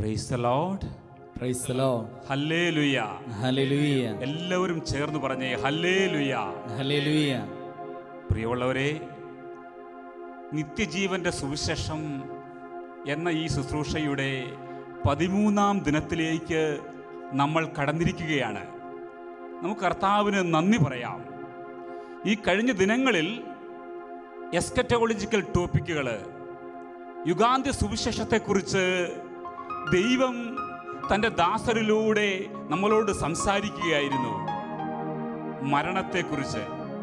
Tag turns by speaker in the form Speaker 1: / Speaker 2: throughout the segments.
Speaker 1: Price the Lord
Speaker 2: praise the Lord
Speaker 1: ഹല്ലേലൂയ
Speaker 2: ഹല്ലേലൂയ
Speaker 1: എല്ലാവരും ചേർന്ന് പറഞ്ഞേ ഹല്ലേലൂയ
Speaker 2: ഹല്ലേലൂയ
Speaker 1: പ്രിയമുള്ളവരെ നിത്യജീവന്റെ സുവിശേഷം എന്ന ഈ ശുശ്രൂഷയുടെ പതിമൂന്നാം ദിനത്തിലേക്ക് നമ്മൾ കടന്നിരിക്കുകയാണ് നമുക്ക് കർത്താവിന് നന്ദി പറയാം ഈ കഴിഞ്ഞ ദിനങ്ങളിൽ എസ്കറ്റോളജിക്കൽ ടോപ്പിക്കുകൾ യുഗാന്ത്യ സുവിശേഷത്തെക്കുറിച്ച് ദൈവം തൻ്റെ ദാസരിലൂടെ നമ്മളോട് സംസാരിക്കുകയായിരുന്നു മരണത്തെക്കുറിച്ച്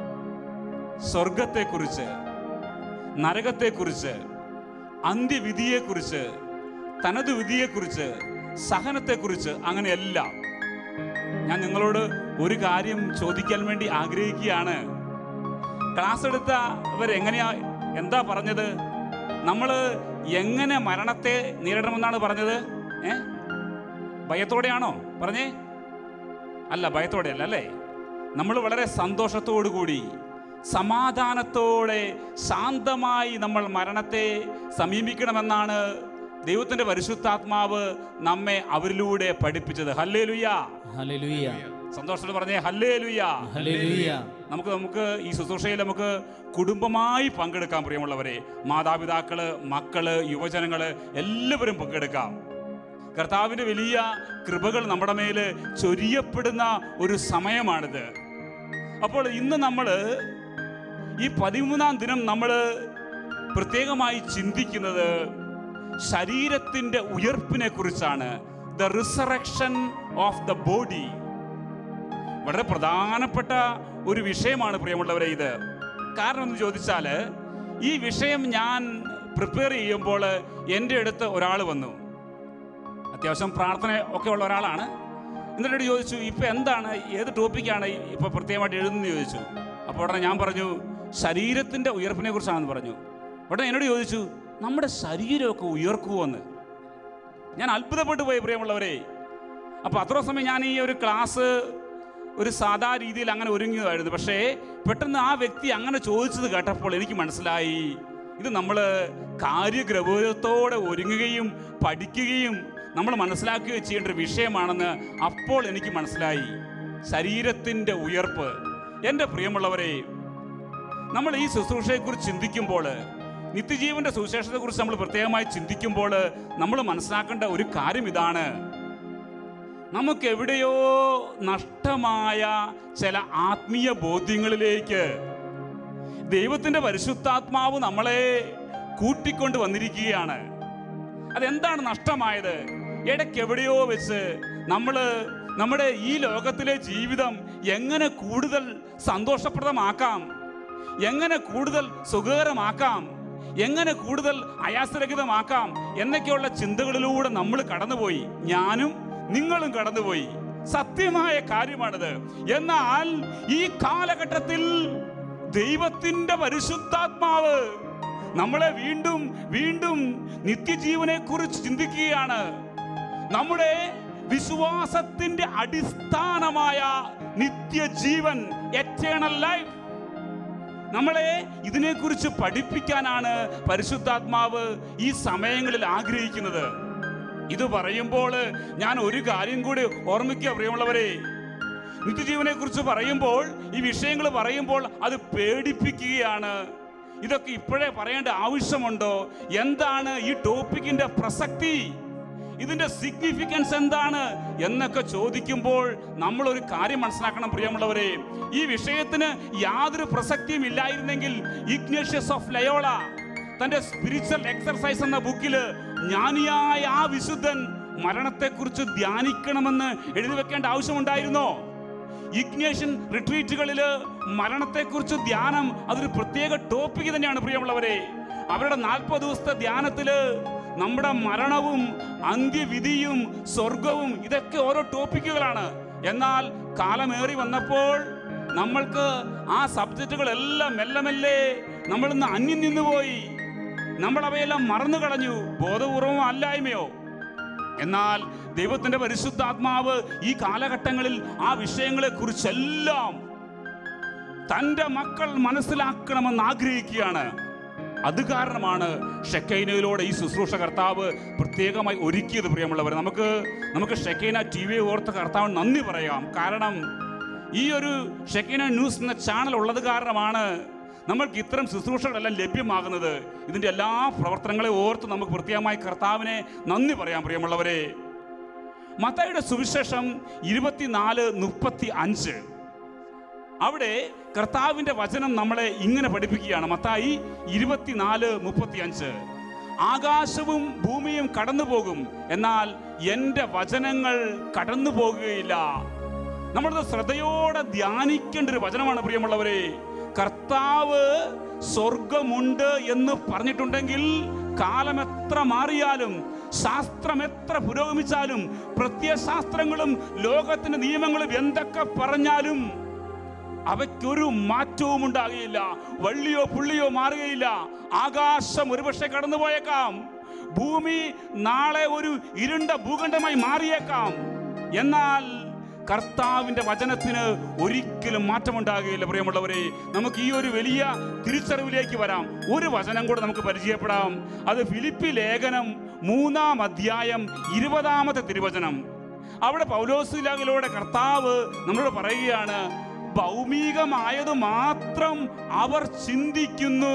Speaker 1: സ്വർഗത്തെക്കുറിച്ച് നരകത്തെക്കുറിച്ച് അന്ത്യവിധിയെക്കുറിച്ച് തനത് വിധിയെക്കുറിച്ച് സഹനത്തെക്കുറിച്ച് അങ്ങനെയെല്ലാം ഞാൻ നിങ്ങളോട് ഒരു കാര്യം ചോദിക്കാൻ വേണ്ടി ആഗ്രഹിക്കുകയാണ് ക്ലാസ് എടുത്തവർ എങ്ങനെയാ എന്താ പറഞ്ഞത് നമ്മൾ എങ്ങനെ മരണത്തെ നേരിടണമെന്നാണ് പറഞ്ഞത് ഏ ഭയത്തോടെയാണോ പറഞ്ഞേ അല്ല ഭയത്തോടെയല്ല അല്ലേ നമ്മൾ വളരെ സന്തോഷത്തോടു കൂടി സമാധാനത്തോടെ ശാന്തമായി നമ്മൾ മരണത്തെ സമീപിക്കണമെന്നാണ് ദൈവത്തിൻ്റെ പരിശുദ്ധാത്മാവ് നമ്മെ അവരിലൂടെ പഠിപ്പിച്ചത് ഹല്ലേ ലുയ്യ
Speaker 2: ഹല്ലേലൂയ
Speaker 1: സന്തോഷത്തോട് പറഞ്ഞേ ഹല്ലേ ലുയ്യ
Speaker 2: ഹല്ലേലൂയ
Speaker 1: നമുക്ക് നമുക്ക് ഈ ശുശ്രൂഷയിൽ നമുക്ക് കുടുംബമായി പങ്കെടുക്കാം പ്രിയമുള്ളവരെ മാതാപിതാക്കള് മക്കള് യുവജനങ്ങള് എല്ലാവരും പങ്കെടുക്കാം കർത്താവിൻ്റെ വലിയ കൃപകൾ നമ്മുടെ മേല് ചൊരിയപ്പെടുന്ന ഒരു സമയമാണിത് അപ്പോൾ ഇന്ന് നമ്മൾ ഈ പതിമൂന്നാം ദിനം നമ്മൾ പ്രത്യേകമായി ചിന്തിക്കുന്നത് ശരീരത്തിൻ്റെ ഉയർപ്പിനെ കുറിച്ചാണ് the resurrection of the body വളരെ പ്രധാനപ്പെട്ട ഒരു വിഷയമാണ് പ്രിയമുള്ളവരെ ഇത് കാരണം എന്ന് ചോദിച്ചാൽ ഈ വിഷയം ഞാൻ പ്രിപ്പയർ ചെയ്യുമ്പോൾ എൻ്റെ അടുത്ത് ഒരാൾ വന്നു അത്യാവശ്യം പ്രാർത്ഥന ഒക്കെ ഉള്ള ഒരാളാണ് എന്നിട്ട് എന്നോട് ചോദിച്ചു ഇപ്പം എന്താണ് ഏത് ടോപ്പിക്കാണ് ഇപ്പോൾ പ്രത്യേകമായിട്ട് എഴുതുന്നത് ചോദിച്ചു അപ്പോൾ ഉടനെ ഞാൻ പറഞ്ഞു ശരീരത്തിൻ്റെ ഉയർപ്പിനെ കുറിച്ചാണെന്ന് പറഞ്ഞു ഉടനെ എന്നോട് ചോദിച്ചു നമ്മുടെ ശരീരമൊക്കെ ഉയർക്കുമോന്ന് ഞാൻ അത്ഭുതപ്പെട്ടു പോയി പ്രിയമുള്ളവരെ അപ്പോൾ അത്ര സമയം ഞാൻ ഈ ഒരു ക്ലാസ് ഒരു സാധാ രീതിയിൽ അങ്ങനെ ഒരുങ്ങിയതായിരുന്നു പക്ഷേ പെട്ടെന്ന് ആ വ്യക്തി അങ്ങനെ ചോദിച്ചത് കേട്ടപ്പോൾ എനിക്ക് മനസ്സിലായി ഇത് നമ്മൾ കാര്യഗൗരവത്തോടെ ഒരുങ്ങുകയും പഠിക്കുകയും നമ്മൾ മനസ്സിലാക്കുകയും ചെയ്യേണ്ട ഒരു വിഷയമാണെന്ന് അപ്പോൾ എനിക്ക് മനസ്സിലായി ശരീരത്തിൻ്റെ ഉയർപ്പ് എൻ്റെ പ്രിയമുള്ളവരെ നമ്മൾ ഈ ശുശ്രൂഷയെക്കുറിച്ച് ചിന്തിക്കുമ്പോൾ നിത്യജീവന്റെ സുവിശേഷത്തെക്കുറിച്ച് നമ്മൾ പ്രത്യേകമായി ചിന്തിക്കുമ്പോൾ നമ്മൾ മനസ്സിലാക്കേണ്ട ഒരു കാര്യം ഇതാണ് നമുക്ക് എവിടെയോ നഷ്ടമായ ചില ആത്മീയ ബോധ്യങ്ങളിലേക്ക് ദൈവത്തിൻ്റെ പരിശുദ്ധാത്മാവ് നമ്മളെ കൂട്ടിക്കൊണ്ട് വന്നിരിക്കുകയാണ് അതെന്താണ് നഷ്ടമായത് ഇടയ്ക്ക് എവിടെയോ വെച്ച് നമ്മൾ നമ്മുടെ ഈ ലോകത്തിലെ ജീവിതം എങ്ങനെ കൂടുതൽ സന്തോഷപ്രദമാക്കാം എങ്ങനെ കൂടുതൽ സുഖകരമാക്കാം എങ്ങനെ കൂടുതൽ അയാസരഹിതമാക്കാം എന്നൊക്കെയുള്ള ചിന്തകളിലൂടെ നമ്മൾ കടന്നുപോയി ഞാനും നിങ്ങളും കടന്നുപോയി സത്യമായ കാര്യമാണിത് എന്നാൽ ഈ കാലഘട്ടത്തിൽ ദൈവത്തിന്റെ പരിശുദ്ധാത്മാവ് നമ്മളെ വീണ്ടും വീണ്ടും നിത്യജീവനെ കുറിച്ച് ചിന്തിക്കുകയാണ് നമ്മുടെ വിശ്വാസത്തിന്റെ അടിസ്ഥാനമായ നിത്യജീവൻ എറ്റേണൽ ലൈഫ് നമ്മളെ ഇതിനെക്കുറിച്ച് പഠിപ്പിക്കാനാണ് പരിശുദ്ധാത്മാവ് ഈ സമയങ്ങളിൽ ആഗ്രഹിക്കുന്നത് ഇത് പറയുമ്പോൾ ഞാൻ ഒരു കാര്യം കൂടി ഓർമ്മിക്കുക പ്രിയമുള്ളവരെ നിത്യജീവനെ കുറിച്ച് പറയുമ്പോൾ ഈ വിഷയങ്ങൾ പറയുമ്പോൾ അത് പേടിപ്പിക്കുകയാണ് ഇതൊക്കെ ഇപ്പോഴേ പറയേണ്ട ആവശ്യമുണ്ടോ എന്താണ് ഈ ടോപ്പിക്കിന്റെ പ്രസക്തി ഇതിന്റെ സിഗ്നിഫിക്കൻസ് എന്താണ് എന്നൊക്കെ ചോദിക്കുമ്പോൾ നമ്മൾ ഒരു കാര്യം മനസ്സിലാക്കണം പ്രിയമുള്ളവരെ ഈ വിഷയത്തിന് യാതൊരു പ്രസക്തിയും ഇല്ലായിരുന്നെങ്കിൽ ഇഗ്നേഷ്യസ് ഓഫ് ലയോള തന്റെ സ്പിരിച്വൽ എക്സർസൈസ് എന്ന ബുക്കില് ജ്ഞാനിയായ ആ വിശുദ്ധൻ മരണത്തെക്കുറിച്ച് ധ്യാനിക്കണമെന്ന് എഴുതി വെക്കേണ്ട ആവശ്യമുണ്ടായിരുന്നോ ഇഗ്നേഷ്യൻ റിട്രീറ്റുകളിൽ മരണത്തെക്കുറിച്ച് ധ്യാനം അതൊരു പ്രത്യേക ടോപ്പിക് തന്നെയാണ് പ്രിയമുള്ളവരെ അവരുടെ നാൽപ്പത് ദിവസത്തെ ധ്യാനത്തില് നമ്മുടെ മരണവും അന്ത്യവിധിയും സ്വർഗവും ഇതൊക്കെ ഓരോ ടോപ്പിക്കുകളാണ് എന്നാൽ കാലമേറി വന്നപ്പോൾ നമ്മൾക്ക് ആ സബ്ജക്റ്റുകളെല്ലാം മെല്ലെ മെല്ലെ നമ്മളിന്ന് അന്യം നിന്നുപോയി നമ്മൾ അവയെല്ലാം മറന്നു കളഞ്ഞു ബോധപൂർവമോ അല്ലായ്മയോ എന്നാൽ ദൈവത്തിന്റെ പരിശുദ്ധാത്മാവ് ഈ കാലഘട്ടങ്ങളിൽ ആ വിഷയങ്ങളെ കുറിച്ചെല്ലാം തൻ്റെ മക്കൾ മനസ്സിലാക്കണമെന്ന് ആഗ്രഹിക്കുകയാണ് അത് കാരണമാണ് ഷെക്കൈനയിലൂടെ ഈ ശുശ്രൂഷ കർത്താവ് പ്രത്യേകമായി ഒരുക്കിയത് പ്രിയമുള്ളവർ നമുക്ക് നമുക്ക് ഷെക്കൈന ടി വി ഓർത്ത കർത്താവ് നന്ദി പറയാം കാരണം ഈ ഒരു ഷെക്കൈന ന്യൂസ് എന്ന ചാനൽ ഉള്ളത് കാരണമാണ് നമ്മൾക്ക് ഇത്തരം ശുശ്രൂഷകളെല്ലാം ലഭ്യമാകുന്നത് ഇതിൻ്റെ എല്ലാ പ്രവർത്തനങ്ങളെ ഓർത്ത് നമുക്ക് പ്രത്യേകമായി കർത്താവിനെ നന്ദി പറയാം പ്രിയമുള്ളവരെ മത്തായിയുടെ സുവിശേഷം ഇരുപത്തിനാല് മുപ്പത്തി അഞ്ച് അവിടെ കർത്താവിന്റെ വചനം നമ്മളെ ഇങ്ങനെ പഠിപ്പിക്കുകയാണ് മത്തായി ഇരുപത്തിനാല് മുപ്പത്തി അഞ്ച് ആകാശവും ഭൂമിയും കടന്നു പോകും എന്നാൽ എൻ്റെ വചനങ്ങൾ കടന്നു പോകുകയില്ല നമ്മളത് ശ്രദ്ധയോടെ ധ്യാനിക്കേണ്ട ഒരു വചനമാണ് പ്രിയമുള്ളവരെ കർത്താവ് സ്വർഗമുണ്ട് എന്ന് പറഞ്ഞിട്ടുണ്ടെങ്കിൽ കാലം എത്ര മാറിയാലും ശാസ്ത്രം എത്ര പുരോഗമിച്ചാലും പ്രത്യയശാസ്ത്രങ്ങളും ലോകത്തിന്റെ നിയമങ്ങളും എന്തൊക്കെ പറഞ്ഞാലും അവയ്ക്കൊരു മാറ്റവും ഉണ്ടാകുകയില്ല വള്ളിയോ പുള്ളിയോ മാറുകയില്ല ആകാശം ഒരുപക്ഷെ കടന്നുപോയേക്കാം ഭൂമി നാളെ ഒരു ഇരുണ്ട ഭൂഖണ്ഡമായി മാറിയേക്കാം എന്നാൽ കർത്താവിന്റെ വചനത്തിന് ഒരിക്കലും മാറ്റമുണ്ടാകുകയില്ല പ്രിയമുള്ളവരെ നമുക്ക് ഈ ഒരു വലിയ തിരിച്ചറിവിലേക്ക് വരാം ഒരു വചനം കൂടെ നമുക്ക് പരിചയപ്പെടാം അത് ഫിലിപ്പി ലേഖനം മൂന്നാം അധ്യായം ഇരുപതാമത്തെ തിരുവചനം അവിടെ പൗലോസിലൂടെ കർത്താവ് നമ്മളോട് പറയുകയാണ് ഭൗമികമായത് മാത്രം അവർ ചിന്തിക്കുന്നു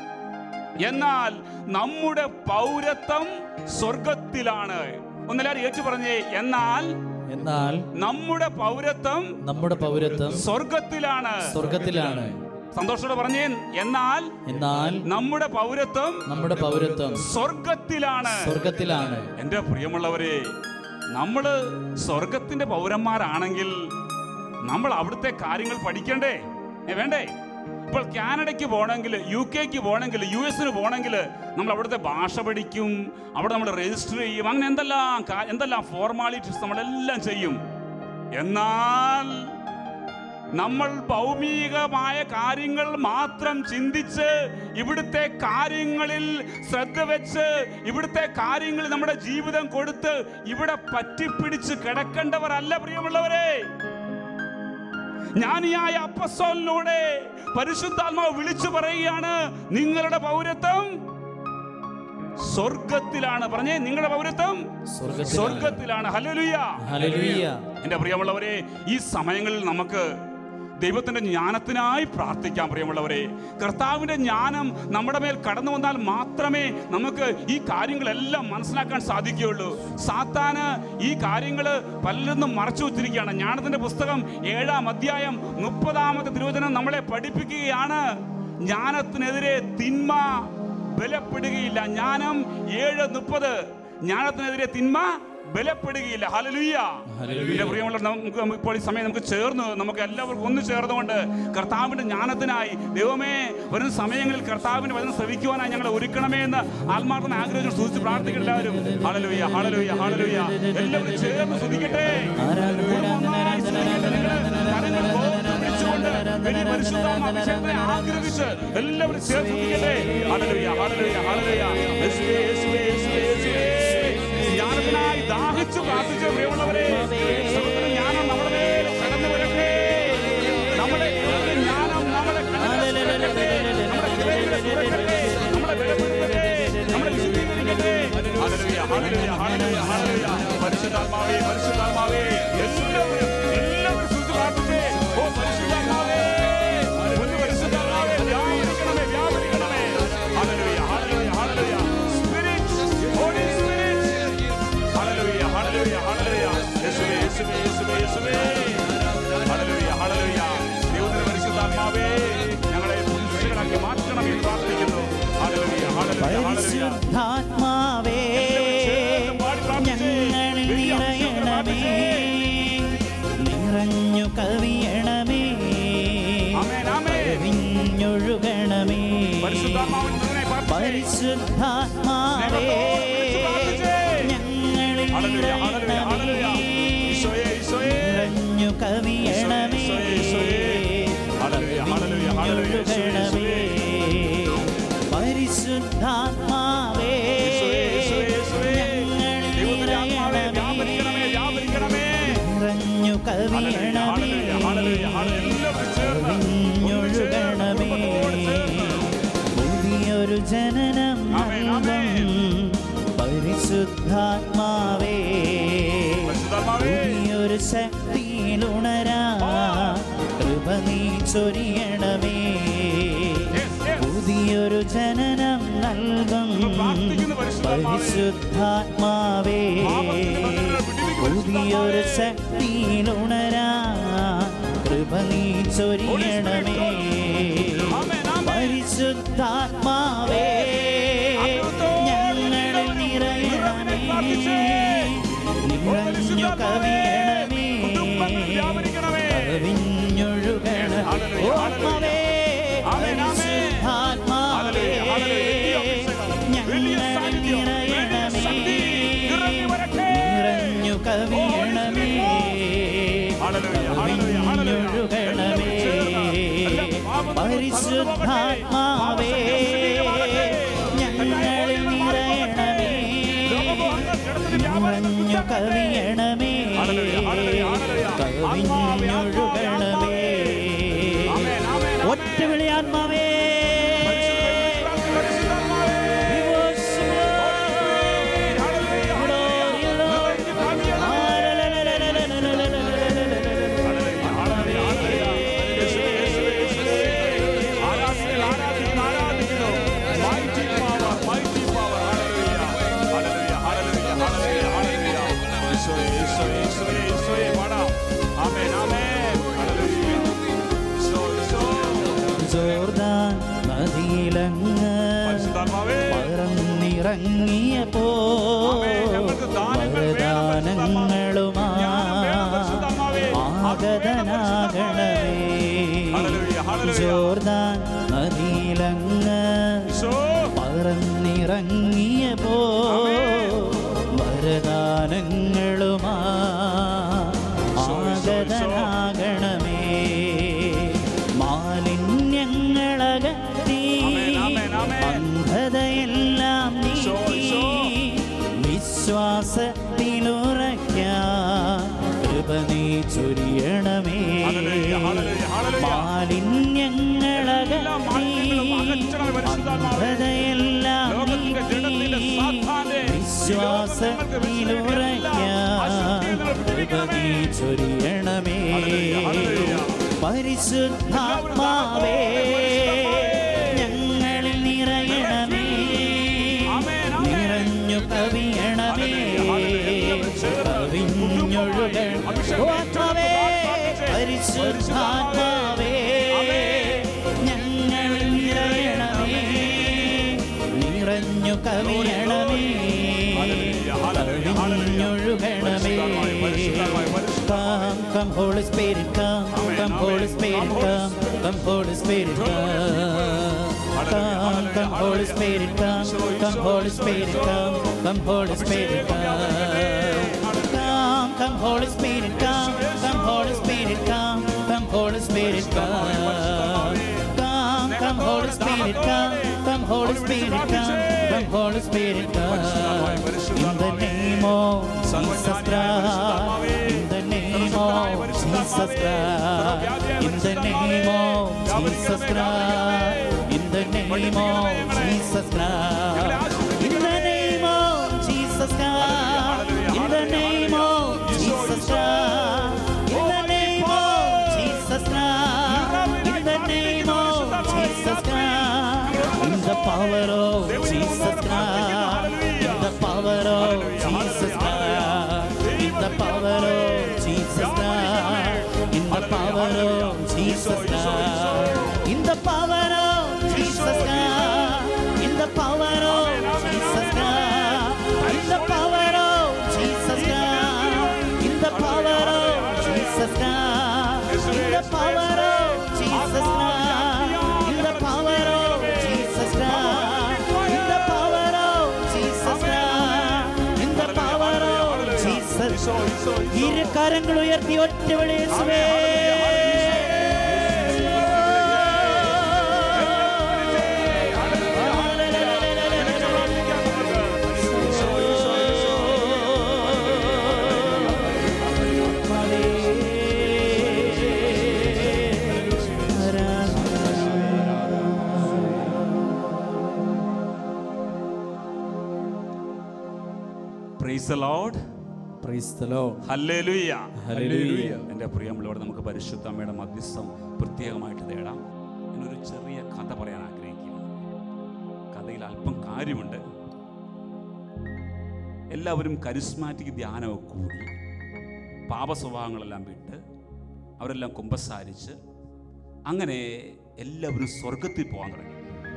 Speaker 1: എന്നാൽ നമ്മുടെ പൗരത്വം സ്വർഗത്തിലാണ് ഒന്നെല്ലാവരും ഏറ്റു പറഞ്ഞേ എന്നാൽ
Speaker 2: എന്നാൽ
Speaker 1: നമ്മുടെ പൗരത്വം
Speaker 2: നമ്മുടെ പൗരത്വം
Speaker 1: സ്വർഗത്തിലാണ്
Speaker 2: സ്വർഗത്തിലാണ്
Speaker 1: സന്തോഷത്തോടെ പറഞ്ഞേ എന്നാൽ
Speaker 2: എന്നാൽ
Speaker 1: നമ്മുടെ പൗരത്വം
Speaker 2: നമ്മുടെ പൗരത്വം
Speaker 1: സ്വർഗത്തിലാണ്
Speaker 2: സ്വർഗത്തിലാണ്
Speaker 1: എൻ്റെ പ്രിയമുള്ളവരെ നമ്മള് സ്വർഗത്തിന്റെ പൗരന്മാരാണെങ്കിൽ നമ്മൾ അവിടുത്തെ കാര്യങ്ങൾ പഠിക്കണ്ടേ ഏ, വേണ്ടേ ഇപ്പോൾ കാനഡയ്ക്ക് പോകണമെങ്കിൽ യു കെക്ക് പോകണമെങ്കിൽ യു എസിന് പോകണമെങ്കിൽ നമ്മൾ അവിടുത്തെ ഭാഷ പഠിക്കും അവിടെ നമ്മൾ രജിസ്റ്റർ ചെയ്യും അങ്ങനെ എന്തെല്ലാം കാ- എന്തെല്ലാം ഫോർമാലിറ്റീസ് നമ്മളെല്ലാം ചെയ്യും എന്നാൽ നമ്മൾ ഭൗമികമായ കാര്യങ്ങൾ മാത്രം ചിന്തിച്ച് ഇവിടുത്തെ കാര്യങ്ങളിൽ ശ്രദ്ധ വെച്ച് ഇവിടുത്തെ കാര്യങ്ങളിൽ നമ്മുടെ ജീവിതം കൊടുത്ത് ഇവിടെ പറ്റിപ്പിടിച്ച് കിടക്കേണ്ടവരല്ല പ്രിയമുള്ളവരെ ജ്ഞാനിയായ അപ്പസ്തോലിലൂടെ പരിശുദ്ധാത്മാവ് വിളിച്ചു പറയുകയാണ് നിങ്ങളുടെ പൗരത്വം സ്വർഗത്തിലാണ് പറഞ്ഞേ നിങ്ങളുടെ പൗരത്വം
Speaker 2: സ്വർഗത്തിലാണ്
Speaker 1: സ്വർഗത്തിലാണ് ഹല്ലേലൂയ
Speaker 2: ഹല്ലേലൂയ
Speaker 1: എൻ്റെ പ്രിയമുള്ളവരെ ഈ സമയങ്ങളിൽ നമുക്ക് ദൈവത്തിൻ്റെ ജ്ഞാനത്തിനായി പ്രാർത്ഥിക്കാം പ്രിയമുള്ളവരെ കർത്താവിൻ്റെ ജ്ഞാനം നമ്മുടെ മേൽ കടന്നു വന്നാൽ മാത്രമേ നമുക്ക് ഈ കാര്യങ്ങളെല്ലാം മനസ്സിലാക്കാൻ സാധിക്കുകയുള്ളൂ സാത്താന് ഈ കാര്യങ്ങൾ പലരിന്നും മറച്ചു വച്ചിരിക്കുകയാണ് ജ്ഞാനത്തിൻ്റെ പുസ്തകം ഏഴാം അധ്യായം മുപ്പതാമത്തെ തിരുവചനം നമ്മളെ പഠിപ്പിക്കുകയാണ് ജ്ഞാനത്തിനെതിരെ തിന്മ ബലപ്പെടുകയില്ല ജ്ഞാനം ഏഴ് മുപ്പത് ജ്ഞാനത്തിനെതിരെ തിന്മ ബലപ്പെടുകയില്ല ഹലലുയ്യ
Speaker 2: ഹല്ലേലൂയ.
Speaker 1: എന്റെ പ്രിയമുള്ള നമുക്ക് നമുക്ക് ഇപ്പോൾ ഈ സമയം നമുക്ക് ചേർന്ന് നമുക്ക് എല്ലാവർക്കും ഒന്ന് ചേർന്നുകൊണ്ട് കർത്താവിന്റെ ജ്ഞാനത്തിനായി ദൈവമേ വരുന്ന സമയങ്ങളിൽ കർത്താവിന്റെ വചനം ശ്രവിക്കുവാനായി ഞങ്ങളെ ഒരുക്കണമേ എന്ന് ആത്മാർത്ഥം ആഗ്രഹിച്ചു സൂചിച്ച് പ്രാർത്ഥിക്കണം എല്ലാവരും ഹളലുയ്യ ഹളലുയ്യ ഹളലുയ്യ എല്ലാവരും ചേർന്ന് സ്തുതിക്കട്ടെ പൂർണ്ണമായി സ്തുതിക്കട്ടെ നിങ്ങള് കരങ്ങൾ കോർത്ത് പിടിച്ചുകൊണ്ട് വലിയ പരിശുദ്ധാത്മാ അഭിഷേകത്തെ ആഗ്രഹിച്ച് എല്ലാവരും ചേർന്ന് സ്തുതിക്കട്ടെ ഹളലുയ്യ ഹളലുയ്യ ഹളലുയ്യ യേശുവേ യേശുവേ യേശുവേ യേശുവേ ജ്ഞാനത്തിനായി ദാഹിച്ചു പ്രാർത്ഥിച്ച പ്രിയമുള്ളവരെ സ്വർഗ്ഗത്തിലെ ജ്ഞാനം നമ്മുടെ മേൽ കടന്നു വരട്ടെ നമ്മുടെ ഉള്ളിലെ ജ്ഞാനം നമ്മുടെ കണ്ണിൽ തുറക്കട്ടെ. നമ്മുടെ ഹൃദയങ്ങളെ തുറക്കട്ടെ. നമ്മളെ ബലപ്പെടുത്തട്ടെ. നമ്മളെ വിശുദ്ധീകരിക്കട്ടെ. ഹല്ലേലൂയ, ഹല്ലേലൂയ, ഹല്ലേലൂയ, ഹല്ലേലൂയ. പരിശുദ്ധാത്മാവേ പരിശുദ്ധാത്മാവേ എല്ലാവരും എല്ലാവരും സ്തുതിച്ച് പ്രാർത്ഥിച്ചേ ഓ പരിശുദ്ധാത്മാവേ ഒന്ന് പരിശുദ്ധാത്മാവേ വ്യാപരിക്കണമേ വ്യാപരിക്കണമേ ഹല്ലേലൂയ ഹല്ലേലൂയ ഹല്ലേലൂയ സ്പിരിറ്റ് ഹോളി സ്പിരിറ്റ് ഹല്ലേലൂയ ഹല്ലേലൂയ ഹല്ലേലൂയ യേശുവേ യേശുവേ യേശുവേ യേശുവേ ഹല്ലേലൂയ ഹല്ലേലൂയ ദൈവത്തിന്റെ പരിശുദ്ധാത്മാവേ ഞങ്ങളെ പുരുഷകളാക്കി മാറ്റണമെന്ന് പ്രാർത്ഥിക്കുന്നു ഹല്ലേലൂയ ഹല്ലേലൂയ ഹല്ലേലൂയ
Speaker 3: പരിശുദ്ധാത്മാവേ ഞങ്ങളിൽ നിറയണമേ നിറഞ്ഞു കവിയണമേ
Speaker 1: ആമേൻ ആമേൻ
Speaker 3: കവിഞ്ഞൊഴുകണമേ
Speaker 1: പരിശുദ്ധാത്മാവിൻ മുഴുവനായി പ്രാർത്ഥിച്ചേ.
Speaker 3: പരിശുദ്ധാത്മാവേ ഞങ്ങളിൽ
Speaker 1: ഹല്ലേലൂയ ഹല്ലേലൂയ ഹല്ലേലൂയ
Speaker 3: നിറയണമേ
Speaker 1: ഈശോയേ ഈശോയേ
Speaker 3: നിറഞ്ഞു കവിയണമേ
Speaker 1: ഈശോയേ, ഈശോയേ. ഹല്ലേലൂയ ഹല്ലേലൂയ ഹല്ലേലൂയ ഈശോയേ,
Speaker 3: കവിഞ്ഞൊഴുകണമേ
Speaker 1: ഈശോയേ.
Speaker 3: പരിശുദ്ധാത്മാവേ
Speaker 1: ഈശോയേ, ഈശോയേ, ഈശോയേ.
Speaker 3: ഞങ്ങളിൽ
Speaker 1: ദൈവത്തിന്റെ ആത്മാവേ, വ്യാപരിക്കണമേ, വ്യാപരിക്കണമേ.
Speaker 3: നിറഞ്ഞു
Speaker 1: ഹല്ലേലൂയ, ഹല്ലേലൂയ, ഹല്ലേലൂയ, ഹല്ലേലൂയ. എല്ലാവരും ചേർന്ന്, ഒന്ന് ചേർന്ന്,
Speaker 3: കവിഞ്ഞൊഴുകണമേ
Speaker 1: കുടുംബത്തോട് ചേർന്ന്.
Speaker 3: പുതിയൊരു പരിശുദ്ധാത്മാവേ
Speaker 1: പരിശുദ്ധാത്മാവേ
Speaker 3: പുതിയൊരു ശക്തിയിലുണരാ കൃപ നീ ചൊരിയണമേ
Speaker 1: Yes, yes.
Speaker 3: പുതിയൊരു ജനനം നൽകും
Speaker 1: നിങ്ങൾ പ്രാർത്ഥിക്കുന്നു പരിശുദ്ധാത്മാവേ.
Speaker 3: പരിശുദ്ധാത്മാവേ
Speaker 1: പാപത്തിന്റെ ബന്ധനങ്ങളെ വിടുവിക്ക്
Speaker 3: പുതിയൊരു
Speaker 1: പരിശുദ്ധാത്മാവേ.
Speaker 3: ശക്തിയിലുണരാ കൃപ നീ ചൊരിയണമേ
Speaker 1: ആമേൻ, ആമേൻ.
Speaker 3: പരിശുദ്ധാത്മാവേ ഞങ്ങളിൽ നിറയണമേ നിറഞ്ഞു കവിയണമേ കവിഞ്ഞൊഴുകണ ഓർമ്മവേ പരിശുദ്ധാത്മാവേ ഞങ്ങളിൽ നിറയണമേ നിറഞ്ഞു കവിയണമേ കവിഞ്ഞൊഴുകണമേ പരിശുദ്ധാത്മാവേ ഞങ്ങളിൽ നിറയണമേ നിറഞ്ഞു കവിയണമേ കവിഞ്ഞൊഴുകണമേ ഒറ്റ വിളിയാത്മാവേ We worship you. Glory, Lord. Jordan നദിയിലങ്ങ് പറന്നിറങ്ങിയപ്പോ വരദാനങ്ങളുമായി ആഗതനാകണമേ ജോർദാൻ നദിയിലങ്ങ് പറന്നിറങ്ങിയപ്പോ വരദാനങ്ങളുമാ ആഗതനാകണമേ മാലിന്യങ്ങളകത്തി
Speaker 1: ആമേൻ, ആമേൻ, ആമേൻ.
Speaker 3: അന്ധതയെല്ലാം
Speaker 1: ഈശോ,
Speaker 3: നീക്കി
Speaker 1: ഈശോ.
Speaker 3: വിശ്വാസത്തിലുറയ്ക്കാൻ കൃപ നീ ചൊരിയണമേ
Speaker 1: ഹല്ലേലൂയ, ഹല്ലേലൂയ, ഹല്ലേലൂയ.
Speaker 3: മാലിന്യങ്ങളകത്തി
Speaker 1: മാലിന്യങ്ങളും അകറ്റണമേ പരിശുദ്ധാത്മാവേ.
Speaker 3: അന്ധതയെല്ലാം
Speaker 1: ലോകത്തിന്റെ ജഡത്തിന്റെ സാത്താന്റെ
Speaker 3: വിശ്വാസത്തിലുറയ്ക്കാൻ കൃപ നീ ചൊരിയണമേ
Speaker 1: ഹല്ലേലൂയ, ഹല്ലേലൂയ.
Speaker 3: പരിശുദ്ധാത്മാവേ ഞങ്ങളിൽ നിറയണമേ
Speaker 1: ആമേൻ, ആമേൻ.
Speaker 3: നിറഞ്ഞു കവിയണമേ കവിഞ്ഞൊഴുകണം ഓ ആത്മാവേ പരിശുദ്ധാത്മാവേ ഞങ്ങളിൽ നിറയണമേ നിറഞ്ഞു കവിയണമേ കവിഞ്ഞൊഴുകണമേ Come, come, Holy Spirit, come, come, Holy Spirit, come, come, Holy Spirit, come. Come, come, Holy Spirit, come, come, Holy Spirit, come, come, Holy Spirit, come. Come, come, Holy Spirit, come, come, Holy Spirit, come, come, Holy Spirit, come. Come, come, Holy Spirit, come, come, Holy Spirit, come, come, Holy Spirit, come. In the name of Jesus Christ, in the name of Jesus Christ, in the name of Jesus Christ, in the name of Jesus Christ, in the name of Jesus Christ, in the name of Jesus Christ, in the name of Jesus Christ, in the name of Jesus Christ, in the power of Jesus Christ, in the power of Jesus Christ, in the power of Jesus Christ, in the power of Jesus Christ, in the power of Jesus Christ, in the power of Jesus Christ, in the power of Jesus Christ, in the power of Jesus Christ, in the power of Jesus Christ, in the power of Jesus Christ, in the power of Jesus Christ, in the power of Jesus ഇരു കരങ്ങൾ ഉയർത്തി ഒറ്റ വിളിയേശുവേ
Speaker 1: Praise the Lord. Lord
Speaker 2: praise the Lord
Speaker 1: ഹല്ലേലൂയ
Speaker 2: ഹല്ലേലൂയ
Speaker 1: എൻ്റെ പ്രിയമുള്ളവർ നമുക്ക് പരിശുദ്ധ അമ്മയുടെ മധ്യസ്ഥം പ്രത്യേകമായിട്ട് തേടാം ഞാനൊരു ചെറിയ കഥ പറയാൻ ആഗ്രഹിക്കുകയാണ് കഥയിൽ അല്പം കാര്യമുണ്ട് എല്ലാവരും കരിസ്മാറ്റിക് ധ്യാനമൊക്കെ കൂടി പാപസ്വഭാവങ്ങളെല്ലാം വിട്ട് അവരെല്ലാം കുമ്പസാരിച്ച് അങ്ങനെ എല്ലാവരും സ്വർഗത്തിൽ പോകാൻ തുടങ്ങി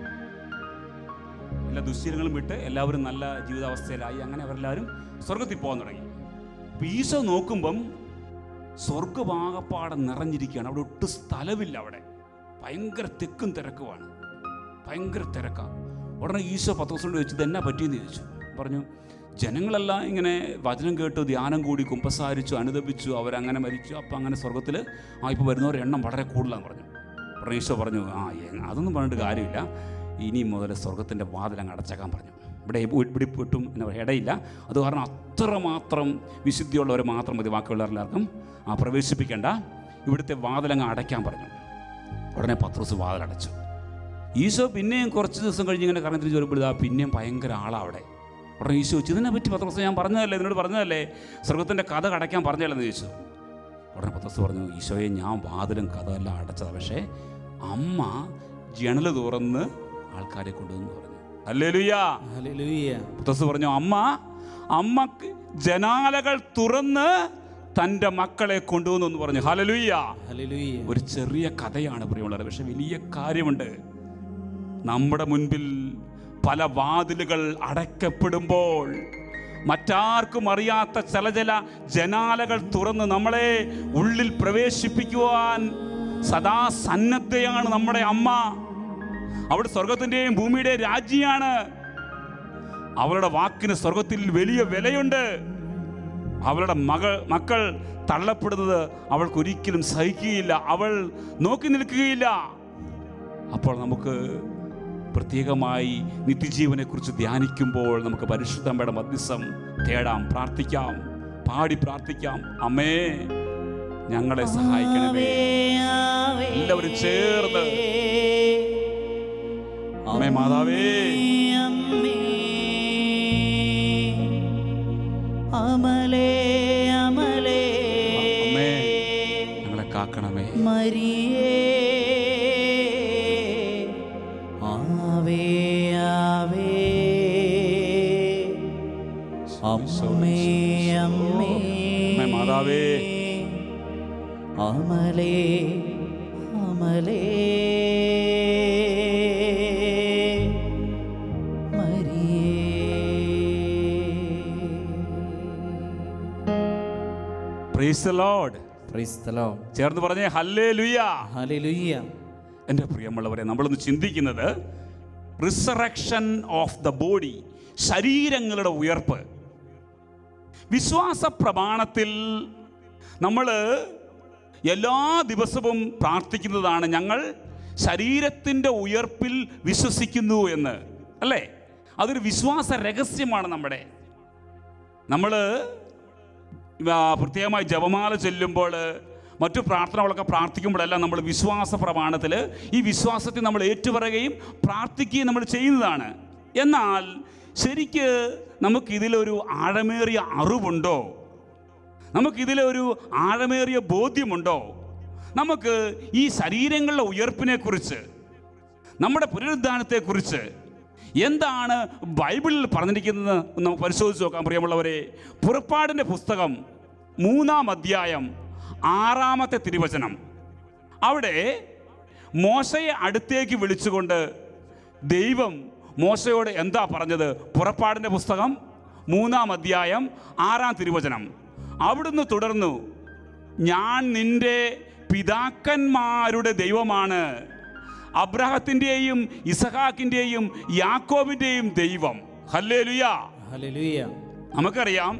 Speaker 1: എല്ലാ ദുശ്ശീലങ്ങളും വിട്ട് എല്ലാവരും നല്ല ജീവിതാവസ്ഥയിലായി അങ്ങനെ അവരെല്ലാവരും സ്വർഗത്തിൽ പോകാൻ തുടങ്ങി അപ്പോൾ ഈശോ നോക്കുമ്പം സ്വർഗഭാഗപ്പാടെ നിറഞ്ഞിരിക്കുകയാണ് അവിടെ ഒട്ടും സ്ഥലമില്ല അവിടെ ഭയങ്കര തിക്കും തിരക്കുമാണ് ഭയങ്കര തിരക്കാണ് ഉടനെ ഈശോ പത്ത് ദിവസം കൊണ്ട് ചോദിച്ചു ഇതെന്നാ പറ്റിയെന്ന് ചോദിച്ചു പറഞ്ഞു ജനങ്ങളെല്ലാം ഇങ്ങനെ വചനം കേട്ടു ധ്യാനം കൂടി കുമ്പസാരിച്ചു അനുദപിച്ചു അവരങ്ങനെ മരിച്ചു അപ്പം അങ്ങനെ സ്വർഗത്തിൽ ആ ഇപ്പോൾ വരുന്നവരുടെ എണ്ണം വളരെ കൂടുതലാന്ന് പറഞ്ഞു ഉടനെ ഈശോ പറഞ്ഞു ആ ഏ- അതൊന്നും പറഞ്ഞിട്ട് കാര്യമില്ല ഇനി മുതൽ സ്വർഗത്തിൻ്റെ വാതിലങ്ങ് അടച്ചേക്കാൻ പറഞ്ഞു ഇവിടെ ഇവിടെ പൊട്ടും എന്താ പറയുക ഇടയില്ല അത് കാരണം അത്രമാത്രം വിശുദ്ധിയുള്ളവർ മാത്രം മതി ബാക്കിയുള്ള എല്ലാവർക്കും ആ പ്രവേശിപ്പിക്കേണ്ട ഇവിടുത്തെ വാതിലങ്ങ് അടയ്ക്കാൻ പറഞ്ഞു ഉടനെ പത്രോസ് വാതിലടച്ചു ഈശോ പിന്നെയും കുറച്ച് ദിവസം കഴിഞ്ഞ് ഇങ്ങനെ കറങ്ങി വരുമ്പോഴാ പിന്നെയും ഭയങ്കര ആളാ അവിടെ ഉടനെ ഈശോ ചോദിച്ചു ഇതിനെ പറ്റി പത്രോസ് ഞാൻ പറഞ്ഞതല്ലേ ഇതിനോട് പറഞ്ഞതല്ലേ സ്വർഗത്തിൻ്റെ കഥ കടയ്ക്കാൻ പറഞ്ഞതല്ലെന്ന് ചോദിച്ചു ഉടനെ പത്രോസ് പറഞ്ഞു ഈശോയെ ഞാൻ വാതിലും കഥ എല്ലാം അടച്ചത് പക്ഷേ അമ്മ ജനൽ തുറന്ന് ആൾക്കാരെ കൊണ്ടുവന്ന് പറഞ്ഞു അല്ലേ ലുയ്യാ
Speaker 2: ഹല്ലേലൂയ
Speaker 1: പത്രോസ് പറഞ്ഞു അമ്മ അമ്മക്ക് ജനാലകൾ തുറന്ന് തൻ്റെ മക്കളെ കൊണ്ടുവന്നു എന്ന് പറഞ്ഞു ഹലലുയ്യ
Speaker 2: ഹല്ലേലൂയ
Speaker 1: ഒരു ചെറിയ കഥയാണ് പ്രിയമുള്ളത് പക്ഷെ വലിയ കാര്യമുണ്ട് നമ്മുടെ മുൻപിൽ പല വാതിലുകൾ അടയ്ക്കപ്പെടുമ്പോൾ മറ്റാർക്കും അറിയാത്ത ചില ചില ജനാലകൾ തുറന്ന് നമ്മളെ ഉള്ളിൽ പ്രവേശിപ്പിക്കുവാൻ സദാ സന്നദ്ധയാണ് നമ്മുടെ അമ്മ അവിടെ സ്വർഗത്തിൻ്റെയും ഭൂമിയുടെയും രാജ്ഞിയാണ് അവളുടെ വാക്കിന് സ്വർഗത്തിൽ വലിയ വിലയുണ്ട് അവളുടെ മകൾ മക്കൾ തള്ളപ്പെടുന്നത് അവൾക്ക് ഒരിക്കലും സഹിക്കുകയില്ല അവൾ നോക്കി നിൽക്കുകയില്ല അപ്പോൾ നമുക്ക് പ്രത്യേകമായി നിത്യജീവനെക്കുറിച്ച് ധ്യാനിക്കുമ്പോൾ നമുക്ക് പരിശുദ്ധമ്മയുടെ മധ്യസ്ഥം തേടാം പ്രാർത്ഥിക്കാം പാടി പ്രാർത്ഥിക്കാം അമ്മേ ഞങ്ങളെ സഹായിക്കണമേ എല്ലാവരും ചേർന്ന് അമ്മേ മാതാവേ
Speaker 3: അമലേ അമലേ
Speaker 1: അമ്മേ ഞങ്ങളെ കാക്കണമേ
Speaker 3: മരിയേ ആവേ ആവേ അമ്മേ അമ്മേ
Speaker 1: അമ്മേ മാതാവേ
Speaker 3: അമലേ അമലേ മരിയേ
Speaker 1: praise the Lord
Speaker 2: praise the Lord
Speaker 1: ചേർന്ന് പറഞ്ഞേ ഹല്ലേ ലുയ്യ
Speaker 2: ഹല്ലേലൂയ
Speaker 1: എൻ്റെ പ്രിയമുള്ളവരെ നമ്മളൊന്ന് ചിന്തിക്കുന്നത് റിസറക്ഷൻ ഓഫ് ദ ബോഡി ശരീരങ്ങളുടെ ഉയർപ്പ് വിശ്വാസ പ്രമാണത്തിൽ നമ്മൾ എല്ലാ ദിവസവും പ്രാർത്ഥിക്കുന്നതാണ് ഞങ്ങൾ ശരീരത്തിൻ്റെ ഉയർപ്പിൽ വിശ്വസിക്കുന്നു എന്ന് അല്ലേ അതൊരു വിശ്വാസ രഹസ്യമാണ് നമ്മുടെ നമ്മൾ പ്രത്യേകമായി ജപമാല ചൊല്ലുമ്പോൾ മറ്റു പ്രാർത്ഥനകളൊക്കെ പ്രാർത്ഥിക്കുമ്പോഴെല്ലാം നമ്മൾ വിശ്വാസ പ്രമാണത്തിൽ ഈ വിശ്വാസത്തെ നമ്മൾ ഏറ്റുപറയുകയും പ്രാർത്ഥിക്കുകയും നമ്മൾ ചെയ്യുന്നതാണ് എന്നാൽ ശരിക്ക് നമുക്കിതിലൊരു ആഴമേറിയ അറിവുണ്ടോ നമുക്കിതിലൊരു ആഴമേറിയ ബോധ്യമുണ്ടോ നമുക്ക് ഈ ശരീരങ്ങളുടെ ഉയർപ്പിനെക്കുറിച്ച് നമ്മുടെ പുനരുദ്ധാനത്തെക്കുറിച്ച് എന്താണ് ബൈബിളിൽ പറഞ്ഞിരിക്കുന്നത് എന്ന് നമുക്ക് പരിശോധിച്ച് നോക്കാം പ്രിയമുള്ളവരെ പുറപ്പാടിൻ്റെ പുസ്തകം മൂന്നാം അധ്യായം ആറാമത്തെ തിരുവചനം അവിടെ മോശയെ അടുത്തേക്ക് വിളിച്ചുകൊണ്ട് ദൈവം മോശയോട് എന്താ പറഞ്ഞത് പുറപ്പാടിൻ്റെ പുസ്തകം മൂന്നാം അധ്യായം ആറാം തിരുവചനം അവിടുന്ന് തുടർന്നു ഞാൻ നിന്റെ പിതാക്കന്മാരുടെ ദൈവമാണ് അബ്രഹത്തിൻ്റെയും ഇസഹാക്കിൻ്റെയും യാക്കോബിൻ്റെയും ദൈവം ഹല്ലേ
Speaker 2: ഹല്ലേലൂയ
Speaker 1: നമുക്കറിയാം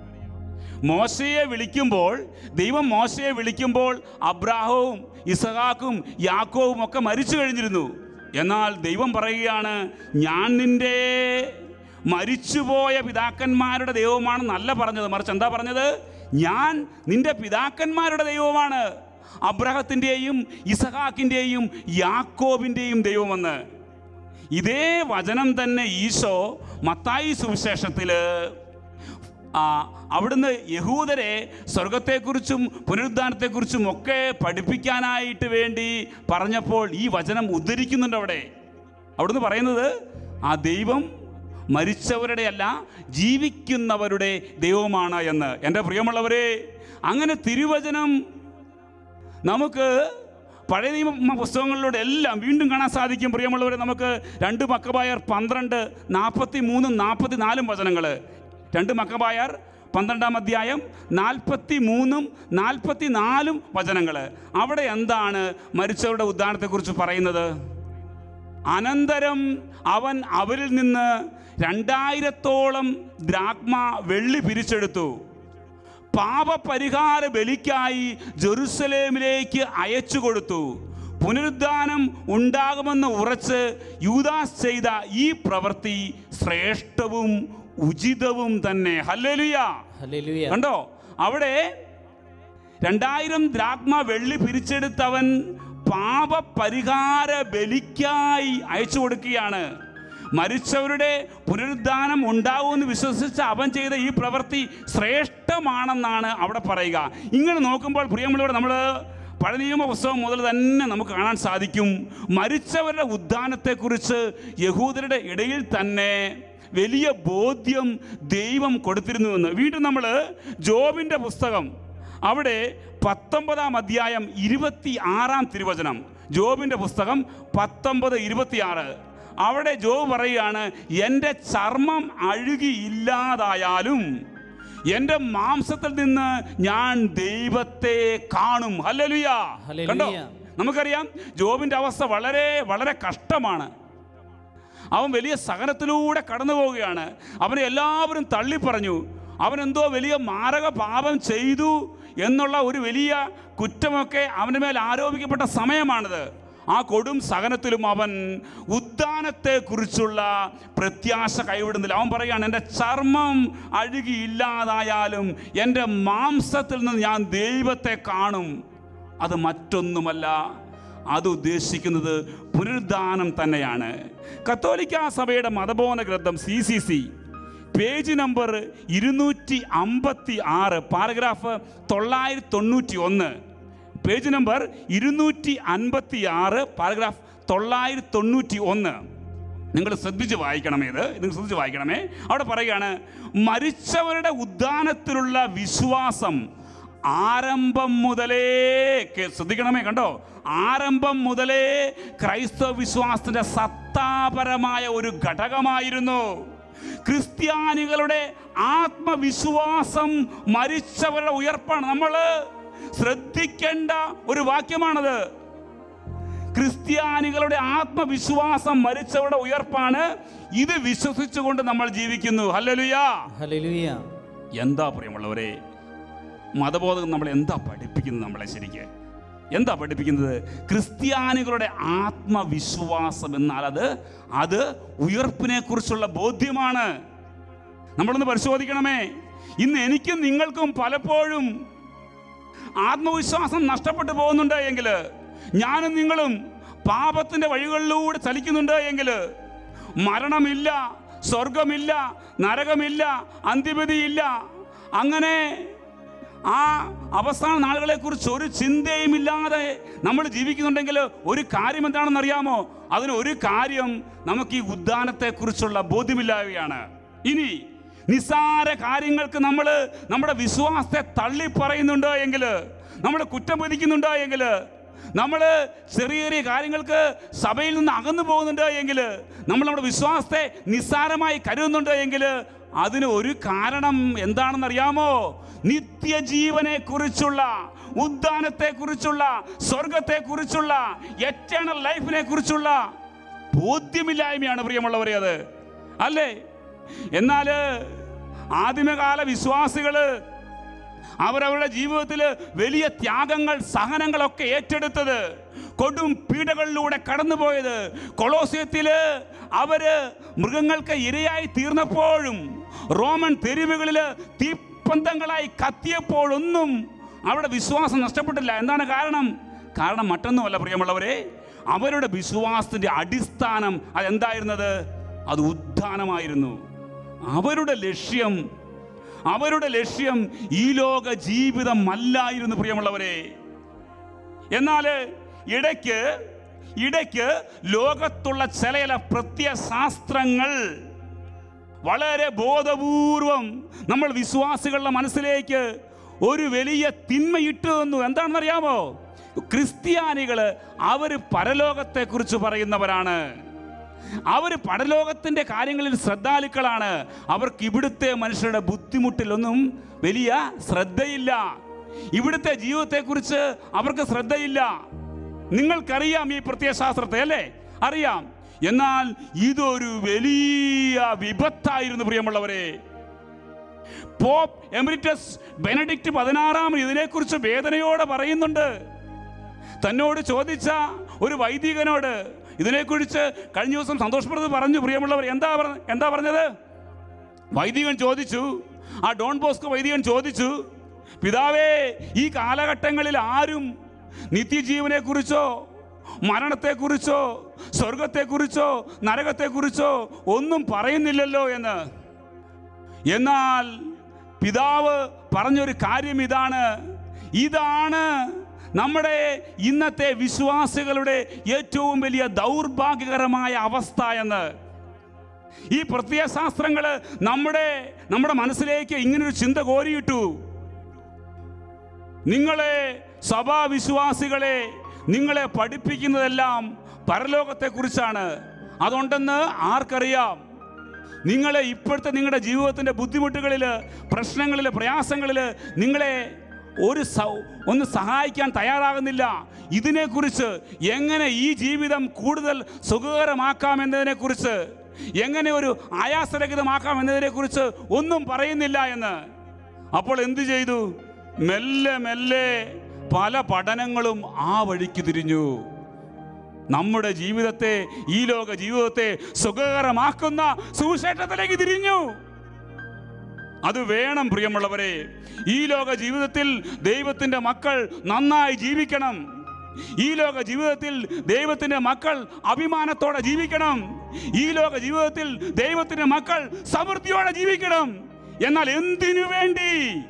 Speaker 1: മോശയെ വിളിക്കുമ്പോൾ ദൈവം മോശയെ വിളിക്കുമ്പോൾ അബ്രാഹവും ഇസഹാക്കും യാക്കോവും ഒക്കെ മരിച്ചു കഴിഞ്ഞിരുന്നു എന്നാൽ ദൈവം പറയുകയാണ് ഞാൻ നിന്റെ മരിച്ചുപോയ പിതാക്കന്മാരുടെ ദൈവമാണെന്നല്ല പറഞ്ഞത് മറിച്ച് എന്താ പറഞ്ഞത് ഞാൻ നിന്റെ പിതാക്കന്മാരുടെ ദൈവമാണ് അബ്രഹത്തിൻ്റെയും ഇസഹാക്കിൻ്റെയും യാക്കോബിൻ്റെയും ദൈവമെന്ന് ഇതേ വചനം തന്നെ ഈശോ മത്തായി സുവിശേഷത്തിൽ ആ അവിടുന്ന് യഹൂദരെ സ്വർഗത്തെക്കുറിച്ചും പുനരുദ്ധാനത്തെക്കുറിച്ചും ഒക്കെ പഠിപ്പിക്കാനായിട്ട് വേണ്ടി പറഞ്ഞപ്പോൾ ഈ വചനം ഉദ്ധരിക്കുന്നുണ്ട് അവിടെ അവിടുന്ന് പറയുന്നത് ആ ദൈവം മരിച്ചവരുടെ അല്ല ജീവിക്കുന്നവരുടെ ദൈവമാണ് എന്ന് എൻ്റെ പ്രിയമുള്ളവരെ അങ്ങനെ തിരുവചനം നമുക്ക് പഴയ നിയമ പുസ്തകങ്ങളിലൂടെ എല്ലാം വീണ്ടും കാണാൻ സാധിക്കും പ്രിയമുള്ളവരെ നമുക്ക് രണ്ട് മക്കബായർ പന്ത്രണ്ട് നാൽപ്പത്തി മൂന്നും നാൽപ്പത്തി നാലും വചനങ്ങൾ രണ്ട് മക്കബായർ പന്ത്രണ്ടാം അധ്യായം നാൽപ്പത്തി മൂന്നും നാൽപ്പത്തി നാലും വചനങ്ങൾ അവിടെ എന്താണ് മരിച്ചവരുടെ ഉദ്ധാനത്തെക്കുറിച്ച് പറയുന്നത് അനന്തരം അവൻ അവരിൽ നിന്ന് രണ്ടായിരത്തോളം ദ്രാഗ്മ വെള്ളി പിരിച്ചെടുത്തു പാപപരിഹാര ബലിക്കായി ജെറുസലേമിലേക്ക് അയച്ചു കൊടുത്തു പുനരുദ്ധാനം ഉണ്ടാകുമെന്ന് ഉറച്ച് യൂദാസ് ചെയ്ത ഈ പ്രവൃത്തി ശ്രേഷ്ഠവും ഉചിതവും തന്നെ ഹല്ലേലൂയ
Speaker 2: ഹല്ലേലൂയ
Speaker 1: കണ്ടോ അവിടെ രണ്ടായിരം ദ്രാഗ്മ വെള്ളി പിരിച്ചെടുത്തവൻ പാപപരിഹാര ബലിക്കായി അയച്ചു കൊടുക്കുകയാണ് മരിച്ചവരുടെ പുനരുദ്ധാനം ഉണ്ടാവുമെന്ന് വിശ്വസിച്ച് അവൻ ചെയ്ത ഈ പ്രവൃത്തി ശ്രേഷ്ഠമാണെന്നാണ് അവിടെ പറയുക ഇങ്ങനെ നോക്കുമ്പോൾ പ്രിയമുള്ളവർ നമ്മൾ പഴയ നിയമ പുസ്തകം മുതൽ തന്നെ നമുക്ക് കാണാൻ സാധിക്കും മരിച്ചവരുടെ ഉദ്ധാനത്തെക്കുറിച്ച് യഹൂദരുടെ ഇടയിൽ തന്നെ വലിയ ബോധ്യം ദൈവം കൊടുത്തിരുന്നുവെന്ന് വീണ്ടും നമ്മൾ ജോബിൻ്റെ പുസ്തകം അവിടെ പത്തൊമ്പതാം അധ്യായം ഇരുപത്തി ആറാം തിരുവചനം ജോബിൻ്റെ പുസ്തകം പത്തൊമ്പത് ഇരുപത്തിയാറ് അവിടെ ജോബ് പറയുകയാണ് എൻ്റെ ചർമ്മം അഴുകിയില്ലാതായാലും എൻ്റെ മാംസത്തിൽ നിന്ന് ഞാൻ ദൈവത്തെ കാണും ഹല്ലേലൂയ
Speaker 2: ഹല്ലേലൂയ.
Speaker 1: കണ്ടോ നമുക്കറിയാം ജോബിൻ്റെ അവസ്ഥ വളരെ വളരെ കഷ്ടമാണ് അവൻ വലിയ സഹനത്തിലൂടെ കടന്നു പോവുകയാണ് അവനെ എല്ലാവരും തള്ളിപ്പറഞ്ഞു അവൻ എന്തോ വലിയ മാരക പാപം ചെയ്തു എന്നുള്ള ഒരു വലിയ കുറ്റമൊക്കെ അവൻ്റെ മേൽ ആരോപിക്കപ്പെട്ട സമയമാണിത് ആ കൊടും സഹനത്തിലും അവൻ ഉദ്ധാനത്തെക്കുറിച്ചുള്ള പ്രത്യാശ കൈവിടുന്നില്ല അവൻ പറയുകയാണ് എൻ്റെ ചർമ്മം അഴുകിയില്ലാതായാലും എൻ്റെ മാംസത്തിൽ നിന്ന് ഞാൻ ദൈവത്തെ കാണും അത് മറ്റൊന്നുമല്ല അത് ഉദ്ദേശിക്കുന്നത് പുനരുദ്ധാനം തന്നെയാണ് കത്തോലിക്ക സഭയുടെ മതബോധന ഗ്രന്ഥം C C C page number ഇരുന്നൂറ്റി അമ്പത്തി ആറ് പാരഗ്രാഫ് തൊള്ളായിരത്തി തൊണ്ണൂറ്റി ഒന്ന് പേജ് നമ്പർ ഇരുന്നൂറ്റി അൻപത്തി ആറ് പാരഗ്രാഫ് തൊള്ളായിരത്തി തൊണ്ണൂറ്റി ഒന്ന് നിങ്ങൾ ശ്രദ്ധിച്ച് വായിക്കണമേ ഇത് നിങ്ങൾ ശ്രദ്ധിച്ച് വായിക്കണമേ അവിടെ പറയുകയാണ് മരിച്ചവരുടെ ഉദ്ധാനത്തിലുള്ള വിശ്വാസം ആരംഭം മുതലേ കേ- ശ്രദ്ധിക്കണമേ കണ്ടോ ആരംഭം മുതലേ ക്രൈസ്തവ വിശ്വാസത്തിന്റെ സത്താപരമായ ഒരു ഘടകമായിരുന്നു ക്രിസ്ത്യാനികളുടെ ആത്മവിശ്വാസം മരിച്ചവരുടെ ഉയർപ്പാണ് നമ്മൾ ശ്രദ്ധിക്കേണ്ട ഒരു വാക്യമാണത് ക്രിസ്ത്യാനികളുടെ ആത്മവിശ്വാസം മരിച്ചവരുടെ ഉയർപ്പാണ് ഇത് വിശ്വസിച്ചുകൊണ്ട് നമ്മൾ ജീവിക്കുന്നു ഹല്ലേലൂയാ
Speaker 2: ഹല്ലേലൂയ
Speaker 1: എന്താ പ്രിയമുള്ളവരെ മതബോധം നമ്മൾ എന്താ പഠിപ്പിക്കുന്നത് നമ്മളെ ശരിക്ക് എന്താ പഠിപ്പിക്കുന്നത് ക്രിസ്ത്യാനികളുടെ ആത്മവിശ്വാസം എന്നാൽ അത് അത് ഉയർപ്പിനെ കുറിച്ചുള്ള ബോധ്യമാണ് നമ്മളൊന്ന് പരിശോധിക്കണമേ ഇന്ന് എനിക്കും നിങ്ങൾക്കും പലപ്പോഴും ആത്മവിശ്വാസം നഷ്ടപ്പെട്ടു പോകുന്നുണ്ട് എങ്കിൽ ഞാനും നിങ്ങളും പാപത്തിന്റെ വഴികളിലൂടെ ചലിക്കുന്നുണ്ട് എങ്കിൽ മരണമില്ല സ്വർഗമില്ല നരകമില്ല അന്തിമതിയില്ല അങ്ങനെ ആ അവസാന നാളുകളെക്കുറിച്ച് ഒരു ചിന്തയുമില്ലാതെ നമ്മൾ ജീവിക്കുന്നുണ്ടെങ്കിൽ ഒരു കാര്യം എന്താണെന്ന് അറിയാമോ അതിന് ഒരു കാര്യം നമുക്ക് ഈ ഉദ്ധാനത്തെക്കുറിച്ചുള്ള ബോധ്യമില്ലായ്മയാണ് ഇനി നിസ്സാര കാര്യങ്ങൾക്ക് നമ്മൾ നമ്മുടെ വിശ്വാസത്തെ തള്ളി പറയുന്നുണ്ട് എങ്കിൽ നമ്മൾ കുറ്റം വിധിക്കുന്നുണ്ട് എങ്കിൽ നമ്മൾ ചെറിയ ചെറിയ കാര്യങ്ങൾക്ക് സഭയിൽ നിന്ന് അകന്നു പോകുന്നുണ്ട് എങ്കിൽ നമ്മൾ നമ്മുടെ വിശ്വാസത്തെ നിസ്സാരമായി കരുതുന്നുണ്ട് എങ്കിൽ അതിന് ഒരു കാരണം എന്താണെന്ന് അറിയാമോ നിത്യജീവനെ കുറിച്ചുള്ള ഉദ്ധാനത്തെ കുറിച്ചുള്ള സ്വർഗത്തെ കുറിച്ചുള്ള എറ്റേണൽ ലൈഫിനെ കുറിച്ചുള്ള ബോധ്യമില്ലായ്മയാണ് പ്രിയമുള്ളവരെ അത് അല്ലേ എന്നാൽ ആദിമകാല വിശ്വാസികള് അവരവരുടെ ജീവിതത്തിൽ വലിയ ത്യാഗങ്ങൾ സഹനങ്ങളൊക്കെ ഏറ്റെടുത്തത് കൊടും പീഡകളിലൂടെ കടന്നുപോയത് കൊളോസിയത്തില് അവര് മൃഗങ്ങൾക്ക് ഇരയായി തീർന്നപ്പോഴും റോമൻ തെരുവുകളിൽ തീപ്പന്തങ്ങളായി കത്തിയപ്പോഴൊന്നും അവരുടെ വിശ്വാസം നഷ്ടപ്പെട്ടില്ല എന്താണ് കാരണം കാരണം മറ്റൊന്നുമല്ല പ്രിയമുള്ളവരെ അവരുടെ വിശ്വാസത്തിന്റെ അടിസ്ഥാനം അതെന്തായിരുന്നത് അത് ഉദ്ധാനമായിരുന്നു അവരുടെ ലക്ഷ്യം അവരുടെ ലക്ഷ്യം ഈ ലോക ജീവിതമല്ലായിരുന്നു പ്രിയമുള്ളവരെ എന്നാൽ ഇടയ്ക്ക് ഇടയ്ക്ക് ലോകത്തുള്ള ചില ചില പ്രത്യശാസ്ത്രങ്ങൾ വളരെ ബോധപൂർവം നമ്മൾ വിശ്വാസികളുടെ മനസ്സിലേക്ക് ഒരു വലിയ തിന്മയിട്ടു തന്നു എന്താണെന്നറിയാമോ ക്രിസ്ത്യാനികൾ അവർ പരലോകത്തെക്കുറിച്ച് പറയുന്നവരാണ് അവർ പരലോകത്തിൻ്റെ കാര്യങ്ങളിൽ ശ്രദ്ധാലുക്കളാണ് അവർക്ക് ഇവിടുത്തെ മനുഷ്യരുടെ ബുദ്ധിമുട്ടിലൊന്നും വലിയ ശ്രദ്ധയില്ല ഇവിടുത്തെ ജീവിതത്തെക്കുറിച്ച് അവർക്ക് ശ്രദ്ധയില്ല നിങ്ങൾക്കറിയാം ഈ പ്രത്യയശാസ്ത്രത്തെ അല്ലേ അറിയാം എന്നാൽ ഇതൊരു വലിയ വിപത്തായിരുന്നു പ്രിയമുള്ളവരെ പോപ്പ് എമിരിറ്റസ് ബെനഡിക്റ്റ് പതിനാറാമൻ ഇതിനെക്കുറിച്ച് വേദനയോടെ പറയുന്നുണ്ട് തന്നോട് ചോദിച്ച ഒരു വൈദികനോട് ഇതിനെക്കുറിച്ച് കഴിഞ്ഞ ദിവസം സന്തോഷപ്രദ പറഞ്ഞു പ്രിയമുള്ളവർ എന്താ പറഞ്ഞ എന്താ പറഞ്ഞത് വൈദികൻ ചോദിച്ചു ആ ഡോൺ ബോസ്കോ വൈദികൻ ചോദിച്ചു പിതാവേ ഈ കാലഘട്ടങ്ങളിൽ ആരും നിത്യജീവനെക്കുറിച്ചോ മരണത്തെക്കുറിച്ചോ സ്വർഗത്തെക്കുറിച്ചോ നരകത്തെക്കുറിച്ചോ ഒന്നും പറയുന്നില്ലല്ലോ എന്ന് എന്നാൽ പിതാവ് പറഞ്ഞൊരു കാര്യം ഇതാണ് ഇതാണ് നമ്മുടെ ഇന്നത്തെ വിശ്വാസികളുടെ ഏറ്റവും വലിയ ദൗർഭാഗ്യകരമായ അവസ്ഥ എന്ന് ഈ പ്രത്യയശാസ്ത്രങ്ങൾ നമ്മുടെ നമ്മുടെ മനസ്സിലേക്ക് ഇങ്ങനൊരു ചിന്ത കോരിയിട്ടു നിങ്ങളെ സഭാവിശ്വാസികളെ നിങ്ങളെ പഠിപ്പിക്കുന്നതെല്ലാം പരലോകത്തെക്കുറിച്ചാണ് അതുണ്ടെന്ന് ആർക്കറിയാം നിങ്ങളെ ഇപ്പോഴത്തെ നിങ്ങളുടെ ജീവിതത്തിൻ്റെ ബുദ്ധിമുട്ടുകളിൽ പ്രശ്നങ്ങളിൽ പ്രയാസങ്ങളിൽ നിങ്ങളെ ഒരു സൗ- ഒന്ന് സഹായിക്കാൻ തയ്യാറാകുന്നില്ല ഇതിനെക്കുറിച്ച് എങ്ങനെ ഈ ജീവിതം കൂടുതൽ സുഖകരമാക്കാം എന്നതിനെക്കുറിച്ച് എങ്ങനെ ഒരു ആയാസരഹിതമാക്കാം എന്നതിനെക്കുറിച്ച് ഒന്നും പറയുന്നില്ല എന്ന് അപ്പോൾ എന്തു ചെയ്തു മെല്ലെ മെല്ലെ പല പഠനങ്ങളും ആ വഴിക്ക് തിരിഞ്ഞു നമ്മുടെ ജീവിതത്തെ ഈ ലോക ജീവിതത്തെ സുഖകരമാക്കുന്ന സുവിശേഷത്തിലേക്ക് തിരിഞ്ഞു അത് വേണം പ്രിയമുള്ളവരെ ഈ ലോക ജീവിതത്തിൽ ദൈവത്തിൻ്റെ മക്കൾ നന്നായി ജീവിക്കണം ഈ ലോക ജീവിതത്തിൽ ദൈവത്തിൻ്റെ മക്കൾ അഭിമാനത്തോടെ ജീവിക്കണം ഈ ലോക ജീവിതത്തിൽ ദൈവത്തിൻ്റെ മക്കൾ സമൃദ്ധിയോടെ ജീവിക്കണം എന്നാൽ എന്തിനു വേണ്ടി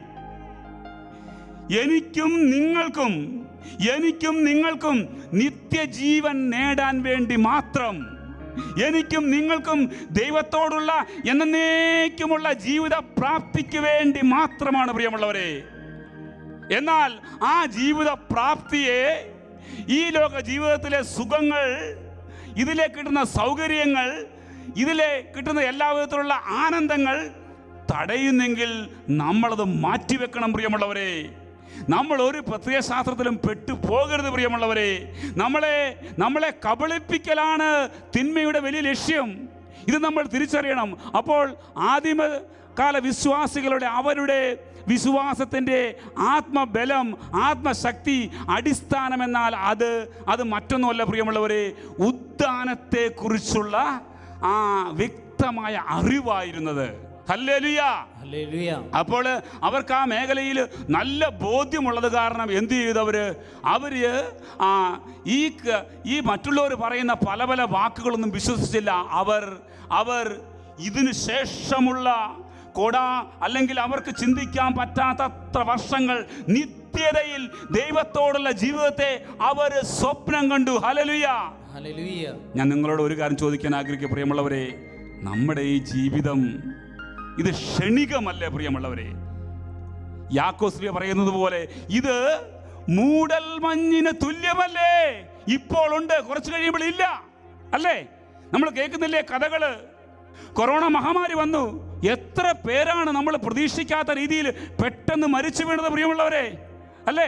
Speaker 1: എനിക്കും നിങ്ങൾക്കും എനിക്കും നിങ്ങൾക്കും നിത്യജീവൻ നേടാൻ വേണ്ടി മാത്രം എനിക്കും നിങ്ങൾക്കും ദൈവത്തോടുള്ള എന്നേക്കുമുള്ള ജീവിത പ്രാപ്തിക്ക് വേണ്ടി മാത്രമാണ് പ്രിയമുള്ളവരെ എന്നാൽ ആ ജീവിത പ്രാപ്തിയെ ഈ ലോക ജീവിതത്തിലെ സുഖങ്ങൾ ഇതിലെ കിട്ടുന്ന സൗകര്യങ്ങൾ ഇതിലെ കിട്ടുന്ന എല്ലാ വിധത്തിലുള്ള ആനന്ദങ്ങൾ തടയുന്നെങ്കിൽ നമ്മളത് മാറ്റിവെക്കണം പ്രിയമുള്ളവരെ നമ്മൾ ഒരു പ്രത്യയശാസ്ത്രത്തിലും പെട്ടു പോകരുത് പ്രിയമുള്ളവരെ നമ്മളെ നമ്മളെ കബളിപ്പിക്കലാണ് തിന്മയുടെ വലിയ ലക്ഷ്യം ഇത് നമ്മൾ തിരിച്ചറിയണം അപ്പോൾ ആദിമകാല വിശ്വാസികളുടെ അവരുടെ വിശ്വാസത്തിൻ്റെ ആത്മബലം ആത്മശക്തി അടിസ്ഥാനമെന്നാൽ അത് അത് മറ്റൊന്നുമല്ല പ്രിയമുള്ളവരെ ഉദ്ധാനത്തെക്കുറിച്ചുള്ള ആ വ്യക്തമായ അറിവായിരുന്നത് ഹല്ലേലൂയ
Speaker 2: ഹല്ലേലൂയ
Speaker 1: അപ്പോൾ അവർക്ക് ആ മേഖലയിൽ നല്ല ബോധ്യമുള്ളത് കാരണം എന്ത് ചെയ്തു അവർ അവർ ആ ഈ ക- ഈ മറ്റുള്ളവർ പറയുന്ന പല പല വാക്കുകളൊന്നും വിശ്വസിച്ചില്ല അവർ അവർ ഇതിനു ശേഷമുള്ള കൊട അല്ലെങ്കിൽ അവർക്ക് ചിന്തിക്കാൻ പറ്റാത്തത്ര വർഷങ്ങൾ നിത്യതയിൽ ദൈവത്തോടുള്ള ജീവിതത്തെ അവർ സ്വപ്നം കണ്ടു ഹലലുയ
Speaker 2: ഹല്ലേലൂയ
Speaker 1: ഞാൻ നിങ്ങളോട് ഒരു കാര്യം ചോദിക്കാൻ ആഗ്രഹിക്കുക പ്രിയമുള്ളവരെ നമ്മുടെ ഈ ജീവിതം ഇത് ക്ഷണികമല്ലേ പ്രിയമുള്ളവരെ യാക്കോസ്ലിയ പറയുന്നത് പോലെ ഇത് മൂടൽ മഞ്ഞിന് തുല്യമല്ലേ ഇപ്പോൾ ഉണ്ട് കുറച്ച് കഴിയുമ്പോൾ ഇല്ല അല്ലേ നമ്മൾ കേൾക്കുന്നില്ലേ കഥകള് കൊറോണ മഹാമാരി വന്നു എത്ര പേരാണ് നമ്മൾ പ്രതീക്ഷിക്കാത്ത രീതിയിൽ പെട്ടെന്ന് മരിച്ചു വീണത് പ്രിയമുള്ളവരെ അല്ലേ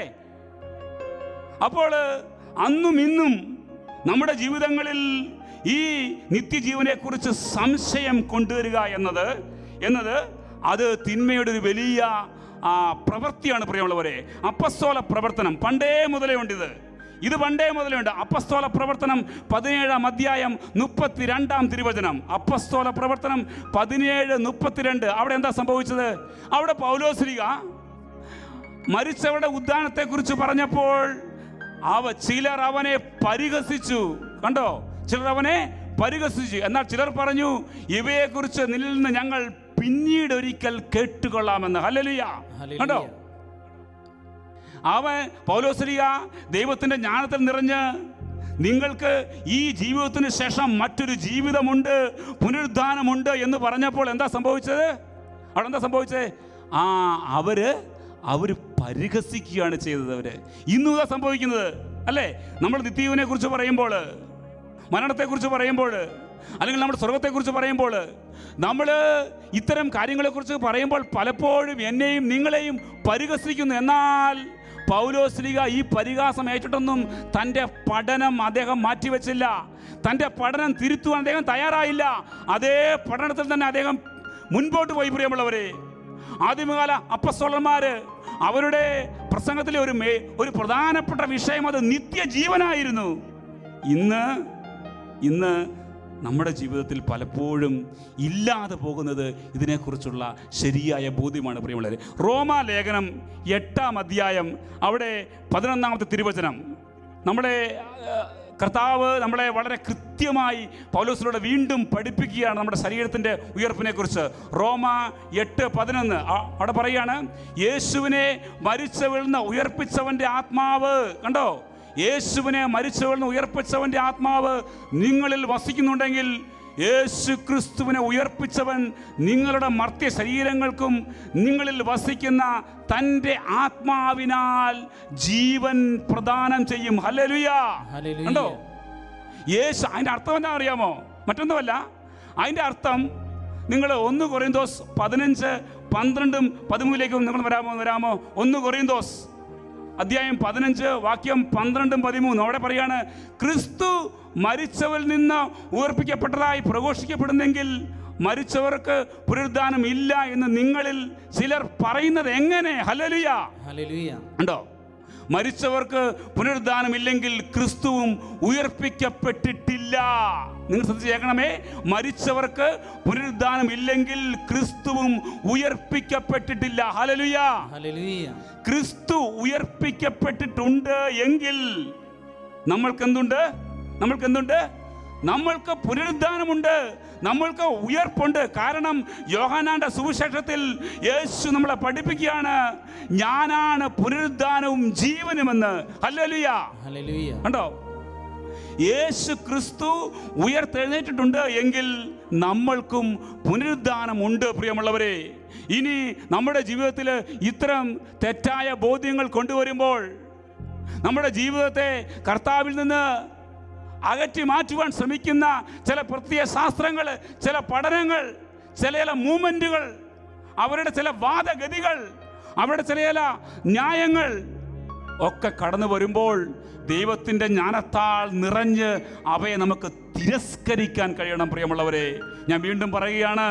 Speaker 1: അപ്പോൾ അന്നും ഇന്നും നമ്മുടെ ജീവിതങ്ങളിൽ ഈ നിത്യജീവനെക്കുറിച്ച് സംശയം കൊണ്ടുവരിക എന്നത് എന്നത് അത് തിന്മയുടെ ഒരു വലിയ ആ, പ്രവൃത്തിയാണ് പ്രിയമുള്ളവരെ അപ്പസ്തോല പ്രവർത്തനം പണ്ടേ മുതലേ ഉണ്ട് ഇത് ഇത് പണ്ടേ മുതലേ ഉണ്ട് അപ്പസ്തോല പ്രവർത്തനം പതിനേഴാം അധ്യായം മുപ്പത്തിരണ്ടാം തിരുവചനം അപ്പസ്തോല പ്രവർത്തനം പതിനേഴ് മുപ്പത്തിരണ്ട് അവിടെ എന്താ സംഭവിച്ചത് അവിടെ പൗലോസ്ലിക മരിച്ചവരുടെ ഉദ്ധാനത്തെക്കുറിച്ച് പറഞ്ഞപ്പോൾ അവ ചിലർ അവനെ പരിഹസിച്ചു കണ്ടോ ചിലർ അവനെ പരിഹസിച്ചു എന്നാൽ ചിലർ പറഞ്ഞു ഇവയെക്കുറിച്ച് നിന്നിൽ നിന്ന് ഞങ്ങൾ പിന്നീട് ഒരിക്കൽ കേട്ടുകൊള്ളാമെന്ന് ഹല്ലേലൂയ
Speaker 2: ഹല്ലേലൂയ.
Speaker 1: കണ്ടോ അവൻ പൗലോസ്ലിക ദൈവത്തിന്റെ ജ്ഞാനത്തിൽ നിറഞ്ഞ് നിങ്ങൾക്ക് ഈ ജീവിതത്തിന് ശേഷം മറ്റൊരു ജീവിതമുണ്ട് പുനരുദ്ധാനമുണ്ട് എന്ന് പറഞ്ഞപ്പോൾ എന്താ സംഭവിച്ചത് അവിടെ എന്താ സംഭവിച്ചത് ആ അവര് അവര് പരിഹസിക്കുകയാണ് ചെയ്തത് അവര് ഇന്നും ഇതാ സംഭവിക്കുന്നത് അല്ലേ നമ്മൾ നിത്യജീവനെ കുറിച്ച് പറയുമ്പോൾ മരണത്തെക്കുറിച്ച് പറയുമ്പോൾ അല്ലെങ്കിൽ നമ്മുടെ സ്വർഗത്തെക്കുറിച്ച് പറയുമ്പോൾ നമ്മൾ ഇത്തരം കാര്യങ്ങളെക്കുറിച്ച് പറയുമ്പോൾ പലപ്പോഴും എന്നെയും നിങ്ങളെയും പരിഹസിക്കുന്നു എന്നാൽ പൗലോസ്ലിക ഈ പരിഹാസം ഏറ്റിട്ടൊന്നും തൻ്റെ പഠനം അദ്ദേഹം മാറ്റിവെച്ചില്ല തൻ്റെ പഠനം തിരുത്തുവാൻ അദ്ദേഹം തയ്യാറായില്ല അതേ പഠനത്തിൽ തന്നെ അദ്ദേഹം മുൻപോട്ട് പോയി പ്രിയമുള്ളവരെ ആദ്യമകാല അപ്പസ്തോലന്മാര് അവരുടെ പ്രസംഗത്തിലെ ഒരു മേ ഒരു പ്രധാനപ്പെട്ട വിഷയം അത് നിത്യജീവനായിരുന്നു ഇന്ന് ഇന്ന് നമ്മുടെ ജീവിതത്തിൽ പലപ്പോഴും ഇല്ലാതെ പോകുന്നത് ഇതിനെക്കുറിച്ചുള്ള ശരിയായ ബോധ്യമാണ് പ്രിയമുള്ളവർ റോമാ ലേഖനം എട്ടാം അധ്യായം അവിടെ പതിനൊന്നാമത്തെ തിരുവചനം നമ്മുടെ ആ, കർത്താവ് നമ്മളെ വളരെ കൃത്യമായി പൗലോസിലൂടെ വീണ്ടും പഠിപ്പിക്കുകയാണ് നമ്മുടെ ശരീരത്തിൻ്റെ ഉയർപ്പിനെ കുറിച്ച് റോമ എട്ട് പതിനൊന്ന് ആ, അവിടെ പറയാണ് യേശുവിനെ മരിച്ചവരിൽ നിന്ന് ഉയർപ്പിച്ചവൻ്റെ ആത്മാവ് കണ്ടോ യേശുവിനെ മരിച്ചവരിൽ നിന്ന് ഉയർപ്പിച്ചവൻ്റെ ആത്മാവ് നിങ്ങളിൽ വസിക്കുന്നുണ്ടെങ്കിൽ യേശു ക്രിസ്തുവിനെ ഉയർപ്പിച്ചവൻ നിങ്ങളുടെ മർത്യ ശരീരങ്ങൾക്കും നിങ്ങളിൽ വസിക്കുന്ന തൻ്റെ ആത്മാവിനാൽ ജീവൻ പ്രദാനം ചെയ്യും ഹല്ലേലൂയ
Speaker 2: ഹല്ലേലൂയ.
Speaker 1: കണ്ടോ യേശു അതിൻ്റെ അർത്ഥം എന്താ അറിയാമോ മറ്റൊന്നുമല്ല അതിൻ്റെ അർത്ഥം നിങ്ങൾ ഒന്ന് കൊറിയന്തോസ് പതിനഞ്ച് പന്ത്രണ്ടും പതിമൂന്നിലേക്കും നിങ്ങൾ വരാമോ വരാമോ ഒന്ന് കൊറിയന്തോസ് അധ്യായം പതിനഞ്ച് വാക്യം പന്ത്രണ്ടും പതിമൂന്നും അവിടെ പറയാണ് ക്രിസ്തു മരിച്ചവരിൽ നിന്ന് ഉയർപ്പിക്കപ്പെട്ടതായി പ്രഘോഷിക്കപ്പെടുന്നെങ്കിൽ മരിച്ചവർക്ക് പുനരുദ്ധാനം ഇല്ല എന്ന് നിങ്ങളിൽ ചിലർ പറയുന്നത് എങ്ങനെ ഹലലുയ
Speaker 2: ഹല്ലേലൂയ
Speaker 1: ഉണ്ടോ മരിച്ചവർക്ക് പുനരുദ്ധാനമില്ലെങ്കിൽ ക്രിസ്തുവും ഉയർപ്പിക്കപ്പെട്ടിട്ടില്ല നിങ്ങൾ ശ്രദ്ധിച്ച് കേൾക്കണമേ മരിച്ചവർക്ക് പുനരുദ്ധാനമില്ലെങ്കിൽ ക്രിസ്തുവും ഉയർപ്പിക്കപ്പെട്ടിട്ടില്ല ഹലലുയ
Speaker 2: ഹല്ലേലൂയ
Speaker 1: ക്രിസ്തു ഉയർപ്പിക്കപ്പെട്ടിട്ടുണ്ട് എങ്കിൽ നമ്മൾക്ക് എന്തുണ്ട് നമ്മൾക്ക് എന്തുണ്ട് നമ്മൾക്ക് പുനരുദ്ധാനമുണ്ട് നമ്മൾക്ക് ഉയർപ്പുണ്ട് കാരണം യോഹനാന്റെ സുവിശേഷത്തിൽ യേശു നമ്മളെ പഠിപ്പിക്കുകയാണ് ഞാനാണ് പുനരുദ്ധാനവും ജീവനുമെന്ന് ഹല്ലേലൂയ
Speaker 2: ഹല്ലേലൂയ
Speaker 1: കണ്ടോ യേശു ക്രിസ്തു ഉയർത്തെഴുന്നേറ്റിട്ടുണ്ട് എങ്കിൽ നമ്മൾക്കും പുനരുദ്ധാനമുണ്ട് പ്രിയമുള്ളവരെ ഇനി നമ്മുടെ ജീവിതത്തിൽ ഇത്തരം തെറ്റായ ബോധ്യങ്ങൾ കൊണ്ടുവരുമ്പോൾ നമ്മുടെ ജീവിതത്തെ കർത്താവിൽ നിന്ന് അകറ്റി മാറ്റുവാൻ ശ്രമിക്കുന്ന ചില പ്രത്യേക ശാസ്ത്രങ്ങൾ ചില പഠനങ്ങൾ ചില ചില മൂവ്മെൻറ്റുകൾ അവരുടെ ചില വാദഗതികൾ അവരുടെ ചില ചില ന്യായങ്ങൾ ഒക്കെ കടന്നു വരുമ്പോൾ ദൈവത്തിൻ്റെ ജ്ഞാനത്താൽ നിറഞ്ഞ് അവയെ നമുക്ക് തിരസ്കരിക്കാൻ കഴിയണം പ്രിയമുള്ളവരെ ഞാൻ വീണ്ടും പറയുകയാണ്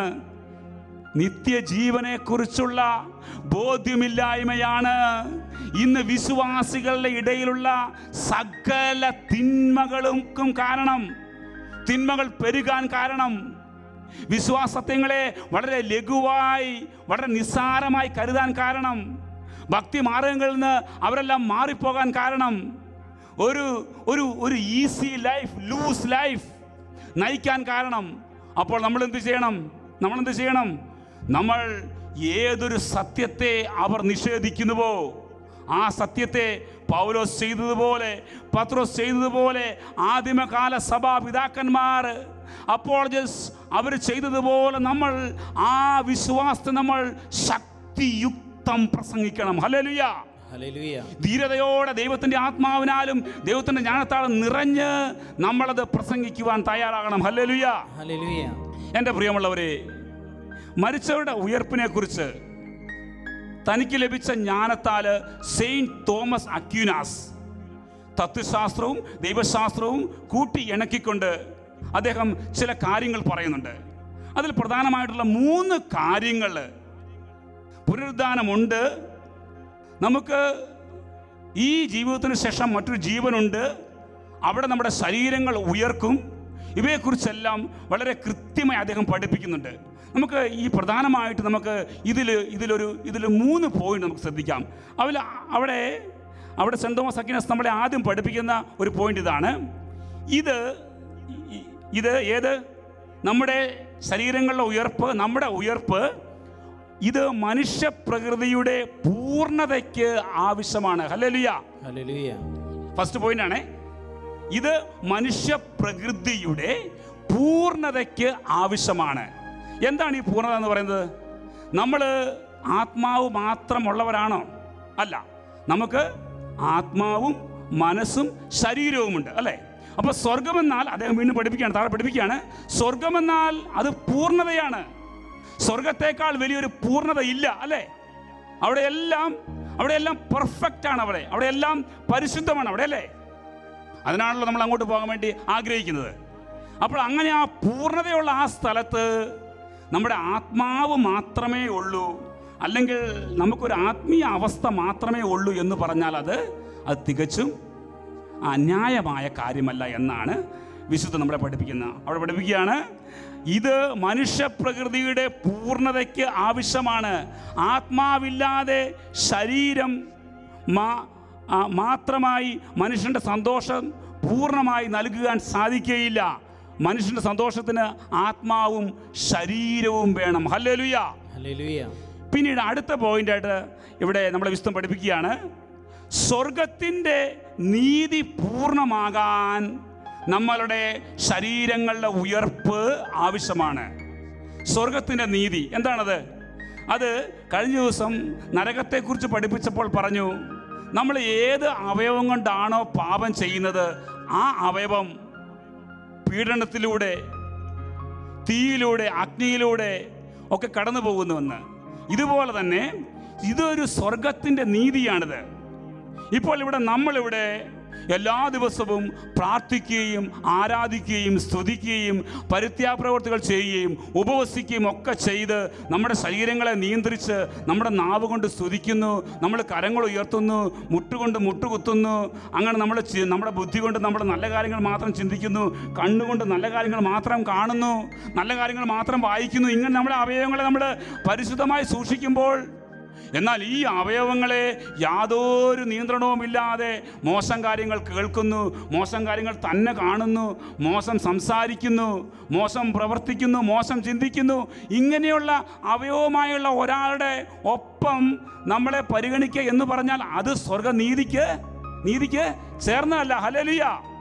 Speaker 1: നിത്യജീവനെക്കുറിച്ചുള്ള ബോധ്യമില്ലായ്മയാണ് ഇന്ന് വിശ്വാസികളുടെ ഇടയിലുള്ള സകല തിന്മകൾക്കും കാരണം തിന്മകൾ പെരുകാൻ കാരണം വിശ്വാസത്യങ്ങളെ വളരെ ലഘുവായി വളരെ നിസ്സാരമായി കരുതാൻ കാരണം ഭക്തി മാർഗങ്ങളിൽ നിന്ന് അവരെല്ലാം മാറിപ്പോകാൻ കാരണം ഒരു ഒരു ഒരു ഈസി ലൈഫ് ലൂസ് ലൈഫ് നയിക്കാൻ കാരണം അപ്പോൾ നമ്മൾ എന്ത് ചെയ്യണം നമ്മൾ എന്ത് ചെയ്യണം നമ്മൾ ഏതൊരു സത്യത്തെ അവർ നിഷേധിക്കുന്നുവോ ആ സത്യത്തെ പൗലോസ് ചെയ്തതുപോലെ പത്രോസ് ചെയ്തതുപോലെ ആദിമകാല സഭാ പിതാക്കന്മാർ അപ്പോൾ അവർ ചെയ്തതുപോലെ നമ്മൾ ആ വിശ്വാസത്തെ നമ്മൾ ശക്തിയുക്തം പ്രസംഗിക്കണം ഹല്ലേലൂയ
Speaker 2: ഹല്ലേലൂയ
Speaker 1: ധീരതയോടെ ദൈവത്തിൻ്റെ ആത്മാവിനാലും ദൈവത്തിൻ്റെ ജ്ഞാനത്താലും നിറഞ്ഞ് നമ്മളത് പ്രസംഗിക്കുവാൻ തയ്യാറാകണം ഹല്ലേലൂയ
Speaker 2: ഹല്ലേലൂയ
Speaker 1: എൻ്റെ പ്രിയമുള്ളവരെ മരിച്ചവരുടെ ഉയർപ്പിനെ കുറിച്ച് തനിക്ക് ലഭിച്ച ജ്ഞാനത്താൽ സെയിൻറ്റ് തോമസ് അക്യൂനാസ് തത്വശാസ്ത്രവും ദൈവശാസ്ത്രവും കൂട്ടി ഇണക്കിക്കൊണ്ട് അദ്ദേഹം ചില കാര്യങ്ങൾ പറയുന്നുണ്ട് അതിൽ പ്രധാനമായിട്ടുള്ള മൂന്ന് കാര്യങ്ങൾ പുനരുദ്ധാനമുണ്ട് നമുക്ക് ഈ ജീവിതത്തിന് ശേഷം മറ്റൊരു ജീവനുണ്ട് അവിടെ നമ്മുടെ ശരീരങ്ങൾ ഉയർക്കും ഇവയെക്കുറിച്ചെല്ലാം വളരെ കൃത്യമായി അദ്ദേഹം പഠിപ്പിക്കുന്നുണ്ട് നമുക്ക് ഈ പ്രധാനമായിട്ട് നമുക്ക് ഇതിൽ ഇതിലൊരു ഇതിൽ മൂന്ന് പോയിന്റ് നമുക്ക് ശ്രദ്ധിക്കാം അതിൽ അവിടെ അവിടെ സെൻറ് തോമസ് അക്കിനസ് നമ്മളെ ആദ്യം പഠിപ്പിക്കുന്ന ഒരു പോയിന്റ് ഇതാണ് ഇത് ഇ- ഇത് ഏത് നമ്മുടെ ശരീരങ്ങളുടെ ഉയർപ്പ് നമ്മുടെ ഉയർപ്പ് ഇത് മനുഷ്യപ്രകൃതിയുടെ പൂർണ്ണതയ്ക്ക് ആവശ്യമാണ് ഹല്ലേലൂയ
Speaker 2: ഹല്ലേലൂയ
Speaker 1: ഫസ്റ്റ് പോയിന്റ് ആണ് ഇത് മനുഷ്യപ്രകൃതിയുടെ പൂർണ്ണതയ്ക്ക് ആവശ്യമാണ് എന്താണ് ഈ പൂർണ്ണത എന്ന് പറയുന്നത് നമ്മൾ ആത്മാവ് മാത്രമുള്ളവരാണോ അല്ല നമുക്ക് ആത്മാവും മനസ്സും ശരീരവുമുണ്ട് അല്ലേ അപ്പൊ സ്വർഗമെന്നാൽ അദ്ദേഹം വീണ്ടും പഠിപ്പിക്കുകയാണ് താഴെ പഠിപ്പിക്കുകയാണ് സ്വർഗമെന്നാൽ അത് പൂർണ്ണതയാണ് സ്വർഗത്തേക്കാൾ വലിയൊരു പൂർണ്ണത ഇല്ല അല്ലേ അവിടെ എല്ലാം അവിടെ എല്ലാം പെർഫെക്റ്റ് ആണ് അവിടെ അവിടെ എല്ലാം പരിശുദ്ധമാണ് അവിടെ അല്ലേ അതിനാണല്ലോ നമ്മൾ അങ്ങോട്ട് പോകാൻ വേണ്ടി ആഗ്രഹിക്കുന്നത് അപ്പോൾ അങ്ങനെ ആ പൂർണ്ണതയുള്ള ആ സ്ഥലത്ത് നമ്മുടെ ആത്മാവ് മാത്രമേ ഉള്ളൂ അല്ലെങ്കിൽ നമുക്കൊരു ആത്മീയ അവസ്ഥ മാത്രമേ ഉള്ളൂ എന്ന് പറഞ്ഞാൽ അത് അത് തികച്ചും അന്യായമായ കാര്യമല്ല എന്നാണ് വിശുദ്ധ നമ്മളെ പഠിപ്പിക്കുന്നത് അവിടെ പഠിപ്പിക്കുകയാണ് ഇത് മനുഷ്യപ്രകൃതിയുടെ പൂർണ്ണതയ്ക്ക് ആവശ്യമാണ് ആത്മാവില്ലാതെ ശരീരം മാ- ആ, മാത്രമായി മനുഷ്യൻ്റെ സന്തോഷം പൂർണ്ണമായി നൽകുവാൻ സാധിക്കുകയില്ല മനുഷ്യൻ്റെ സന്തോഷത്തിന് ആത്മാവും ശരീരവും വേണം ഹല്ലേലൂയ
Speaker 2: ഹല്ലേലൂയ
Speaker 1: പിന്നീട് അടുത്ത പോയിന്റായിട്ട് ഇവിടെ നമ്മളെ വിശുദ്ധം പഠിപ്പിക്കുകയാണ് സ്വർഗത്തിൻ്റെ നീതി പൂർണ്ണമാകാൻ നമ്മളുടെ ശരീരങ്ങളുടെ ഉയർപ്പ് ആവശ്യമാണ് സ്വർഗത്തിൻ്റെ നീതി എന്താണത് അത് കഴിഞ്ഞ ദിവസം നരകത്തെക്കുറിച്ച് പഠിപ്പിച്ചപ്പോൾ പറഞ്ഞു നമ്മൾ ഏത് അവയവം കൊണ്ടാണോ പാപം ചെയ്യുന്നത് ആ അവയവം പീഡനത്തിലൂടെ തീയിലൂടെ അഗ്നിയിലൂടെ ഒക്കെ കടന്നു പോകുന്നുവെന്ന് ഇതുപോലെ തന്നെ ഇതൊരു സ്വർഗത്തിൻ്റെ നീതിയാണിത് ഇപ്പോൾ ഇവിടെ നമ്മളിവിടെ എല്ലാ ദിവസവും പ്രാർത്ഥിക്കുകയും ആരാധിക്കുകയും സ്തുതിക്കുകയും പരിത്യാപ്രവർത്തികൾ ചെയ്യുകയും ഉപവസിക്കുകയും ഒക്കെ ചെയ്ത് നമ്മുടെ ശരീരങ്ങളെ നിയന്ത്രിച്ച് നമ്മുടെ നാവ് കൊണ്ട് സ്തുതിക്കുന്നു നമ്മൾ കരങ്ങൾ ഉയർത്തുന്നു മുട്ടുകൊണ്ട് മുട്ടുകുത്തുന്നു അങ്ങനെ നമ്മൾ ചി- നമ്മുടെ ബുദ്ധി കൊണ്ട് നമ്മൾ നല്ല കാര്യങ്ങൾ മാത്രം ചിന്തിക്കുന്നു കണ്ണുകൊണ്ട് നല്ല കാര്യങ്ങൾ മാത്രം കാണുന്നു നല്ല കാര്യങ്ങൾ മാത്രം വായിക്കുന്നു ഇങ്ങനെ നമ്മുടെ അവയവങ്ങളെ നമ്മൾ പരിശുദ്ധമായി സൂക്ഷിക്കുമ്പോൾ എന്നാൽ ഈ അവയവങ്ങളെ യാതൊരു നിയന്ത്രണവുമില്ലാതെ മോശം കാര്യങ്ങൾ കേൾക്കുന്നു മോശം കാര്യങ്ങൾ തന്നെ കാണുന്നു മോശം സംസാരിക്കുന്നു മോശം പ്രവർത്തിക്കുന്നു മോശം ചിന്തിക്കുന്നു ഇങ്ങനെയുള്ള അവയവമായുള്ള ഒരാളുടെ ഒപ്പം നമ്മളെ പരിഗണിക്കുക എന്ന് പറഞ്ഞാൽ അത് സ്വർഗനീതിക്ക് നീതിക്ക് ചേർന്നതല്ല ഹലലിയ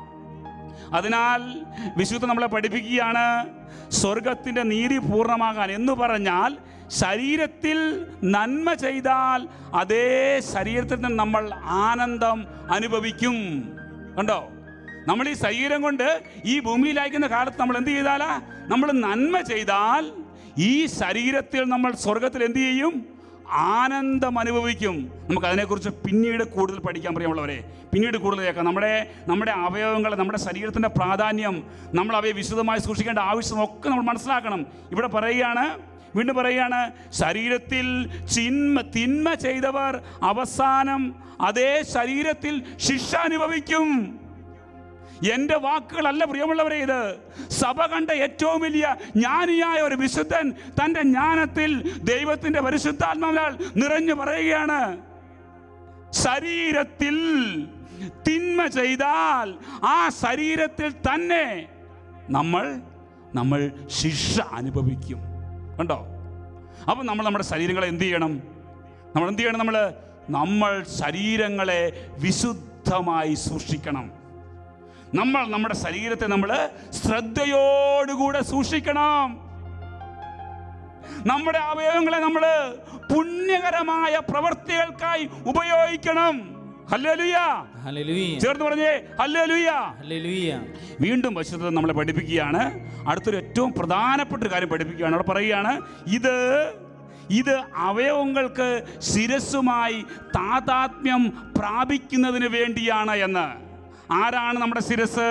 Speaker 1: അതിനാൽ വിശുദ്ധ നമ്മളെ പഠിപ്പിക്കുകയാണ് സ്വർഗത്തിൻ്റെ നീതി പൂർണ്ണമാകാൻ എന്ന് പറഞ്ഞാൽ ശരീരത്തിൽ നന്മ ചെയ്താൽ അതേ ശരീരത്തിൽ നിന്ന് നമ്മൾ ആനന്ദം അനുഭവിക്കും കണ്ടോ നമ്മൾ ഈ ശരീരം കൊണ്ട് ഈ ഭൂമിയിലായിരിക്കുന്ന കാലത്ത് നമ്മൾ എന്ത് ചെയ്താലാ നമ്മൾ നന്മ ചെയ്താൽ ഈ ശരീരത്തിൽ നമ്മൾ സ്വർഗത്തിൽ എന്ത് ചെയ്യും ആനന്ദം അനുഭവിക്കും നമുക്ക് അതിനെക്കുറിച്ച് പിന്നീട് കൂടുതൽ പഠിക്കാൻ പ്രിയമുള്ളവരെ പിന്നീട് കൂടുതൽ കേൾക്കാം നമ്മുടെ നമ്മുടെ അവയവങ്ങൾ നമ്മുടെ ശരീരത്തിൻ്റെ പ്രാധാന്യം നമ്മൾ അവയെ വിശദമായി സൂക്ഷിക്കേണ്ട ആവശ്യം ഒക്കെ നമ്മൾ മനസ്സിലാക്കണം ഇവിടെ പറയുകയാണ് വീണ്ടും പറയുകയാണ് ശരീരത്തിൽ ചിന്മ തിന്മ ചെയ്തവർ അവസാനം അതേ ശരീരത്തിൽ ശിക്ഷ അനുഭവിക്കും എന്റെ വാക്കുകളല്ല പ്രിയമുള്ളവരെ ഇത് സഭ കണ്ട ഏറ്റവും വലിയ ജ്ഞാനിയായ ഒരു വിശുദ്ധൻ തന്റെ ജ്ഞാനത്തിൽ ദൈവത്തിന്റെ പരിശുദ്ധാത്മാവിനാൽ നിറഞ്ഞു പറയുകയാണ് ശരീരത്തിൽ തിന്മ ചെയ്താൽ ആ ശരീരത്തിൽ തന്നെ നമ്മൾ നമ്മൾ ശിക്ഷ അനുഭവിക്കും കണ്ടോ അപ്പം നമ്മൾ നമ്മുടെ ശരീരങ്ങളെ എന്ത് ചെയ്യണം നമ്മൾ എന്ത് ചെയ്യണം നമ്മൾ നമ്മൾ ശരീരങ്ങളെ വിശുദ്ധമായി സൂക്ഷിക്കണം നമ്മൾ നമ്മുടെ ശരീരത്തെ നമ്മൾ ശ്രദ്ധയോടുകൂടെ സൂക്ഷിക്കണം നമ്മുടെ അവയവങ്ങളെ നമ്മൾ പുണ്യകരമായ പ്രവൃത്തികൾക്കായി ഉപയോഗിക്കണം ഹല്ലേലൂയ
Speaker 2: ഹല്ലേലൂയ
Speaker 1: ചേർന്ന് പറഞ്ഞേ ഹല്ലേലൂയ
Speaker 2: ഹല്ലേലൂയ
Speaker 1: വീണ്ടും പശുദ്ധ നമ്മളെ പഠിപ്പിക്കുകയാണ് അടുത്തൊരു ഏറ്റവും പ്രധാനപ്പെട്ട ഒരു കാര്യം പഠിപ്പിക്കുകയാണ് അവിടെ പറയുകയാണ് ഇത് ഇത് അവയവങ്ങൾക്ക് ശിരസ്സുമായി താതാത്മ്യം പ്രാപിക്കുന്നതിന് വേണ്ടിയാണ് എന്ന് ആരാണ് നമ്മുടെ ശിരസ്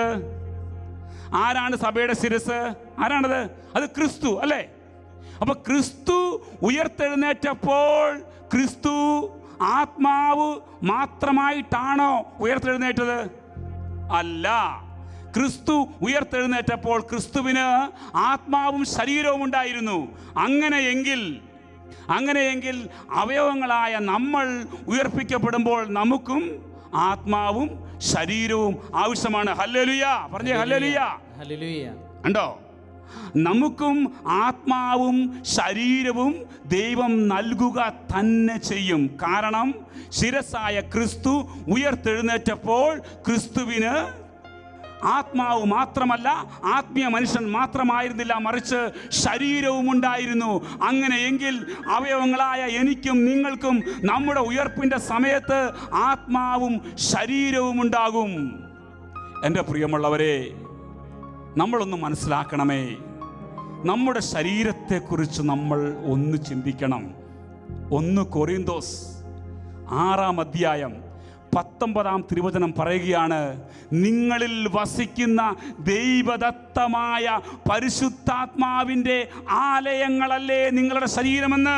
Speaker 1: ആരാണ് സഭയുടെ ശിരസ് ആരാണത് അത് ക്രിസ്തു അല്ലേ അപ്പൊ ക്രിസ്തു ഉയർത്തെഴുന്നേറ്റപ്പോൾ ക്രിസ്തു ആത്മാവ് മാത്രമായിട്ടാണോ ഉയർത്തെഴുന്നേറ്റത് അല്ല ക്രിസ്തു ഉയർത്തെഴുന്നേറ്റപ്പോൾ ക്രിസ്തുവിന് ആത്മാവും ശരീരവും ഉണ്ടായിരുന്നു അങ്ങനെയെങ്കിൽ അങ്ങനെയെങ്കിൽ അവയവങ്ങളായ നമ്മൾ ഉയർപ്പിക്കപ്പെടുമ്പോൾ നമുക്കും ആത്മാവും ശരീരവും ആവശ്യമാണ് ഹല്ലേലൂയ പറഞ്ഞേ ഹല്ലേലൂയ
Speaker 2: ഹല്ലേലൂയ
Speaker 1: ഉണ്ടോ നമുക്കും ആത്മാവും ശരീരവും ദൈവം നൽകുക തന്നെ ചെയ്യും കാരണം ശിരസായ ക്രിസ്തു ഉയർത്തെഴുന്നേറ്റപ്പോൾ ക്രിസ്തുവിന് ആത്മാവ് മാത്രമല്ല ആത്മീയ മനുഷ്യൻ മാത്രമായിരുന്നില്ല മറിച്ച് ശരീരവും ഉണ്ടായിരുന്നു അങ്ങനെയെങ്കിൽ അവയവങ്ങളായ എനിക്കും നിങ്ങൾക്കും നമ്മുടെ ഉയർപ്പിൻ്റെ സമയത്ത് ആത്മാവും ശരീരവും ഉണ്ടാകും എൻ്റെ പ്രിയമുള്ളവരെ നമ്മളൊന്ന് മനസ്സിലാക്കണമേ നമ്മുടെ ശരീരത്തെക്കുറിച്ച് നമ്മൾ ഒന്ന് ചിന്തിക്കണം ഒന്ന് കൊറിന്തോസ് ആറാം അധ്യായം പത്തൊമ്പതാം തിരുവചനം പറയുകയാണ് നിങ്ങളിൽ വസിക്കുന്ന ദൈവദത്തമായ പരിശുദ്ധാത്മാവിൻ്റെ ആലയങ്ങളല്ലേ നിങ്ങളുടെ ശരീരമെന്ന്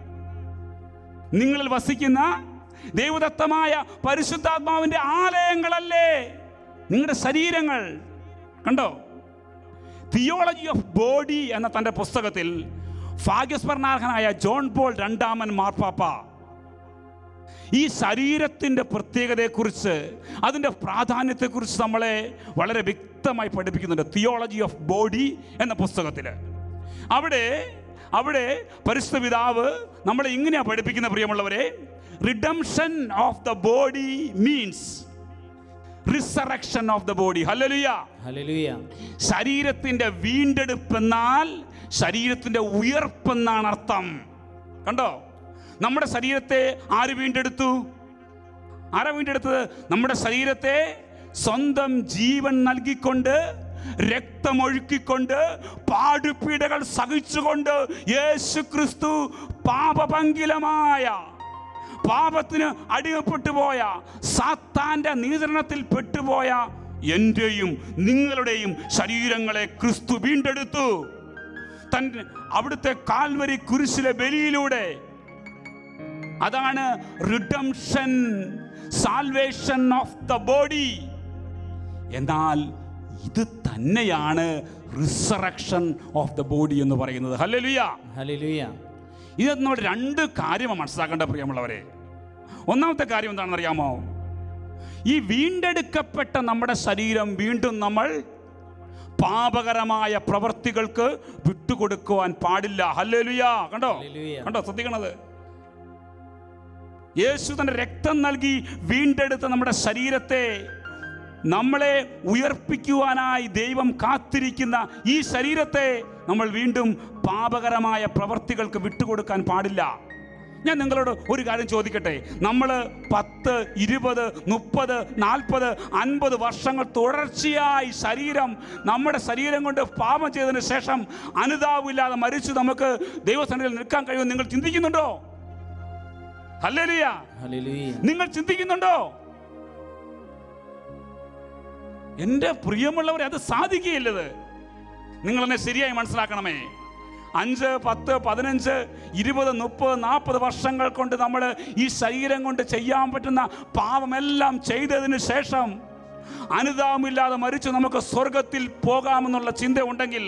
Speaker 1: നിങ്ങളിൽ വസിക്കുന്ന ദൈവദത്തമായ പരിശുദ്ധാത്മാവിൻ്റെ ആലയങ്ങളല്ലേ നിങ്ങളുടെ ശരീരങ്ങൾ കണ്ടോ തിയോളജി ഓഫ് ബോഡി എന്ന തൻ്റെ പുസ്തകത്തിൽ ഭാഗ്യസ്മരണാർഹനായ ജോൺ പോൾ രണ്ടാമൻ മാർപ്പാപ്പ ഈ ശരീരത്തിൻ്റെ പ്രത്യേകതയെക്കുറിച്ച് അതിൻ്റെ പ്രാധാന്യത്തെക്കുറിച്ച് നമ്മളെ വളരെ വ്യക്തമായി പഠിപ്പിക്കുന്നുണ്ട് തിയോളജി ഓഫ് ബോഡി എന്ന പുസ്തകത്തിൽ അവിടെ അവിടെ പരിശുദ്ധ പിതാവ് നമ്മളെ ഇങ്ങനെയാണ് പഠിപ്പിക്കുന്ന പ്രിയമുള്ളവരെ redemption of the body means resurrection of the body ഹല്ലേലൂയ
Speaker 2: ഹല്ലേലൂയ
Speaker 1: ശരീരത്തിന്റെ വീണ്ടെടുപ്പെന്നാൽ ശരീരത്തിന്റെ ഉയർപ്പെന്നാണ് അർത്ഥം കണ്ടോ നമ്മുടെ ശരീരത്തെ ആര് വീണ്ടെടുത്തു ആരാ വീണ്ടെടുത്തത് നമ്മുടെ ശരീരത്തെ സ്വന്തം ജീവൻ നൽകിക്കൊണ്ട് രക്തമൊഴുക്കിക്കൊണ്ട് പാടുപീടകൾ സഹിച്ചുകൊണ്ട് യേശു ക്രിസ്തു പാപപങ്കിലമായ പാപത്തിന് അടിമപ്പെട്ടു പോയ സാത്താന്റെ നിയന്ത്രണത്തിൽ പെട്ടുപോയ എന്റെയും നിങ്ങളുടെയും ശരീരങ്ങളെ ക്രിസ്തു വീണ്ടെടുത്തു തൻ അവിടുത്തെ കാൽവരി കുരിശിലെ ബലിയിലൂടെ അതാണ് redemption salvation of the body എന്നാൽ ഇത് തന്നെയാണ് റിസറക്ഷൻ ഓഫ് ദ ബോഡി എന്ന് പറയുന്നത് ഹല്ലേലൂയ
Speaker 2: ഹല്ലേലൂയ
Speaker 1: ഇത് നമ്മൾ രണ്ട് കാര്യമാണ് മനസ്സിലാക്കേണ്ട പ്രിയമുള്ളവരെ ഒന്നാമത്തെ കാര്യം എന്താണെന്ന് അറിയാമോ ഈ വീണ്ടെടുക്കപ്പെട്ട നമ്മുടെ ശരീരം വീണ്ടും നമ്മൾ പാപകരമായ പ്രവർത്തികൾക്ക് വിട്ടുകൊടുക്കുവാൻ പാടില്ല ഹല്ലേലൂയ കണ്ടോ
Speaker 2: ഹല്ലേലൂയ.
Speaker 1: കണ്ടോ ശ്രദ്ധിക്കണത് യേശു തന്റെ രക്തം നൽകി വീണ്ടെടുത്ത നമ്മുടെ ശരീരത്തെ നമ്മളെ ഉയർപ്പിക്കുവാനായി ദൈവം കാത്തിരിക്കുന്ന ഈ ശരീരത്തെ നമ്മൾ വീണ്ടും പാപകരമായ പ്രവർത്തികൾക്ക് വിട്ടുകൊടുക്കാൻ പാടില്ല ഞാൻ നിങ്ങളോട് ഒരു കാര്യം ചോദിക്കട്ടെ നമ്മൾ പത്ത് ഇരുപത് മുപ്പത് നാൽപ്പത് അൻപത് വർഷങ്ങൾ തുടർച്ചയായി ശരീരം നമ്മുടെ ശരീരം കൊണ്ട് പാപം ചെയ്തതിന് ശേഷം അനുതാപമില്ലാതെ മരിച്ചു നമുക്ക് ദൈവസന്നിധിയിൽ നിൽക്കാൻ കഴിയുമെന്ന് നിങ്ങൾ ചിന്തിക്കുന്നുണ്ടോ ഹല്ലേലൂയ
Speaker 2: ഹല്ലേലൂയ
Speaker 1: നിങ്ങൾ ചിന്തിക്കുന്നുണ്ടോ എൻ്റെ പ്രിയമുള്ളവരെ അത് സാധിക്കുകയില്ലത് നിങ്ങൾ എന്നെ ശരിയായി മനസ്സിലാക്കണമേ അഞ്ച് പത്ത് പതിനഞ്ച് ഇരുപത് മുപ്പത് നാൽപ്പത് വർഷങ്ങൾ കൊണ്ട് നമ്മൾ ഈ ശരീരം കൊണ്ട് ചെയ്യാൻ പറ്റുന്ന പാപമെല്ലാം ചെയ്തതിന് ശേഷം അനുതാപമില്ലാതെ മരിച്ചു നമുക്ക് സ്വർഗത്തിൽ പോകാമെന്നുള്ള ചിന്ത ഉണ്ടെങ്കിൽ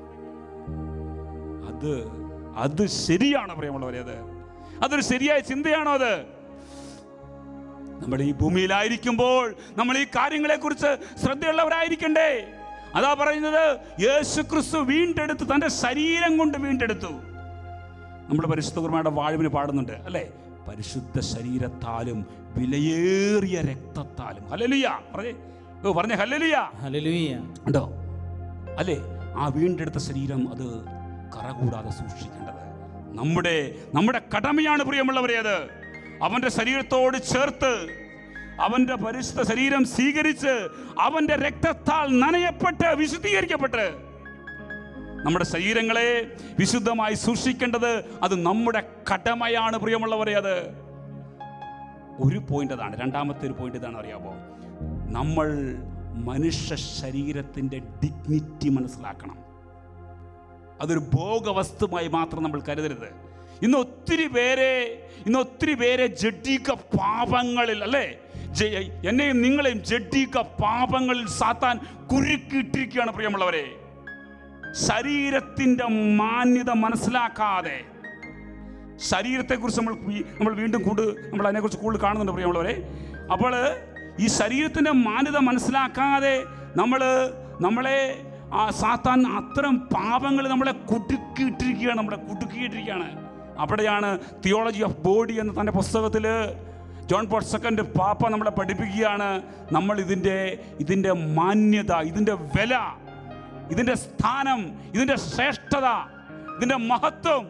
Speaker 1: അത് അത് ശരിയാണോ പ്രിയമുള്ളവരെ അത് അതൊരു ശരിയായ ചിന്തയാണോ അത് നമ്മൾ ഈ ഭൂമിയിലായിരിക്കുമ്പോൾ നമ്മൾ ഈ കാര്യങ്ങളെക്കുറിച്ച് ശ്രദ്ധയുള്ളവരായിരിക്കണ്ടേ അതാ പറയുന്നത് യേശു ക്രിസ്തു വീണ്ടെടുത്തു തൻ്റെ ശരീരം കൊണ്ട് വീണ്ടെടുത്തു നമ്മുടെ പരിശുദ്ധ കുർമ്മയുടെ വാഴുവിന് പാടുന്നുണ്ട് അല്ലേ പരിശുദ്ധ ശരീരത്താലും വിലയേറിയ രക്തത്താലും ഹല്ലേലൂയ പറഞ്ഞേ ഓ പറഞ്ഞേ ഹല്ലേലൂയ
Speaker 2: ഹല്ലേലൂയ
Speaker 1: ഉണ്ടോ അല്ലേ ആ വീണ്ടെടുത്ത ശരീരം അത് കറകൂടാതെ സൂക്ഷിക്കേണ്ടത് നമ്മുടെ നമ്മുടെ കടമയാണ് പ്രിയമുള്ളവരെ അത് അവന്റെ ശരീരത്തോട് ചേർത്ത് അവന്റെ പരിശുദ്ധ ശരീരം സ്വീകരിച്ച് അവന്റെ രക്തത്താൽ നനയപ്പെട്ട് വിശുദ്ധീകരിക്കപ്പെട്ട് നമ്മുടെ ശരീരങ്ങളെ വിശുദ്ധമായി സൂക്ഷിക്കേണ്ടത് അത് നമ്മുടെ കടമയാണ് പ്രിയമുള്ളവരെ അത് ഒരു പോയിന്റ് അതാണ് രണ്ടാമത്തെ ഒരു പോയിന്റ് ഇതാണ് അറിയാമോ നമ്മൾ മനുഷ്യ ശരീരത്തിൻ്റെ ഡിഗ്നിറ്റി മനസ്സിലാക്കണം അതൊരു ഭോഗവസ്തുമായി മാത്രം നമ്മൾ കരുതരുത് ഇന്ന് ഒത്തിരി പേരെ ഇന്ന് ഒത്തിരി പേരെ ജഡ്ഡിക പാപങ്ങളിൽ അല്ലേ ജ- എന്നെയും നിങ്ങളെയും ജഡ്ഡിക പാപങ്ങളിൽ സാത്താൻ കുരുക്കിയിട്ടിരിക്കുകയാണ് പ്രിയമുള്ളവരെ ശരീരത്തിൻ്റെ മാന്യത മനസ്സിലാക്കാതെ ശരീരത്തെക്കുറിച്ച് നമ്മൾ വീ- നമ്മൾ വീണ്ടും കൂടുതൽ നമ്മൾ അതിനെക്കുറിച്ച് കൂടുതൽ കാണുന്നുണ്ട് പ്രിയമുള്ളവരെ അപ്പോൾ ഈ ശരീരത്തിൻ്റെ മാന്യത മനസ്സിലാക്കാതെ നമ്മൾ നമ്മളെ ആ സാത്താൻ അത്തരം പാപങ്ങൾ നമ്മളെ കുടുക്കിയിട്ടിരിക്കുകയാണ് നമ്മളെ കുടുക്കിയിട്ടിരിക്കുകയാണ് അവിടെയാണ് തിയോളജി ഓഫ് ബോഡി എന്ന തൻ്റെ പുസ്തകത്തിൽ ജോൺ പോൾ സെക്കൻഡ് പാപ്പ നമ്മളെ പഠിപ്പിക്കുകയാണ് നമ്മൾ ഇതിൻ്റെ ഇതിൻ്റെ മാന്യത ഇതിൻ്റെ വില ഇതിൻ്റെ സ്ഥാനം ഇതിൻ്റെ ശ്രേഷ്ഠത ഇതിൻ്റെ മഹത്വം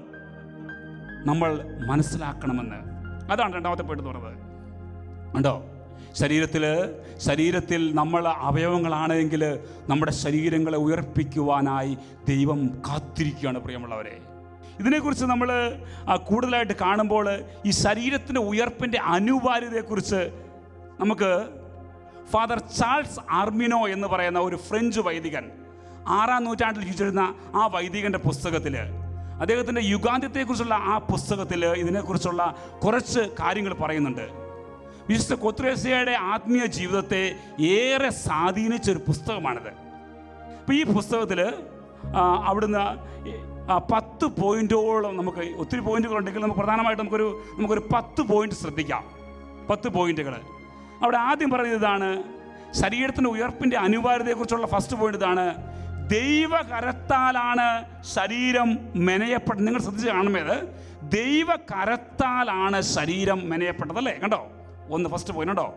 Speaker 1: നമ്മൾ മനസ്സിലാക്കണമെന്ന് അതാണ് രണ്ടാമത്തെ പോയിട്ട് പറഞ്ഞത് ഉണ്ടോ ശരീരത്തിൽ ശരീരത്തിൽ നമ്മൾ അവയവങ്ങളാണെങ്കിൽ നമ്മുടെ ശരീരങ്ങളെ ഉയർപ്പിക്കുവാനായി ദൈവം കാത്തിരിക്കുകയാണ് പ്രിയമുള്ളവരെ ഇതിനെക്കുറിച്ച് നമ്മൾ ആ, കൂടുതലായിട്ട് കാണുമ്പോൾ ഈ ശരീരത്തിൻ്റെ ഉയർപ്പിൻ്റെ അനിവാര്യതയെക്കുറിച്ച് നമുക്ക് ഫാദർ ചാൾസ് ആർമിനോ എന്ന് പറയുന്ന ഒരു ഫ്രഞ്ച് വൈദികൻ ആറാം നൂറ്റാണ്ടിൽ ജീവിച്ചിരുന്ന ആ വൈദികൻ്റെ പുസ്തകത്തിൽ അദ്ദേഹത്തിൻ്റെ യുഗാന്ത്യത്തെക്കുറിച്ചുള്ള ആ പുസ്തകത്തിൽ ഇതിനെക്കുറിച്ചുള്ള കുറച്ച് കാര്യങ്ങൾ പറയുന്നുണ്ട് വിശുദ്ധ കൊത്രേസ്യയുടെ ആത്മീയ ജീവിതത്തെ ഏറെ സ്വാധീനിച്ച ഒരു പുസ്തകമാണിത് അപ്പോൾ ഈ പുസ്തകത്തിൽ അവിടുന്ന് ഈ, ആ, പത്ത് പോയിന്റോളം നമുക്ക് ഒത്തിരി പോയിന്റുകളുണ്ടെങ്കിൽ നമുക്ക് പ്രധാനമായിട്ട് നമുക്കൊരു നമുക്കൊരു പത്ത് പോയിന്റ് ശ്രദ്ധിക്കാം പത്ത് പോയിന്റുകൾ അവിടെ ആദ്യം പറയുന്നത് ഇതാണ് ശരീരത്തിൻ്റെ ഉയർപ്പിൻ്റെ അനിവാര്യതയെക്കുറിച്ചുള്ള ഫസ്റ്റ് പോയിന്റ് ഇതാണ് ദൈവകരത്താലാണ് ശരീരം മെനയപ്പെട്ടത് നിങ്ങൾ ശ്രദ്ധിച്ച് കാണുന്നത് ദൈവകരത്താലാണ് ശരീരം മെനയപ്പെട്ടത് അല്ലേ കണ്ടോ ഒന്ന് ഫസ്റ്റ് പോയിന്റ് ഉണ്ടോ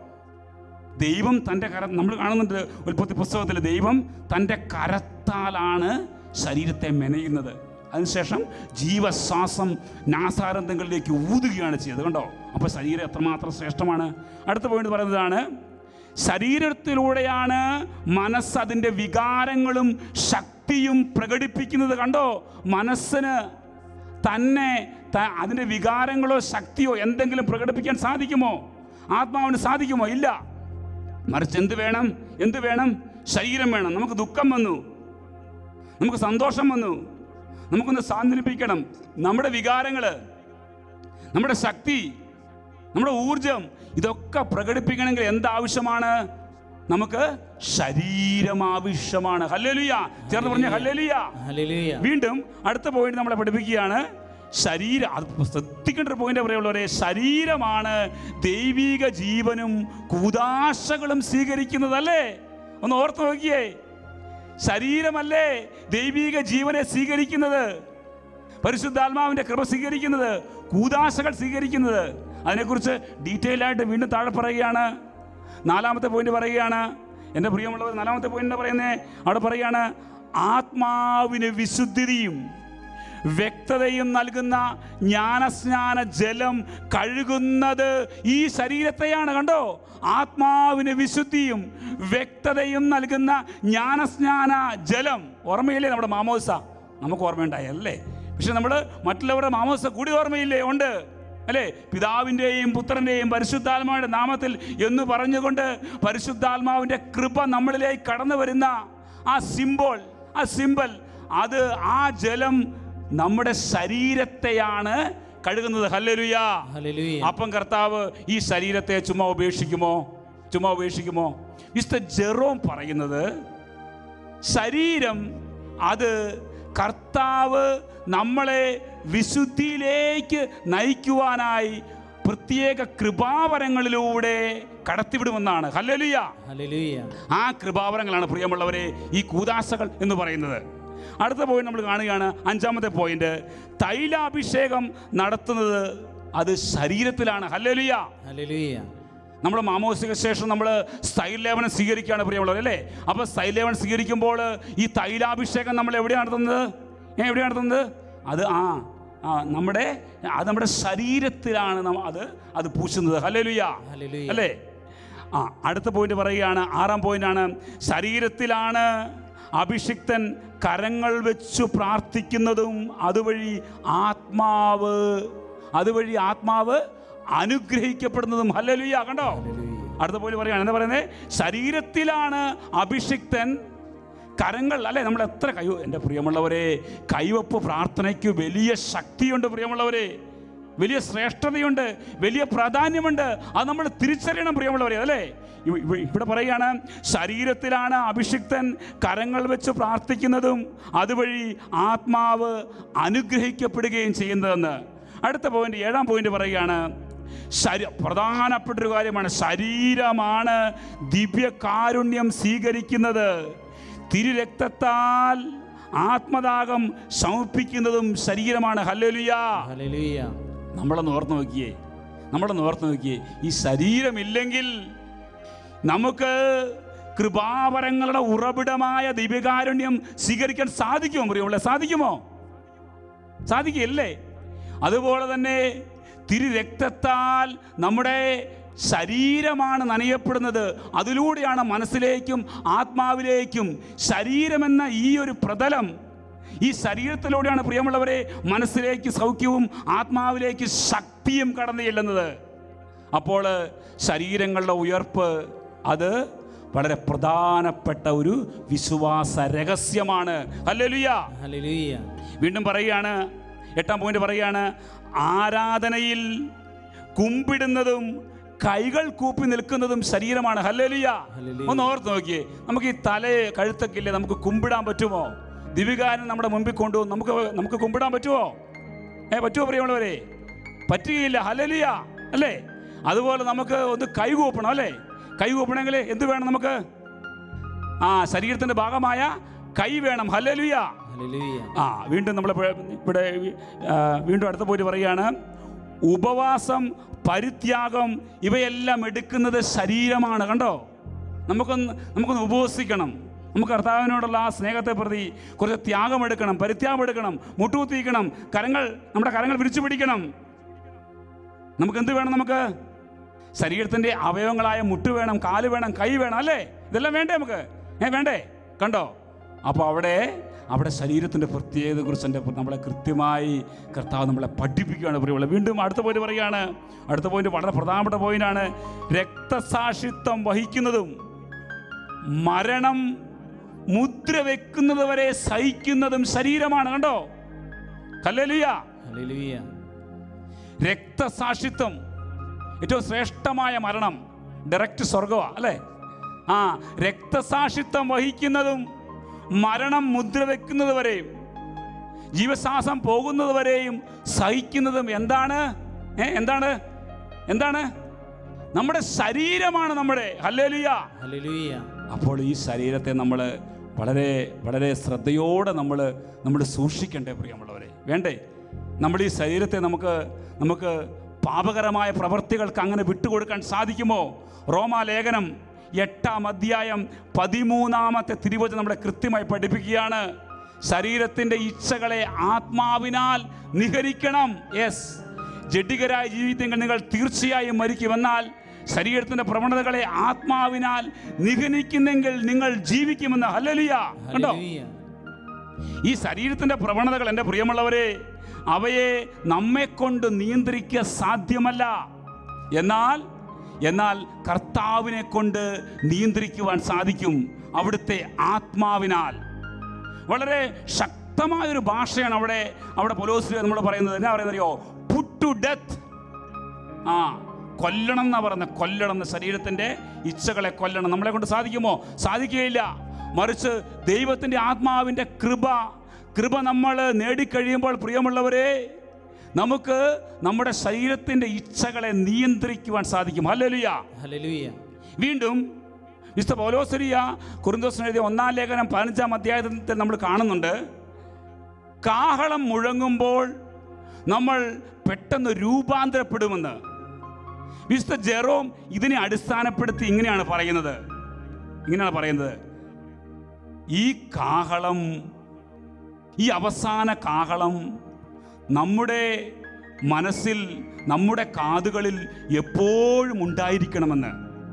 Speaker 1: ദൈവം തൻ്റെ കര നമ്മൾ കാണുന്നുണ്ട് ഉൽപ്പത്തി പുസ്തകത്തിൽ ദൈവം തൻ്റെ കരത്താലാണ് ശരീരത്തെ മെനയുന്നത് അതിനുശേഷം ജീവശ്വാസം നാസാരന്ധങ്ങളിലേക്ക് ഊതുകയാണ് ചെയ്തത് കണ്ടോ അപ്പോൾ ശരീരം എത്രമാത്രം ശ്രേഷ്ഠമാണ് അടുത്ത പോയിന്റ് പറയുന്നതാണ് ശരീരത്തിലൂടെയാണ് മനസ്സ് അതിൻ്റെ വികാരങ്ങളും ശക്തിയും പ്രകടിപ്പിക്കുന്നത് കണ്ടോ മനസ്സിന് തന്നെ ത- അതിൻ്റെ വികാരങ്ങളോ ശക്തിയോ എന്തെങ്കിലും പ്രകടിപ്പിക്കാൻ സാധിക്കുമോ ആത്മാവിന് സാധിക്കുമോ ഇല്ല മറിച്ച് എന്ത് വേണം എന്ത് വേണം ശരീരം വേണം നമുക്ക് ദുഃഖം വന്നു നമുക്ക് സന്തോഷം വന്നു നമുക്കൊന്ന് സാന്ത്വനിപ്പിക്കണം നമ്മുടെ വികാരങ്ങൾ നമ്മുടെ ശക്തി നമ്മുടെ ഊർജം ഇതൊക്കെ പ്രകടിപ്പിക്കണമെങ്കിൽ എന്താവശ്യമാണ് നമുക്ക് ശരീരം ആവശ്യമാണ് ഹല്ലേലൂയ ചേർന്ന് പറഞ്ഞ ഹല്ലേലൂയ
Speaker 2: ഹല്ലേലൂയ
Speaker 1: വീണ്ടും അടുത്ത പോയിന്റ് നമ്മളെ പഠിപ്പിക്കുകയാണ് ശരീരം അത് ശ്രദ്ധിക്കേണ്ട ഒരു പോയിന്റ് പറയുള്ളവരെ ശരീരമാണ് ദൈവിക ജീവനും കൂതാശകളും സ്വീകരിക്കുന്നതല്ലേ ഒന്ന് ഓർത്ത് നോക്കിയേ ശരീരമല്ലേ ദൈവിക ജീവനെ സ്വീകരിക്കുന്നത് പരിശുദ്ധാത്മാവിന്റെ കൃപ സ്വീകരിക്കുന്നത് കൂതാശകൾ സ്വീകരിക്കുന്നത് അതിനെക്കുറിച്ച് ഡീറ്റെയിൽ ആയിട്ട് വീണ്ടും താഴെ പറയുകയാണ് നാലാമത്തെ പോയിന്റ് പറയുകയാണ് എൻ്റെ പ്രിയമുള്ളവർ നാലാമത്തെ പോയിന്റ് പറയുന്നത് അവിടെ പറയുകയാണ് ആത്മാവിന് വിശുദ്ധിയും വ്യക്തതയും നൽകുന്ന ജ്ഞാനസ്നാന ജലം കഴുകുന്നത് ഈ ശരീരത്തെയാണ് കണ്ടോ ആത്മാവിന് വിശുദ്ധിയും വ്യക്തതയും നൽകുന്ന ജ്ഞാനസ്നാന ജലം ഓർമ്മയില്ലേ നമ്മുടെ മാമോസ നമുക്ക് ഓർമ്മയുണ്ടായി അല്ലേ പക്ഷെ നമ്മൾ മറ്റുള്ളവരുടെ മാമോസ കൂടി ഓർമ്മയില്ലേ ഉണ്ട് അല്ലേ പിതാവിൻ്റെയും പുത്രൻ്റെയും പരിശുദ്ധാത്മാവിൻ്റെ നാമത്തിൽ എന്ന് പറഞ്ഞുകൊണ്ട് പരിശുദ്ധാത്മാവിൻ്റെ കൃപ നമ്മളിലേക്ക് കടന്നു വരുന്ന ആ സിംബോൾ ആ സിമ്പൽ അത് ആ ജലം നമ്മുടെ ശരീരത്തെയാണ് കഴുകുന്നത് ഹല്ലേലൂയാ
Speaker 2: ഹല്ലേലൂയ
Speaker 1: അപ്പം കർത്താവ് ഈ ശരീരത്തെ ചുമ്മാ ഉപേക്ഷിക്കുമോ ചുമ്മാ ഉപേക്ഷിക്കുമോ വിശുദ്ധ ജെറോം പറയുന്നത് ശരീരം അത് കർത്താവ് നമ്മളെ വിശുദ്ധിയിലേക്ക് നയിക്കുവാനായി പ്രത്യേക കൃപാവരങ്ങളിലൂടെ കടത്തിവിടുമെന്നാണ് ഹല്ലേലൂയ
Speaker 2: ഹല്ലേലൂയ
Speaker 1: ആ കൃപാവരങ്ങളാണ് പ്രിയമുള്ളവരെ ഈ കൂതാശകൾ എന്ന് പറയുന്നത് അടുത്ത പോയിന്റ് നമ്മൾ കാണുകയാണ് അഞ്ചാമത്തെ പോയിന്റ് തൈലാഭിഷേകം നടത്തുന്നത് അത് ശരീരത്തിലാണ് ഹല്ലേലൂയ
Speaker 2: ഹല്ലേലൂയ
Speaker 1: നമ്മൾ മാമോസിക ശേഷം നമ്മൾ സ്ഥൈലേവനം സ്വീകരിക്കുകയാണ് പ്രിയമുള്ളവർ അല്ലേ അപ്പോൾ സ്ഥൈലേവനം സ്വീകരിക്കുമ്പോൾ ഈ തൈലാഭിഷേകം നമ്മൾ എവിടെയാണ് നടത്തുന്നത് ഏ, എവിടെയാണ് നടത്തുന്നത് അത് ആ ആ നമ്മുടെ അത് നമ്മുടെ ശരീരത്തിലാണ് നമ്മ അത് അത് പൂശുന്നത് ഹല്ലേലൂയ
Speaker 2: ഹല്ലേലൂയ
Speaker 1: അല്ലേ ആ അടുത്ത പോയിന്റ് പറയുകയാണ് ആറാം പോയിന്റാണ് ശരീരത്തിലാണ് അഭിഷിക്തൻ കരങ്ങൾ വെച്ചു പ്രാർത്ഥിക്കുന്നതും അതുവഴി ആത്മാവ് അതുവഴി ആത്മാവ് അനുഗ്രഹിക്കപ്പെടുന്നതും ഹല്ലേലൂയ കണ്ടോ അടുത്ത പോയിന്റ് പറയുകയാണ് എന്താ പറയുന്നത് ശരീരത്തിലാണ് അഭിഷിക്തൻ കരങ്ങൾ അല്ലെ നമ്മൾ എത്ര കൈ എൻ്റെ പ്രിയമുള്ളവരെ കൈവപ്പ് പ്രാർത്ഥനയ്ക്ക് വലിയ ശക്തിയുണ്ട് പ്രിയമുള്ളവരെ വലിയ ശ്രേഷ്ഠതയുണ്ട് വലിയ പ്രാധാന്യമുണ്ട് അത് നമ്മൾ തിരിച്ചറിയണം പ്രിയമുള്ളവരെ അല്ലേ ഇവ- ഇവ- ഇവിടെ പറയുകയാണ് ശരീരത്തിലാണ് അഭിഷിക്തൻ കരങ്ങൾ വെച്ച് പ്രാർത്ഥിക്കുന്നതും അതുവഴി ആത്മാവ് അനുഗ്രഹിക്കപ്പെടുകയും ചെയ്യുന്നതെന്ന് അടുത്ത പോയിന്റ് ഏഴാം പോയിന്റ് പറയുകയാണ് ശരീ പ്രധാനപ്പെട്ടൊരു കാര്യമാണ് ശരീരമാണ് ദിവ്യകാരുണ്യം സ്വീകരിക്കുന്നത് തിരുരക്തത്താൽ ആത്മദാഹം ശമിപ്പിക്കുന്നതും ശരീരമാണ് ഹല്ലേലൂയ
Speaker 2: ഹല്ലേലൂയ
Speaker 1: നമ്മളൊന്ന് ഓർത്ത് നോക്കിയേ നമ്മളൊന്ന് ഓർത്ത് നോക്കിയേ ഈ ശരീരമില്ലെങ്കിൽ നമുക്ക് കൃപാവരങ്ങളുടെ ഉറവിടമായ ദിവ്യകാരുണ്യം സ്വീകരിക്കാൻ സാധിക്കുമോ പ്രിയമുള്ള സാധിക്കുമോ സാധിക്കില്ലേ അതുപോലെ തന്നെ തിരുരക്തത്താൽ നമ്മുടെ ശരീരമാണ് നനയപ്പെടുന്നത് അതിലൂടെയാണ് മനസ്സിലേക്കും ആത്മാവിലേക്കും ശരീരമെന്ന ഈ ഒരു പ്രതലം ഈ ശരീരത്തിലൂടെയാണ് പ്രിയമുള്ളവരെ മനസ്സിലേക്ക് സൗഖ്യവും ആത്മാവിലേക്ക് ശക്തിയും കടന്നു ചെല്ലുന്നത് അപ്പോൾ ശരീരങ്ങളുടെ ഉയർപ്പ് അത് വളരെ പ്രധാനപ്പെട്ട ഒരു വിശ്വാസ രഹസ്യമാണ് ഹല്ലേലൂയ
Speaker 2: ഹല്ലേലൂയ
Speaker 1: വീണ്ടും പറയുകയാണ് എട്ടാം പോയിന്റ് പറയുകയാണ് ആരാധനയിൽ കുമ്പിടുന്നതും കൈകൾ കൂപ്പി നിൽക്കുന്നതും ശരീരമാണ് ഹല്ലേലൂയ
Speaker 2: ഹല്ലേലൂയ.
Speaker 1: ഒന്ന് ഓർത്ത് നോക്കിയേ നമുക്ക് ഈ തല കഴുത്തൊക്കെ ഇല്ലേ നമുക്ക് കുമ്പിടാൻ പറ്റുമോ ദിവികാരൻ നമ്മുടെ മുമ്പിൽ കൊണ്ടുവന്ന് നമുക്ക് നമുക്ക് കുമ്പിടാൻ പറ്റുമോ ഏ പറ്റുമോ പ്രിയമുള്ളവരെ പറ്റുകയില്ല ഹല്ലേലൂയ അല്ലേ അതുപോലെ നമുക്ക് ഒന്ന് കൈ കൂപ്പണം അല്ലേ കൈ കൂപ്പണമെങ്കിൽ എന്ത് വേണം നമുക്ക് ആ ശരീരത്തിന്റെ ഭാഗമായ കൈ വേണം ഹല്ലേലൂയ
Speaker 2: ഹല്ലേലൂയ
Speaker 1: ആ വീണ്ടും നമ്മൾ ഇവിടെ ആ, വീണ്ടും അടുത്ത പോയിട്ട് പറയുകയാണ് ഉപവാസം പരിത്യാഗം ഇവയെല്ലാം എടുക്കുന്നത് ശരീരമാണ് കണ്ടോ നമുക്കൊന്ന് നമുക്കൊന്ന് ഉപവസിക്കണം നമുക്ക് കർത്താവിനോടുള്ള ആ സ്നേഹത്തെ പ്രതി കുറച്ച് ത്യാഗം എടുക്കണം പരിത്യാഗം എടുക്കണം മുട്ടുകുത്തിക്കണം കരങ്ങൾ നമ്മുടെ കരങ്ങൾ വിരിച്ചു പിടിക്കണം നമുക്ക് എന്ത് വേണം നമുക്ക് ശരീരത്തിൻ്റെ അവയവങ്ങളായ മുട്ട് വേണം കാല് വേണം കൈ വേണം അല്ലേ ഇതെല്ലാം വേണ്ടേ നമുക്ക് ഏ വേണ്ടേ കണ്ടോ അപ്പോൾ അവിടെ അവിടെ ശരീരത്തിൻ്റെ പ്രത്യേകതയെക്കുറിച്ച് എൻ്റെ നമ്മളെ കൃത്യമായി കർത്താവ് നമ്മളെ പഠിപ്പിക്കുകയാണ് പ്രിയമുള്ള വീണ്ടും അടുത്ത പോയിന്റ് പറയുകയാണ് അടുത്ത പോയിന്റ് വളരെ പ്രധാനപ്പെട്ട പോയിന്റാണ് രക്തസാക്ഷിത്വം വഹിക്കുന്നതും മരണം മുദ്ര വെക്കുന്നത് വരെ സഹിക്കുന്നതും ശരീരമാണ് കണ്ടോ കല്ലലിയ
Speaker 2: ഹല്ലേലൂയ
Speaker 1: രക്തസാക്ഷിത്വം ഏറ്റവും ശ്രേഷ്ഠമായ മരണം ഡയറക്റ്റ് സ്വർഗമാ അല്ലേ ആ രക്തസാക്ഷിത്വം വഹിക്കുന്നതും മരണം മുദ്ര വെക്കുന്നത് വരെയും ജീവശ്വാസം പോകുന്നത് വരെയും സഹിക്കുന്നതും എന്താണ് ഏ എന്താണ് എന്താണ് നമ്മുടെ ശരീരമാണ് നമ്മുടെ ഹല്ലേലൂയ
Speaker 2: ഹല്ലേലൂയ
Speaker 1: അപ്പോൾ ഈ ശരീരത്തെ നമ്മൾ വളരെ വളരെ ശ്രദ്ധയോടെ നമ്മൾ നമ്മൾ സൂക്ഷിക്കണ്ടേ പ്രിയമുള്ളവരെ വേണ്ടേ നമ്മുടെ ഈ ശരീരത്തെ നമുക്ക് നമുക്ക് പാപകരമായ പ്രവൃത്തികൾക്ക് അങ്ങനെ വിട്ടുകൊടുക്കാൻ സാധിക്കുമോ റോമാലേഖനം എട്ടാം അധ്യായം പതിമൂന്നാമത്തെ തിരുവചനം നമ്മളെ കൃത്യമായി പഠിപ്പിക്കുകയാണ് ശരീരത്തിൻ്റെ ഇച്ഛകളെ ആത്മാവിനാൽ നിഹരിക്കണം യെസ് ജഡികരായ ജീവിതങ്ങൾ നിങ്ങൾ തീർച്ചയായും മരിക്കുമെന്നാൽ ശരീരത്തിന്റെ പ്രവണതകളെ ആത്മാവിനാൽ നിഗനിക്കുന്നെങ്കിൽ നിങ്ങൾ ജീവിക്കുമെന്ന് ഹല്ലലിയ കണ്ടോ
Speaker 2: ഹല്ലേലൂയ
Speaker 1: ഈ ശരീരത്തിന്റെ പ്രവണതകൾ എൻ്റെ പ്രിയമുള്ളവരെ അവയെ നമ്മെ കൊണ്ട് നിയന്ത്രിക്കുക സാധ്യമല്ല എന്നാൽ എന്നാൽ കർത്താവിനെ കൊണ്ട് നിയന്ത്രിക്കുവാൻ സാധിക്കും അവിടുത്തെ ആത്മാവിനാൽ വളരെ ശക്തമായൊരു ഭാഷയാണ് അവിടെ അവിടെ പൊലോസ് നമ്മൾ പറയുന്നത് എന്നാ പറയുന്നത് അറിയോ പുട്ട് ടു ഡെത്ത് ആ കൊല്ലണം എന്നാ പറയുന്നത് കൊല്ലണം എന്ന് ശരീരത്തിൻ്റെ ഇച്ഛകളെ കൊല്ലണം നമ്മളെ കൊണ്ട് സാധിക്കുമോ സാധിക്കുകയില്ല മറിച്ച് ദൈവത്തിൻ്റെ ആത്മാവിൻ്റെ കൃപ കൃപ നമ്മൾ നേടിക്കഴിയുമ്പോൾ പ്രിയമുള്ളവരെ നമുക്ക് നമ്മുടെ ശരീരത്തിൻ്റെ ഇച്ഛകളെ നിയന്ത്രിക്കുവാൻ സാധിക്കും ഹല്ലേലൂയ
Speaker 2: ഹല്ലേലൂയ
Speaker 1: വീണ്ടും വിശുദ്ധ പൗലോസരിയ കുറുന്തോസിന് എഴുതിയ ഒന്നാം ലേഖനം പതിനഞ്ചാം അധ്യായത്തിൽ നമ്മൾ കാണുന്നുണ്ട് കാഹളം മുഴങ്ങുമ്പോൾ നമ്മൾ പെട്ടെന്ന് രൂപാന്തരപ്പെടുമെന്ന് വിശുദ്ധ ജെറോം ഇതിനെ അടിസ്ഥാനപ്പെടുത്തി ഇങ്ങനെയാണ് പറയുന്നത് ഇങ്ങനെയാണ് പറയുന്നത് ഈ കാഹളം ഈ അവസാന കാഹളം നമ്മുടെ മനസ്സിൽ നമ്മുടെ കാതുകളിൽ എപ്പോഴും ഉണ്ടായിരിക്കണമെന്ന്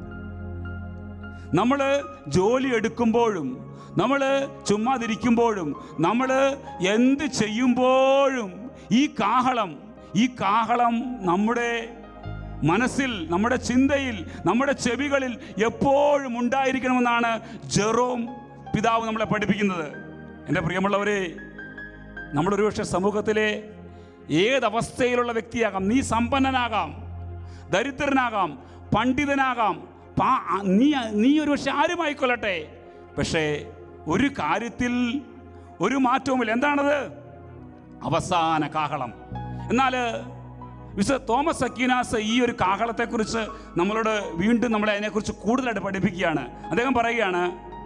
Speaker 1: നമ്മൾ ജോലി എടുക്കുമ്പോഴും നമ്മൾ ചുമ്മാതിരിക്കുമ്പോഴും നമ്മൾ എന്ത് ചെയ്യുമ്പോഴും ഈ കാഹളം ഈ കാഹളം നമ്മുടെ മനസ്സിൽ നമ്മുടെ ചിന്തയിൽ നമ്മുടെ ചെവികളിൽ എപ്പോഴും ഉണ്ടായിരിക്കണമെന്നാണ് ജെറോം പിതാവ് നമ്മളെ പഠിപ്പിക്കുന്നത് എൻ്റെ പ്രിയമുള്ളവരെ നമ്മളൊരു പക്ഷേ സമൂഹത്തിലെ ഏതവസ്ഥയിലുള്ള വ്യക്തിയാകാം നീ സമ്പന്നനാകാം ദരിദ്രനാകാം പണ്ഡിതനാകാം പാ- ആ- നീ നീ ഒരു പക്ഷെ ആരുമായിക്കൊള്ളട്ടെ പക്ഷേ ഒരു കാര്യത്തിൽ ഒരു മാറ്റവുമില്ല എന്താണത് അവസാന കാഹളം എന്നാൽ വിശുദ്ധ തോമസ് അക്കീനാസ് ഈ ഒരു കാഹളത്തെക്കുറിച്ച് നമ്മളോട് വീണ്ടും നമ്മളെ അതിനെക്കുറിച്ച് കൂടുതലായിട്ട് പഠിപ്പിക്കുകയാണ് അദ്ദേഹം പറയുകയാണ്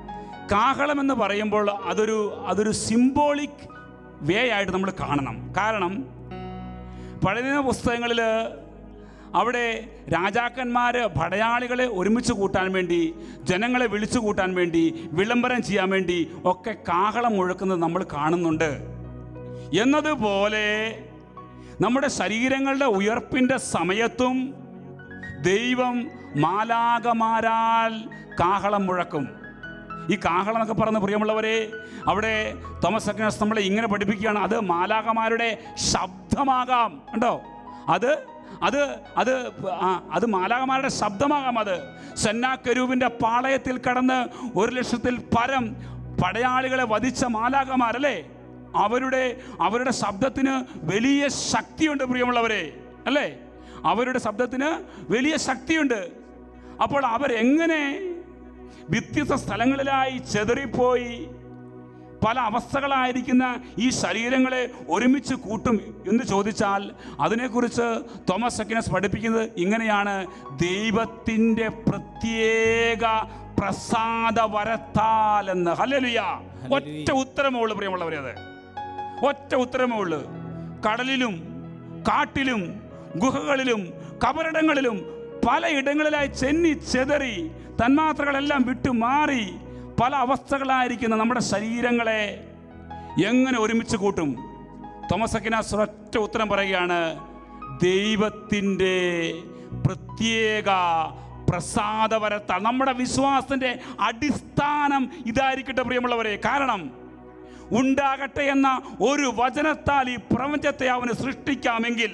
Speaker 1: കാഹളം എന്ന് പറയുമ്പോൾ അതൊരു അതൊരു സിംബോളിക് വേ ആയിട്ട് നമ്മൾ കാണണം കാരണം പഴയ നിയമ പുസ്തകങ്ങളിൽ അവിടെ രാജാക്കന്മാർ പടയാളികളെ ഒരുമിച്ച് കൂട്ടാൻ വേണ്ടി ജനങ്ങളെ വിളിച്ചു കൂട്ടാൻ വേണ്ടി വിളംബരം ചെയ്യാൻ വേണ്ടി ഒക്കെ കാഹളം മുഴക്കുന്നത് നമ്മൾ കാണുന്നുണ്ട് എന്നതുപോലെ നമ്മുടെ ശരീരങ്ങളുടെ ഉയർപ്പിൻ്റെ സമയത്തും ദൈവം മാലാകമാരാൽ കാഹളം മുഴക്കും ഈ കാഹളം എന്നൊക്കെ പറയുന്ന പ്രിയമുള്ളവരെ അവിടെ തോമസ് അഗ്നസ് നമ്മളെ ഇങ്ങനെ പഠിപ്പിക്കുകയാണ് അത് മാലാകമാരുടെ ശബ്ദമാകാം കണ്ടോ അത് അത് അത് ആ, അത് മാലാകമാരുടെ ശബ്ദമാകാം അത് സെന്നാക്കരൂപിൻ്റെ പാളയത്തിൽ കടന്ന് ഒരു ലക്ഷത്തിൽ പരം പടയാളികളെ വധിച്ച മാലാകമാരല്ലേ അവരുടെ അവരുടെ ശബ്ദത്തിന് വലിയ ശക്തിയുണ്ട് പ്രിയമുള്ളവരെ അല്ലേ അവരുടെ ശബ്ദത്തിന് വലിയ ശക്തിയുണ്ട് അപ്പോൾ അവരെങ്ങനെ വ്യത്യസ്ത സ്ഥലങ്ങളിലായി ചെതറിപ്പോയി പല അവസ്ഥകളായിരിക്കുന്ന ഈ ശരീരങ്ങളെ ഒരുമിച്ച് കൂട്ടും എന്ന് ചോദിച്ചാൽ അതിനെക്കുറിച്ച് തോമസ് അക്കിനസ് പഠിപ്പിക്കുന്നത് ഇങ്ങനെയാണ് ദൈവത്തിൻ്റെ പ്രത്യേക പ്രസാദ വരത്താൽ എന്ന് ഹല്ലേലൂയ ഒറ്റ ഉത്തരമേ ഉള്ളൂ പ്രിയമുള്ളവരെ അത് ഒറ്റ ഉത്തരമേ ഉള്ളൂ കടലിലും കാട്ടിലും ഗുഹകളിലും കബറിടങ്ങളിലും പലയിടങ്ങളിലായി ചെന്നി ചെതറി തന്മാത്രകളെല്ലാം വിട്ടു മാറി പല അവസ്ഥകളായിരിക്കുന്ന നമ്മുടെ ശരീരങ്ങളെ എങ്ങനെ ഒരുമിച്ച് കൂട്ടും തോമസ് അക്കിനാസ് ഒറ്റ ഉത്തരം പറയുകയാണ് ദൈവത്തിൻ്റെ പ്രത്യേക പ്രസാദപരത്താൽ നമ്മുടെ വിശ്വാസത്തിൻ്റെ അടിസ്ഥാനം ഇതായിരിക്കട്ടെ പ്രിയമുള്ളവരെ കാരണം ഉണ്ടാകട്ടെ എന്ന ഒരു വചനത്താൽ ഈ പ്രപഞ്ചത്തെ അവന് സൃഷ്ടിക്കാമെങ്കിൽ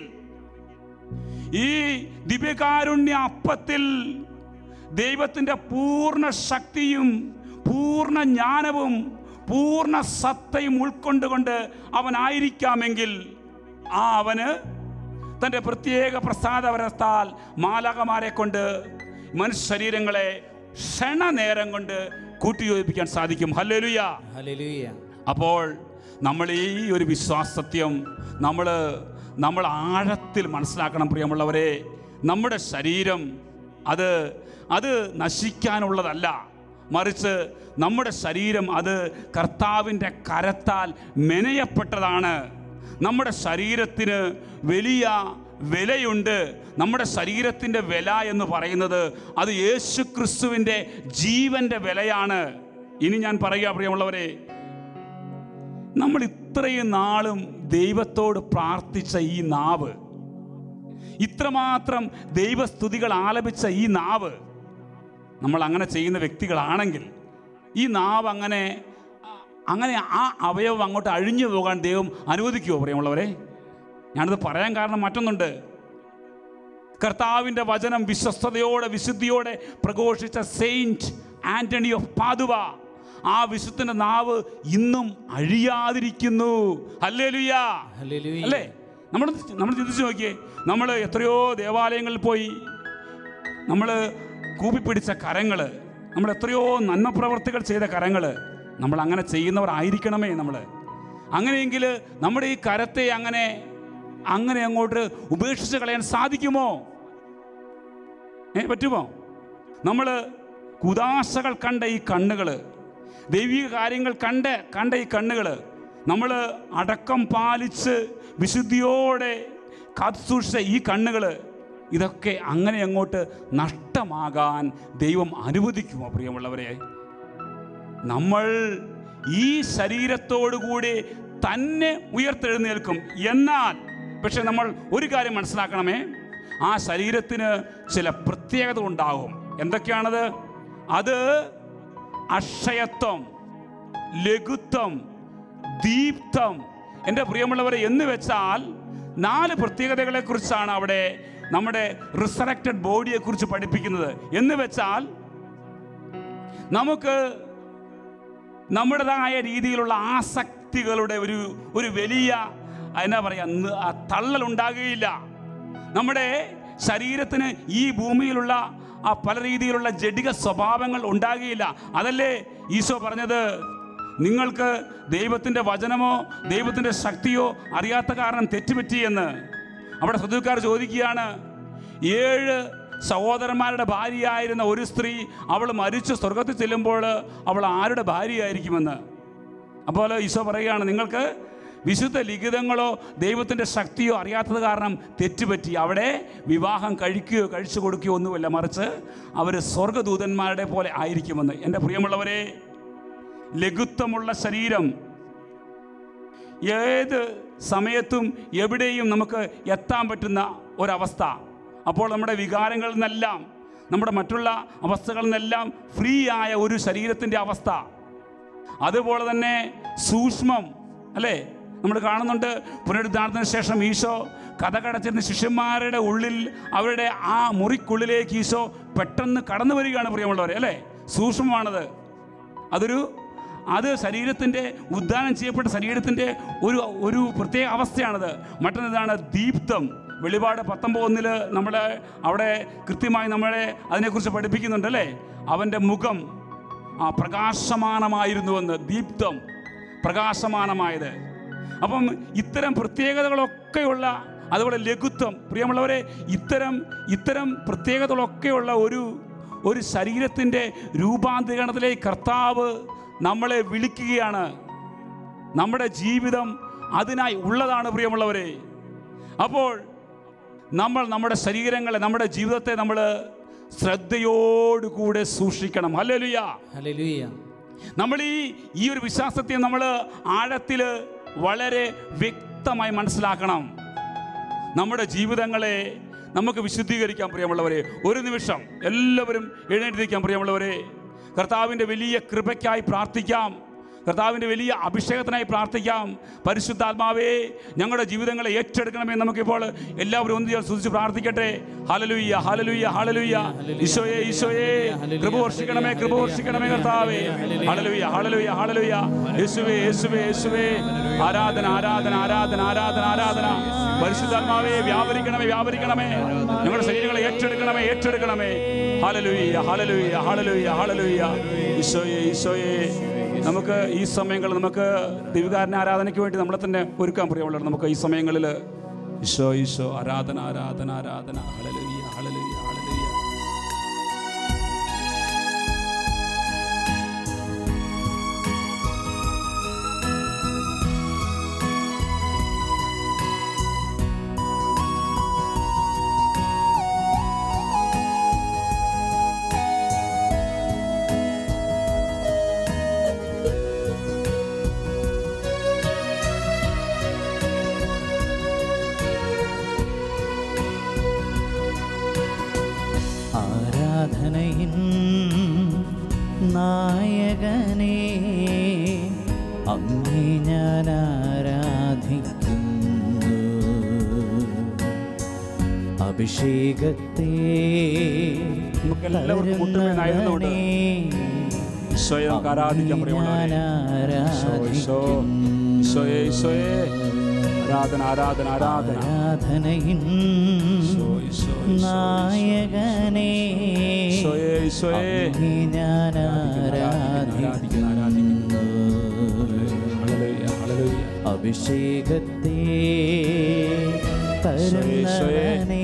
Speaker 1: ഈ ദിവ്യകാരുണ്യ അപ്പത്തിൽ ദൈവത്തിൻ്റെ പൂർണ്ണ ശക്തിയും പൂർണ്ണ ജ്ഞാനവും പൂർണ്ണ സത്തയും ഉൾക്കൊണ്ടുകൊണ്ട് അവനായിരിക്കാമെങ്കിൽ ആ അവന് തൻ്റെ പ്രത്യേക പ്രസാദപരത്താൽ മാലകമാരെ കൊണ്ട് മനുഷ്യ ശരീരങ്ങളെ ക്ഷണനേരം കൊണ്ട് കൂട്ടിയോജിപ്പിക്കാൻ സാധിക്കും ഹല്ലേലൂയ
Speaker 2: ഹല്ലേലൂയ
Speaker 1: അപ്പോൾ നമ്മൾ ഈ ഒരു വിശ്വാസത്യം നമ്മൾ നമ്മൾ ആഴത്തിൽ മനസ്സിലാക്കണം പ്രിയമുള്ളവരെ നമ്മുടെ ശരീരം അത് അത് നശിക്കാനുള്ളതല്ല മറിച്ച് നമ്മുടെ ശരീരം അത് കർത്താവിൻ്റെ കരത്താൽ മെനയപ്പെട്ടതാണ് നമ്മുടെ ശരീരത്തിന് വലിയ വിലയുണ്ട് നമ്മുടെ ശരീരത്തിൻ്റെ വില എന്ന് പറയുന്നത് അത് യേശു ക്രിസ്തുവിൻ്റെ ജീവൻ്റെ വിലയാണ് ഇനി ഞാൻ പറയുക പ്രിയമുള്ളവരെ നമ്മൾ ഇത്രയും നാളും ദൈവത്തോട് പ്രാർത്ഥിച്ച ഈ നാവ് ഇത്രമാത്രം ദൈവസ്തുതികൾ ആലപിച്ച ഈ നാവ് നമ്മൾ അങ്ങനെ ചെയ്യുന്ന വ്യക്തികളാണെങ്കിൽ ഈ നാവ് അങ്ങനെ അങ്ങനെ ആ അവയവം അങ്ങോട്ട് അഴിഞ്ഞു പോകാൻ ദൈവം അനുവദിക്കുമോ പ്രിയമുള്ളവരെ ഞാനത് പറയാൻ കാരണം മറ്റൊന്നുണ്ട് കർത്താവിൻ്റെ വചനം വിശ്വസ്തയോടെ വിശുദ്ധിയോടെ പ്രഘോഷിച്ച സെയിൻറ്റ് ആന്റണി ഓഫ് പാതുവ ആ വിശുദ്ധന്റെ നാവ് ഇന്നും അഴിയാതിരിക്കുന്നു ഹല്ലേലൂയ
Speaker 2: ഹല്ലേലൂയ
Speaker 1: അല്ലേ നമ്മൾ നമ്മൾ ചിന്തിച്ച് നോക്കിയേ നമ്മൾ എത്രയോ ദേവാലയങ്ങളിൽ പോയി നമ്മൾ കൂപ്പിപ്പിടിച്ച കരങ്ങൾ നമ്മൾ എത്രയോ നന്മ പ്രവർത്തികൾ ചെയ്ത കരങ്ങൾ നമ്മൾ അങ്ങനെ ചെയ്യുന്നവരായിരിക്കണമേ നമ്മൾ അങ്ങനെയെങ്കിൽ നമ്മുടെ ഈ കരത്തെ അങ്ങനെ അങ്ങനെ അങ്ങോട്ട് ഉപേക്ഷിച്ച് കളയാൻ സാധിക്കുമോ ഏ പറ്റുമോ നമ്മൾ കുതാശകൾ കണ്ട ഈ കണ്ണുകൾ ദൈവിക കാര്യങ്ങൾ കണ്ട് കണ്ട ഈ കണ്ണുകൾ നമ്മൾ അടക്കം പാലിച്ച് വിശുദ്ധിയോടെ കാത്തുസൂക്ഷിച്ച ഈ കണ്ണുകൾ ഇതൊക്കെ അങ്ങനെ അങ്ങോട്ട് നഷ്ടമാകാൻ ദൈവം അനുവദിക്കുമോ പ്രിയമുള്ളവരെ നമ്മൾ ഈ ശരീരത്തോടുകൂടി തന്നെ ഉയർത്തെഴുന്നേൽക്കും എന്നാൽ പക്ഷെ നമ്മൾ ഒരു കാര്യം മനസ്സിലാക്കണമേ ആ ശരീരത്തിന് ചില പ്രത്യേകത ഉണ്ടാകും എന്തൊക്കെയാണത് അത് അക്ഷയത്വം ലഘുത്വം ദീപ്തം എൻ്റെ പ്രിയമുള്ളവരെ എന്ന് വെച്ചാൽ നാല് പ്രത്യേകതകളെ കുറിച്ചാണ് അവിടെ നമ്മുടെ റിസറക്റ്റഡ് ബോഡിയെ കുറിച്ച് പഠിപ്പിക്കുന്നത് എന്ന് വെച്ചാൽ നമുക്ക് നമ്മുടേതായ രീതിയിലുള്ള ആസക്തികളുടെ ഒരു ഒരു വലിയ എന്നാ പറയുക തള്ളലുണ്ടാകുകയില്ല നമ്മുടെ ശരീരത്തിന് ഈ ഭൂമിയിലുള്ള ആ പല രീതിയിലുള്ള ജഡിക സ്വഭാവങ്ങൾ ഉണ്ടാകുകയില്ല അതല്ലേ ഈശോ പറഞ്ഞത് നിങ്ങൾക്ക് ദൈവത്തിൻ്റെ വചനമോ ദൈവത്തിൻ്റെ ശക്തിയോ അറിയാത്ത കാരണം തെറ്റുപറ്റിയെന്ന് അവിടെ സ്വതുക്കാർ ചോദിക്കുകയാണ് ഏഴ് സഹോദരന്മാരുടെ ഭാര്യയായിരുന്ന ഒരു സ്ത്രീ അവൾ മരിച്ച് സ്വർഗത്തിൽ ചെല്ലുമ്പോൾ അവൾ ആരുടെ ഭാര്യയായിരിക്കുമെന്ന് അപ്പോൾ ഈശോ പറയുകയാണ് നിങ്ങൾക്ക് വിശുദ്ധ ലിഖിതങ്ങളോ ദൈവത്തിൻ്റെ ശക്തിയോ അറിയാത്തത് കാരണം തെറ്റുപറ്റി അവിടെ വിവാഹം കഴിക്കുകയോ കഴിച്ചു കൊടുക്കുകയോ ഒന്നുമില്ല മറിച്ച് അവർ സ്വർഗദൂതന്മാരുടെ പോലെ ആയിരിക്കുമെന്ന് എൻ്റെ പ്രിയമുള്ളവരെ ലഘുത്വമുള്ള ശരീരം ഏത് സമയത്തും എവിടെയും നമുക്ക് എത്താൻ പറ്റുന്ന ഒരവസ്ഥ അപ്പോൾ നമ്മുടെ വികാരങ്ങളിൽ നിന്നെല്ലാം നമ്മുടെ മറ്റുള്ള അവസ്ഥകളിൽ നിന്നെല്ലാം ഫ്രീ ആയ ഒരു ശരീരത്തിൻ്റെ അവസ്ഥ അതുപോലെ തന്നെ സൂക്ഷ്മം അല്ലേ നമ്മൾ കാണുന്നുണ്ട് പുനരുദ്ധാരണത്തിന് ശേഷം ഈശോ കഥ കടച്ചിരുന്ന ശിഷ്യന്മാരുടെ ഉള്ളിൽ അവരുടെ ആ മുറിക്കുള്ളിലേക്ക് ഈശോ പെട്ടെന്ന് കടന്നു വരികയാണ് പ്രിയമുള്ളവരെ അല്ലേ സൂക്ഷ്മമാണത് അതൊരു അത് ശരീരത്തിൻ്റെ ഉദ്ധാനം ചെയ്യപ്പെട്ട ശരീരത്തിൻ്റെ ഒരു ഒരു പ്രത്യേക അവസ്ഥയാണത് മറ്റൊന്നിതാണ് ദീപ്തം വെളിപാട് പത്തൊമ്പതൊന്നിൽ നമ്മൾ അവിടെ കൃത്യമായി നമ്മളെ അതിനെക്കുറിച്ച് പഠിപ്പിക്കുന്നുണ്ട് അല്ലേ അവൻ്റെ മുഖം ആ പ്രകാശമാനമായിരുന്നുവെന്ന് ദീപ്തം പ്രകാശമാനമായത് അപ്പം ഇത്തരം പ്രത്യേകതകളൊക്കെയുള്ള അതുപോലെ ലഘുത്വം പ്രിയമുള്ളവരെ ഇത്തരം ഇത്തരം പ്രത്യേകതകളൊക്കെയുള്ള ഒരു ഒരു ശരീരത്തിൻ്റെ രൂപാന്തരീകരണത്തിലേക്ക് കർത്താവ് നമ്മളെ വിളിക്കുകയാണ് നമ്മുടെ ജീവിതം അതിനായി ഉള്ളതാണ് പ്രിയമുള്ളവരെ അപ്പോൾ നമ്മൾ നമ്മുടെ ശരീരങ്ങളെ നമ്മുടെ ജീവിതത്തെ നമ്മൾ ശ്രദ്ധയോടുകൂടെ സൂക്ഷിക്കണം ഹല്ലേലൂയ
Speaker 2: ഹല്ലേലൂയ
Speaker 1: നമ്മൾ ഈ ഈ ഒരു വിശ്വാസത്തെ നമ്മൾ ആഴത്തിൽ വളരെ വ്യക്തമായി മനസ്സിലാക്കണം നമ്മുടെ ജീവിതങ്ങളെ നമുക്ക് വിശുദ്ധീകരിക്കാൻ പ്രിയമുള്ളവരെ ഒരു നിമിഷം എല്ലാവരും എഴുന്നേറ്റിരിക്കാൻ പ്രിയമുള്ളവരെ കർത്താവിൻ്റെ വലിയ കൃപയ്ക്കായി പ്രാർത്ഥിക്കാം കർത്താവിൻ്റെ വലിയ അഭിഷേകത്തിനായി പ്രാർത്ഥിക്കാം പരിശുദ്ധാത്മാവേ ഞങ്ങളുടെ ജീവിതങ്ങളെ ഏറ്റെടുക്കണമേ നമുക്കിപ്പോൾ എല്ലാവരും ഒന്ന് ചേർന്ന് സ്തുതിച്ച് പ്രാർത്ഥിക്കട്ടെ ഹലലുയ്യ ഹലലുയ്യ ഹലലുയ്യ ഈശോയെ ഈശോയെ കൃപ വർഷിക്കണമേ കൃപ വർഷിക്കണമേ കർത്താവേ ഹലലുയ്യ ഹലലുയ്യ ഹലലുയ്യ യേശുവേ യേശുവേ യേശുവേ ആരാധന ആരാധന ആരാധന ആരാധന ആരാധന പരിശുദ്ധാത്മാവേ വ്യാപരിക്കണമേ വ്യാപരിക്കണമേ ഞങ്ങളുടെ ശരീരങ്ങളെ ഏറ്റെടുക്കണമേ ഏറ്റെടുക്കണമേ ഹലലുയ്യ ഹലലുയ്യ ഹലലുയ്യ ഹലലുയ്യ ഈശോയെ ഈശോയെ നമുക്ക് ഈ സമയങ്ങളിൽ നമുക്ക് ദിവികാരന ആരാധനയ്ക്ക് വേണ്ടി നമ്മളെ തന്നെ ഒരുക്കാൻ പ്രിയമുള്ളവർ നമുക്ക് ഈ സമയങ്ങളിൽ ഈശോ ഈശോ ആരാധന ആരാധന ആരാധന ഹളലുയ്യ ഹളലുയ്യ ഹളലുയ്യ
Speaker 3: ആരാധനയിൻ നായകനെ അങ്ങേ ഞാൻ ആരാധിക്കുന്നു അഭിഷേകത്തെ
Speaker 1: നമുക്കെല്ലാവർക്കും മുട്ടുമേനായിരുന്നുകൊണ്ട് ഈശോയെ നമുക്ക് ആരാധിക്കാം പ്രിയമുള്ളവരെ ഈശോ ഈശോ ഈശോയെ ഈശോയെ ആരാധന ആരാധന ആരാധന
Speaker 3: ആരാധനയിൻ
Speaker 1: ഈശോ ഈശോ
Speaker 3: നായകനെ
Speaker 1: ഈശോയെ ഈശോയെ
Speaker 3: അങ്ങേ ഞാൻ
Speaker 1: ആരാധിക്കുന്നു,
Speaker 3: ആരാധിക്കുന്നു
Speaker 1: ഹല്ലേലൂയ ഹല്ലേലൂയ
Speaker 3: അഭിഷേകത്തെ
Speaker 1: ഈശോയെ.
Speaker 3: തരുന്നവനെ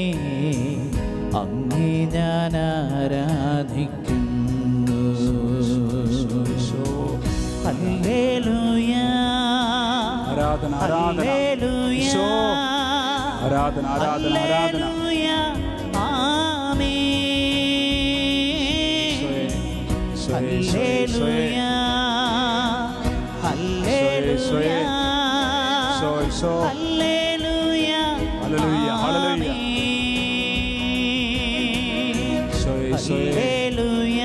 Speaker 3: അങ്ങേ ഞാൻ ആരാധിക്കുന്നു
Speaker 1: ഈശോ
Speaker 3: ഹല്ലേലൂയ
Speaker 1: ആരാധന ആരാധന
Speaker 3: ഹല്ലേലൂയ
Speaker 1: ഈശോ ആരാധന ആരാധന ആരാധന
Speaker 3: ഹല്ലേലൂയ ആമേൻ
Speaker 1: ഈശോയെ ഈശോയെ ഈശോയെ
Speaker 3: ഹല്ലേലൂയ
Speaker 1: ഈശോയെ,
Speaker 3: ഹല്ലേലൂയ
Speaker 1: ഈശോ ഈശോ
Speaker 3: ഹല്ലേലൂയ
Speaker 1: ഹല്ലേലൂയ, ഹല്ലേലൂയ.
Speaker 3: ആമേൻ.
Speaker 1: ഈശോയെ ഈശോയെ
Speaker 3: ഹല്ലേലൂയ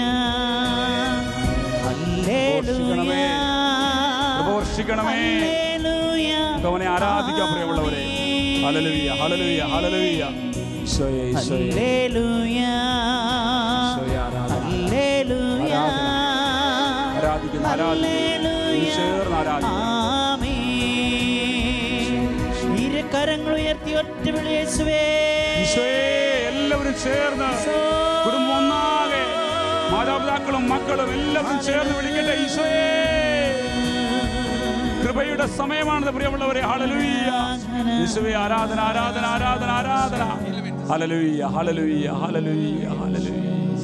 Speaker 3: ഹല്ലേലൂയ
Speaker 1: കൃപ വർഷിക്കണമേ
Speaker 3: ഹല്ലേലൂയ
Speaker 1: നമുക്ക് അവനെ ആരാധിക്കാം പ്രിയമുള്ളവരെ ഹല്ലേലൂയ ഹല്ലേലൂയ ഹല്ലേലൂയ ഈശോയെ ഈശോയെ
Speaker 3: ഹല്ലേലൂയ
Speaker 1: ഈശോയെ ആരാധന
Speaker 3: ഹല്ലേലൂയ
Speaker 1: ആരാധിക്കുന്നു ആരാധിക്കുന്നു നീ ചേർന്ന് ആരാധിക്കുന്നു
Speaker 3: ആമേൻ ഇരു കരങ്ങൾ ഉയർത്തി ഒറ്റ വിളി യേശുവേ
Speaker 1: ഈശോയെ എല്ലാവരും ചേർന്ന് കുടുംബം ഒന്നാകെ മാതാപിതാക്കളും മക്കളും എല്ലാവരും ചേർന്ന് വിളിക്കട്ടെ ഈശോയെ കൃപയുടെ സമയമാണത് പ്രിയമുള്ളവരെ ഹല്ലേലൂയ യേശുവേ ആരാധന ആരാധന ആരാധന ആരാധന ഹലലുയ്യ ഹലലുയ്യ ഹലലുയ്യ ഹലലുയ്യ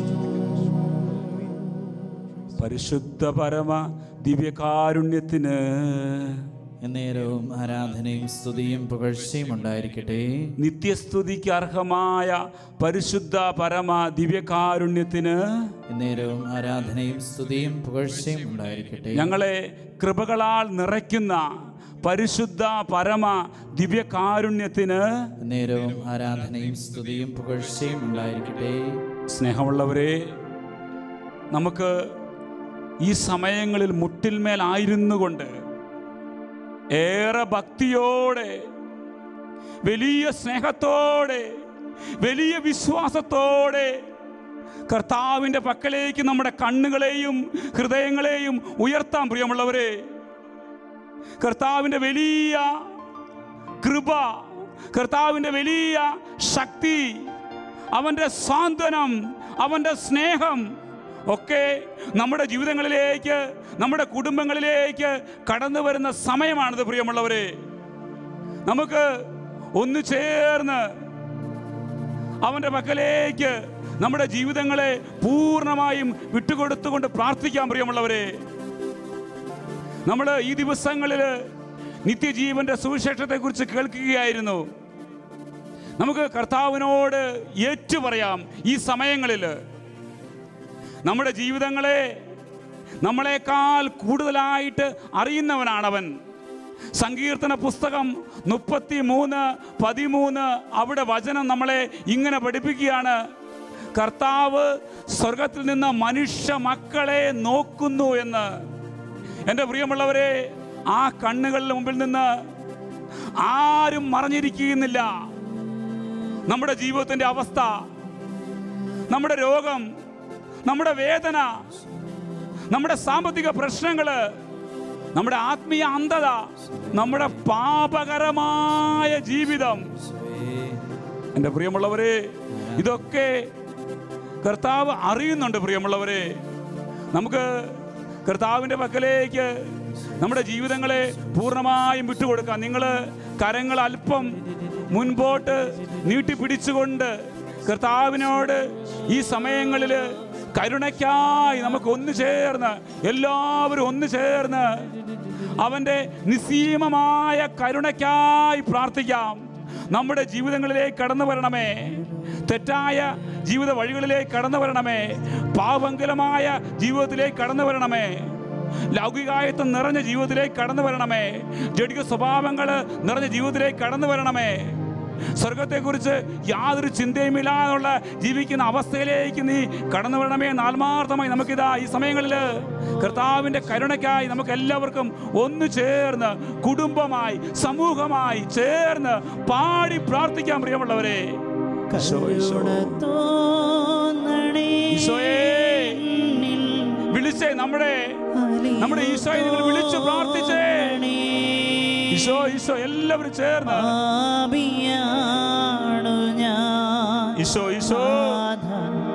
Speaker 1: പരിശുദ്ധ പരമ ദിവ്യകാരുണ്യത്തിന്
Speaker 2: എന്നേരവും ആരാധനയും സ്തുതിയും പുകഴ്ചയും ഉണ്ടായിരിക്കട്ടെ
Speaker 1: നിത്യസ്തുതിക്ക് അർഹമായ പരിശുദ്ധ പരമ ദിവ്യകാരുണ്യത്തിന്
Speaker 2: എന്നേരവും ആരാധനയും സ്തുതിയും പുകഴ്ചയും ഉണ്ടായിരിക്കട്ടെ
Speaker 1: ഞങ്ങളെ കൃപകളാൽ നിറയ്ക്കുന്ന പരിശുദ്ധ പരമ ദിവ്യകാരുണ്യത്തിന്
Speaker 2: എന്നേരവും ആരാധനയും സ്തുതിയും പുകഴ്ചയും ഉണ്ടായിരിക്കട്ടെ
Speaker 1: സ്നേഹമുള്ളവരെ നമുക്ക് ഈ സമയങ്ങളിൽ മുട്ടിന്മേലായിരുന്നു കൊണ്ട് ഏറെ ഭക്തിയോടെ വലിയ സ്നേഹത്തോടെ വലിയ വിശ്വാസത്തോടെ കർത്താവിൻ്റെ പക്കലേക്ക് നമ്മുടെ കണ്ണുകളെയും ഹൃദയങ്ങളെയും ഉയർത്താൻ പ്രിയമുള്ളവരെ കർത്താവിൻ്റെ വലിയ കൃപ കർത്താവിൻ്റെ വലിയ ശക്തി അവൻ്റെ സാന്ത്വനം അവൻ്റെ സ്നേഹം ഒക്കെ നമ്മുടെ ജീവിതങ്ങളിലേക്ക് നമ്മുടെ കുടുംബങ്ങളിലേക്ക് കടന്നു വരുന്ന സമയമാണിത് പ്രിയമുള്ളവരെ നമുക്ക് ഒന്ന് ചേർന്ന് അവൻ്റെ പക്കലേക്ക് നമ്മുടെ ജീവിതങ്ങളെ പൂർണ്ണമായും വിട്ടുകൊടുത്തുകൊണ്ട് പ്രാർത്ഥിക്കാൻ പ്രിയമുള്ളവരെ നമ്മൾ ഈ ദിവസങ്ങളിൽ നിത്യജീവന്റെ സുവിശേഷത്തെക്കുറിച്ച് കേൾക്കുകയായിരുന്നു നമുക്ക് കർത്താവിനോട് ഏറ്റു പറയാം ഈ സമയങ്ങളിൽ നമ്മുടെ ജീവിതങ്ങളെ നമ്മളെക്കാൾ കൂടുതലായിട്ട് അറിയുന്നവനാണവൻ സങ്കീർത്തന പുസ്തകം മുപ്പത്തി മൂന്ന് പതിമൂന്ന് അവിടെ വചനം നമ്മളെ ഇങ്ങനെ പഠിപ്പിക്കുകയാണ് കർത്താവ് സ്വർഗത്തിൽ നിന്ന് മനുഷ്യ മക്കളെ നോക്കുന്നു എന്ന് എൻ്റെ പ്രിയമുള്ളവരെ ആ കണ്ണുകളുടെ മുമ്പിൽ നിന്ന് ആരും മറഞ്ഞിരിക്കുന്നില്ല നമ്മുടെ ജീവിതത്തിൻ്റെ അവസ്ഥ നമ്മുടെ രോഗം നമ്മുടെ വേദന നമ്മുടെ സാമ്പത്തിക പ്രശ്നങ്ങള് നമ്മുടെ ആത്മീയ അന്ധത നമ്മുടെ പാപകരമായ ജീവിതം എൻ്റെ പ്രിയമുള്ളവരെ ഇതൊക്കെ കർത്താവ് അറിയുന്നുണ്ട് പ്രിയമുള്ളവരെ നമുക്ക് കർത്താവിൻ്റെ പക്കലേക്ക് നമ്മുടെ ജീവിതങ്ങളെ പൂർണ്ണമായും വിട്ടുകൊടുക്കാം നിങ്ങൾ കരങ്ങൾ അല്പം മുൻപോട്ട് നീട്ടിപ്പിടിച്ചുകൊണ്ട് കർത്താവിനോട് ഈ സമയങ്ങളിൽ കരുണയ്ക്കായി നമുക്ക് ഒന്ന് ചേർന്ന് എല്ലാവരും ഒന്ന് ചേർന്ന് അവൻ്റെ നിസ്സീമമായ കരുണയ്ക്കായി പ്രാർത്ഥിക്കാം നമ്മുടെ ജീവിതങ്ങളിലേക്ക് കടന്നു വരണമേ തെറ്റായ ജീവിത വഴികളിലേക്ക് കടന്നു വരണമേ പാപങ്കലമായ ജീവിതത്തിലേക്ക് കടന്നു വരണമേ ലൗകികായത്വം നിറഞ്ഞ ജീവിതത്തിലേക്ക് കടന്നു വരണമേ ജഡിക സ്വഭാവങ്ങൾ നിറഞ്ഞ ജീവിതത്തിലേക്ക് കടന്നു വരണമേ സ്വർഗത്തെക്കുറിച്ച് യാതൊരു ചിന്തയുമില്ലാതുള്ള ജീവിക്കുന്ന അവസ്ഥയിലേക്ക് നീ കടന്നു വരണമേ എന്ന് ആത്മാർത്ഥമായി നമുക്കിതാ ഈ സമയങ്ങളിൽ കർത്താവിൻ്റെ കരുണയ്ക്കായി നമുക്ക് എല്ലാവർക്കും ഒന്ന് ചേർന്ന് കുടുംബമായി സമൂഹമായി ചേർന്ന് പാടി പ്രാർത്ഥിക്കാൻ പ്രിയമുള്ളവരെ ഈശോ, ഈശോ. ഈശോയേ, വിളിച്ചേ നമ്മുടെ നമ്മുടെ ഈശോയെ നിങ്ങൾ വിളിച്ച് പ്രാർത്ഥിച്ചേ ഈശോ ഈശോ എല്ലാവരും ചേർന്ന്
Speaker 3: പാപിയാണു ഞാൻ
Speaker 1: ഈശോ ഈശോ
Speaker 3: നാഥ,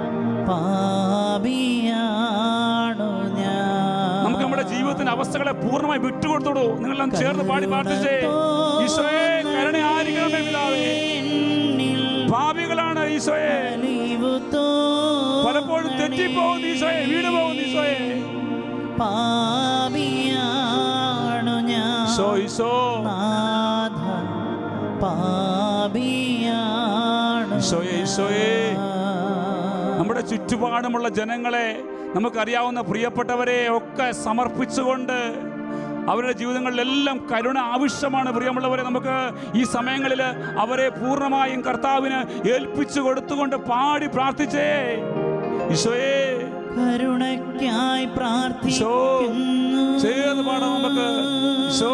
Speaker 3: പാപിയാണു ഞാൻ
Speaker 1: നമുക്ക് നമ്മുടെ ജീവിതത്തിന്റെ അവസ്ഥകളെ പൂർണ്ണമായി വിട്ടുകൊടുത്തോളൂ നിങ്ങളെല്ലാം ചേർന്ന് പാടി പ്രാർത്ഥിച്ചേ ഈശോയെ കരുണയായിരിക്കണമേ പിതാവേ
Speaker 3: എന്നിൽ
Speaker 1: പാപികളാണ് ഈശോയെ
Speaker 3: അലിവു
Speaker 1: പലപ്പോഴും തെറ്റിപ്പോകുന്നു ഈശോയെ വീട് പോകുന്നു ഈശോയെ
Speaker 3: പാപിയാണു ഞാൻ
Speaker 1: ഈശോ ഈശോ
Speaker 3: നാഥ പാപിയാണു
Speaker 1: ഈശോയെ ഈശോയെ നമ്മുടെ ചുറ്റുപാടുമുള്ള ജനങ്ങളെ നമുക്കറിയാവുന്ന പ്രിയപ്പെട്ടവരെ ഒക്കെ സമർപ്പിച്ചുകൊണ്ട് അവരുടെ ജീവിതങ്ങളിലെല്ലാം കരുണ ആവശ്യമാണ് പ്രിയമുള്ളവരെ നമുക്ക് ഈ സമയങ്ങളിൽ അവരെ പൂർണ്ണമായും കർത്താവിന് ഏൽപ്പിച്ചു കൊടുത്തുകൊണ്ട് പാടി പ്രാർത്ഥിച്ചേ ഈശോയെ
Speaker 3: കരുണയ്ക്കായി
Speaker 1: ഈശോ
Speaker 3: പ്രാർത്ഥിക്കുന്നു
Speaker 1: ചേർന്ന് പാടാം നമുക്ക് ഈശോ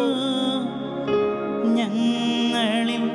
Speaker 3: ഞങ്ങളിൽ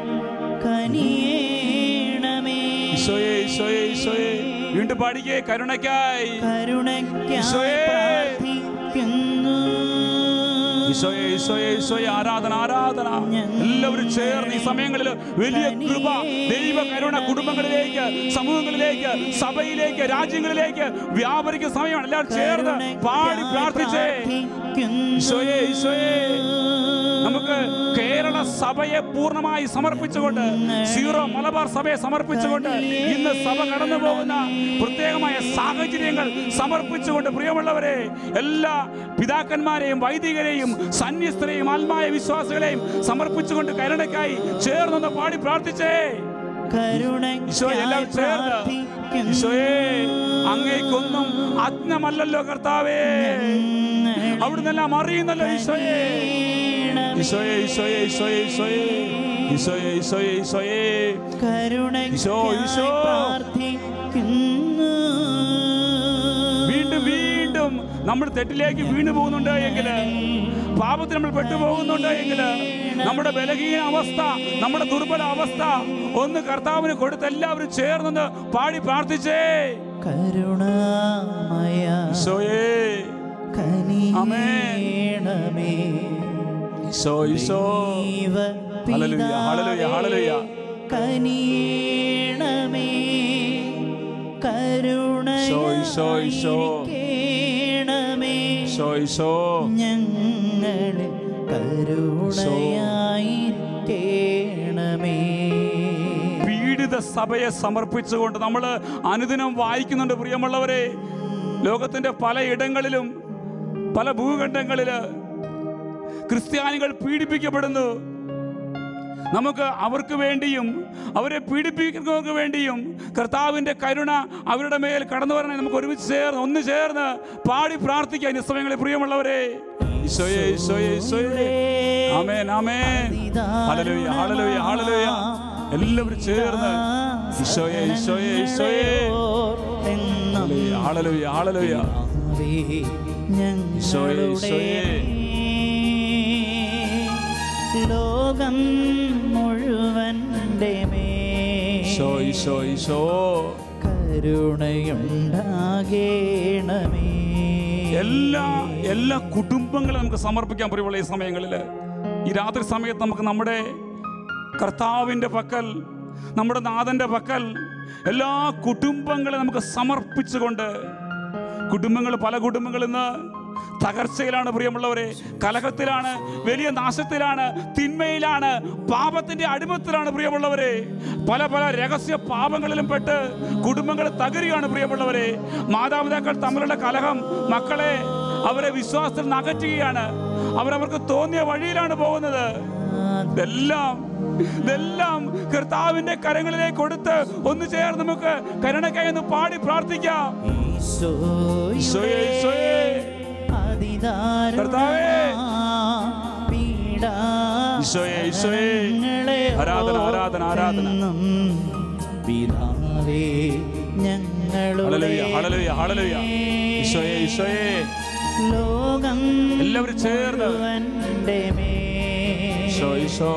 Speaker 3: കനിയേണമേ
Speaker 1: ഈശോയെ ഈശോയെ ഈശോയെ വീണ്ടും പാടിക്കേ കരുണയ്ക്കായി
Speaker 3: കരുണയ്ക്കായി
Speaker 1: ഈശോയേ.
Speaker 3: പ്രാർത്ഥിക്കുന്നു
Speaker 1: ഈശോയെ ഈശോയെ ഈശോയെ ആരാധന ആരാധന എല്ലാവരും ചേർന്ന് ഈ സമയങ്ങളിൽ വലിയ കൃപ ദൈവ കരുണ കുടുംബങ്ങളിലേക്ക് സമൂഹങ്ങളിലേക്ക് സഭയിലേക്ക് രാജ്യങ്ങളിലേക്ക് വ്യാപരിക്കുന്ന സമയമാണ് എല്ലാവരും ചേർന്ന് പാടി പ്രാർത്ഥിച്ചേ ഈശോയെ ഈശോയെ നമുക്ക് കേരള സഭയെ പൂർണ്ണമായി സമർപ്പിച്ചുകൊണ്ട് സീറോ മലബാർ സഭയെ സമർപ്പിച്ചുകൊണ്ട് ഇന്ന് സഭ കടന്നു പോകുന്ന പ്രത്യേകമായ സാഹചര്യങ്ങൾ സമർപ്പിച്ചുകൊണ്ട് പ്രിയമുള്ളവരെ എല്ലാ പിതാക്കന്മാരെയും വൈദികരെയും സന്യസ്തരെയും ആത്മായ വിശ്വാസികളെയും സമർപ്പിച്ചുകൊണ്ട് കരുണയ്ക്കായി ചേർന്നൊന്ന് പാടി പ്രാർത്ഥിച്ചേ ഈശോ എല്ലാം ചേർന്ന് ഈശോയെ അങ്ങേക്കൊന്നും അജ്ഞമല്ലല്ലോ കർത്താവേ അവിടുന്ന് എല്ലാം അറിയുന്നല്ലോ ഈശോയെ ഈശോയെ ഈശോയെ ഈശോയെ ഈശോയെ ഈശോയെ ഈശോയെ ഈശോയെ ഈശോ, ഈശോ. വീണ്ടും വീണ്ടും നമ്മൾ തെറ്റിലേക്ക് വീണു പോകുന്നുണ്ട് എങ്കിൽ പാപത്തിൽ നമ്മൾ പെട്ടുപോകുന്നുണ്ട് എങ്കിൽ നമ്മുടെ ബലഹീന അവസ്ഥ നമ്മുടെ ദുർബല അവസ്ഥ ഒന്ന് കർത്താവിന് കൊടുത്ത് എല്ലാവരും ചേർന്നൊന്ന് പാടി പ്രാർത്ഥിച്ചേ
Speaker 3: കരുണാമയ
Speaker 1: ഈശോയേ
Speaker 3: കനിയണമേ
Speaker 1: ഈശോ ഈശോ
Speaker 3: ദൈവ
Speaker 1: ഹല്ലേലൂയ, ഹല്ലേലൂയ, ഹല്ലേലൂയ.
Speaker 3: കനിയണമേ
Speaker 1: ഈശോ, ഈശോ, ഈശോ.
Speaker 3: കരുണയായിരിക്കണമേ
Speaker 1: ഈശോ ഈശോ
Speaker 3: ഞങ്ങളിൽ കരുണയായിരിക്കണമേ
Speaker 1: പീഡിത സഭയെ സമർപ്പിച്ചുകൊണ്ട് നമ്മൾ അനുദിനം വായിക്കുന്നുണ്ട് പ്രിയമുള്ളവരെ ലോകത്തിന്റെ പലയിടങ്ങളിലും പല ഭൂഖണ്ഡങ്ങളില് ക്രിസ്ത്യാനികൾ പീഡിപ്പിക്കപ്പെടുന്നു നമുക്ക് അവർക്ക് വേണ്ടിയും അവരെ പീഡിപ്പിക്കുന്നവർക്ക് വേണ്ടിയും കർത്താവിന്റെ കരുണ അവരുടെ മേൽ കടന്നു വരണേ നമുക്ക് ഒരുമിച്ച് ചേർന്ന് ഒന്ന് ചേർന്ന് പാടി പ്രാർത്ഥിക്കാം ഈ സമയങ്ങളിൽ പ്രിയമുള്ളവരെ ഈശോയെ ഈശോയെ ഈശോയെ ആമേൻ ആമേൻ ഹല്ലേലൂയ ഹല്ലേലൂയ ഹല്ലേലൂയ എല്ലാവരും ചേർന്ന് ഈശോയെ ഈശോയെ ഈശോയെ ഹല്ലേലൂയ ഹല്ലേലൂയ ഈശോയെ, ഈശോയെ.
Speaker 3: ലോകം മുഴുവൻ്റെ
Speaker 1: ഈശോ ഈശോ ഈശോ
Speaker 3: കരുണയുണ്ടാകേണമേ
Speaker 1: എല്ലാ എല്ലാ കുടുംബങ്ങളും നമുക്ക് സമർപ്പിക്കാൻ പ്രിയമുള്ള ഈ സമയങ്ങളിൽ ഈ രാത്രി സമയത്ത് നമുക്ക് നമ്മുടെ കർത്താവിൻ്റെ പക്കൽ നമ്മുടെ നാഥൻ്റെ പക്കൽ എല്ലാ കുടുംബങ്ങളെ നമുക്ക് സമർപ്പിച്ചുകൊണ്ട് കുടുംബങ്ങൾ പല കുടുംബങ്ങൾ ഇന്ന് തകർച്ചയിലാണ് പ്രിയമുള്ളവരെ കലഹത്തിലാണ് വലിയ നാശത്തിലാണ് തിന്മയിലാണ് പാപത്തിന്റെ അടിമത്തിലാണ് പ്രിയമുള്ളവരെ പല പല രഹസ്യ പാപങ്ങളിലും പെട്ട് കുടുംബങ്ങൾ തകരുകയാണ് പ്രിയമുള്ളവരെ മാതാപിതാക്കൾ തമ്മിലുള്ള കലഹം മക്കളെ അവരെ വിശ്വാസത്തിൽ നിന്ന് അകറ്റുകയാണ് അവരവർക്ക് തോന്നിയ വഴിയിലാണ് പോകുന്നത് ഇതെല്ലാം ഇതെല്ലാം കർത്താവിന്റെ കരങ്ങളിലേക്ക് കൊടുത്ത് ഒന്ന് ചേർന്ന് നമുക്ക് കരുണയ്ക്കായി ഒന്ന് പാടി പ്രാർത്ഥിക്കാം ഈശോയെ, ഈശോയെ. കർത്താവേ. ഈശോയെ, ഈശോയെ. ആരാധന, ആരാധന, ആരാധന.
Speaker 3: പിതാവേ ഞങ്ങളുടെ
Speaker 1: ഹല്ലേലൂയ, ഹല്ലേലൂയ, ഹല്ലേലൂയ. ഈശോയെ, ഈശോയെ.
Speaker 3: ലോകം
Speaker 1: എല്ലാവരും ചേർന്ന്
Speaker 3: മുഴുവൻ്റെ മേൽ
Speaker 1: ഈശോ ഈശോ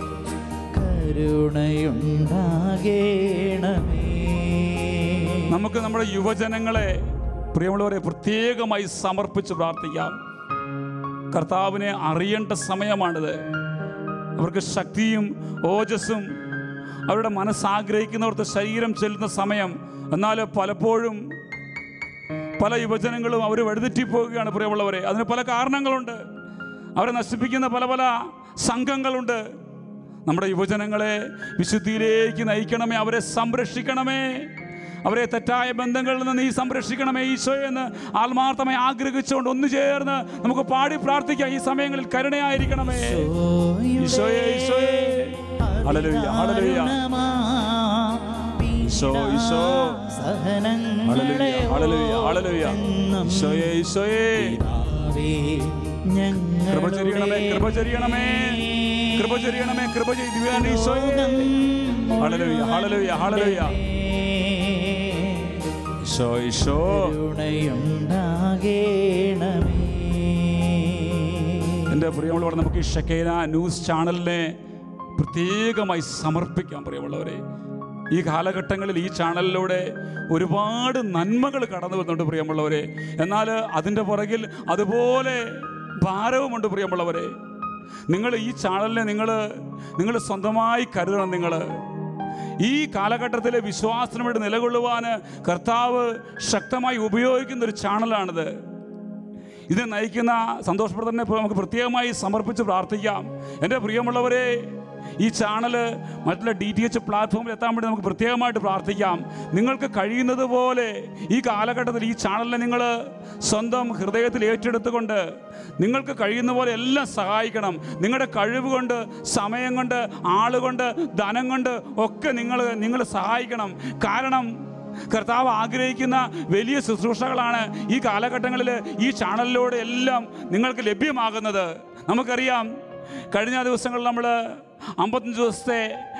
Speaker 3: കരുണയുണ്ടാകേണമേ
Speaker 1: നമുക്ക് നമ്മുടെ യുവജനങ്ങളെ പ്രിയമുള്ളവരെ പ്രത്യേകമായി സമർപ്പിച്ച് പ്രാർത്ഥിക്കാം കർത്താവിനെ അറിയേണ്ട സമയമാണിത് അവർക്ക് ശക്തിയും ഓജസ്സും അവരുടെ മനസ്സാഗ്രഹിക്കുന്നവർക്ക് ശരീരം ചെല്ലുന്ന സമയം എന്നാൽ പലപ്പോഴും പല യുവജനങ്ങളും അവർ വഴിതെറ്റിപ്പോവുകയാണ് പ്രിയമുള്ളവരെ അതിന് പല കാരണങ്ങളുണ്ട് അവരെ നശിപ്പിക്കുന്ന പല പല സംഘങ്ങളുണ്ട് നമ്മുടെ യുവജനങ്ങളെ വിശുദ്ധിയിലേക്ക് നയിക്കണമേ അവരെ സംരക്ഷിക്കണമേ അവരെ തെറ്റായ ബന്ധങ്ങളിൽ നിന്ന് നീ സംരക്ഷിക്കണമേ ഈശോ എന്ന് ആത്മാർത്ഥമായി ആഗ്രഹിച്ചുകൊണ്ട് ഒന്നു ചേർന്ന് നമുക്ക് പാടി പ്രാർത്ഥിക്കാം ഈ സമയങ്ങളിൽ കരുണയായിരിക്കണമേ ഈശോയെ ഈശോയെ ഹല്ലേലൂയ ഹല്ലേലൂയ ഈശോ ഈശോ ഹല്ലേലൂയ ഹല്ലേലൂയ ഹല്ലേലൂയ ഈശോയെ ഈശോയെ കൃപ ചൊരിയണമേ കൃപ ചൊരിയണമേ കൃപ ചൊരിയണമേ കൃപ ചെയ്ത് ഈശോയെ ഹല്ലേലൂയ ഹല്ലേലൂയ ഹല്ലേലൂയ ഈശോ ഈശോ
Speaker 3: കരുണയുണ്ടാകേണമേ
Speaker 1: എൻ്റെ പ്രിയമുള്ളവർ നമുക്ക് ഈ ഷക്കേന ന്യൂസ് ചാനലിനെ പ്രത്യേകമായി സമർപ്പിക്കാം പ്രിയമുള്ളവരെ ഈ കാലഘട്ടങ്ങളിൽ ഈ ചാനലിലൂടെ ഒരുപാട് നന്മകൾ കടന്നു വരുന്നുണ്ട് പ്രിയമുള്ളവരെ എന്നാൽ അതിൻ്റെ പുറകിൽ അതുപോലെ ഭാരവുമുണ്ട് പ്രിയമുള്ളവരെ നിങ്ങൾ ഈ ചാനലിനെ നിങ്ങൾ നിങ്ങൾ സ്വന്തമായി കരുതണം നിങ്ങൾ ഈ കാലഘട്ടത്തിലെ വിശ്വാസത്തിന് വേണ്ടി നിലകൊള്ളുവാൻ കർത്താവ് ശക്തമായി ഉപയോഗിക്കുന്ന ഒരു ചാനലാണിത് ഇതിനെ നയിക്കുന്ന സന്തോഷപ്രദനെ ഇപ്പോൾ നമുക്ക് പ്രത്യേകമായി സമർപ്പിച്ച് പ്രാർത്ഥിക്കാം എൻ്റെ പ്രിയമുള്ളവരെ ഈ ചാനൽ മറ്റുള്ള ഡി ടി എച്ച് പ്ലാറ്റ്ഫോമിൽ എത്താൻ വേണ്ടി നമുക്ക് പ്രത്യേകമായിട്ട് പ്രാർത്ഥിക്കാം നിങ്ങൾക്ക് കഴിയുന്നത് പോലെ ഈ കാലഘട്ടത്തിൽ ഈ ചാനലിനെ നിങ്ങൾ സ്വന്തം ഹൃദയത്തിൽ ഏറ്റെടുത്തുകൊണ്ട് നിങ്ങൾക്ക് കഴിയുന്ന പോലെ എല്ലാം സഹായിക്കണം നിങ്ങളുടെ കഴിവ് കൊണ്ട് സമയം കൊണ്ട് ആളുകൊണ്ട് ധനം കൊണ്ട് ഒക്കെ നിങ്ങൾ നിങ്ങൾ സഹായിക്കണം കാരണം കർത്താവ് ആഗ്രഹിക്കുന്ന വലിയ ശുശ്രൂഷകളാണ് ഈ കാലഘട്ടങ്ങളിൽ ഈ ചാനലിലൂടെ എല്ലാം നിങ്ങൾക്ക് ലഭ്യമാകുന്നത് നമുക്കറിയാം കഴിഞ്ഞ ദിവസങ്ങളിൽ നമ്മൾ അമ്പത്തഞ്ച് ദിവസത്തെ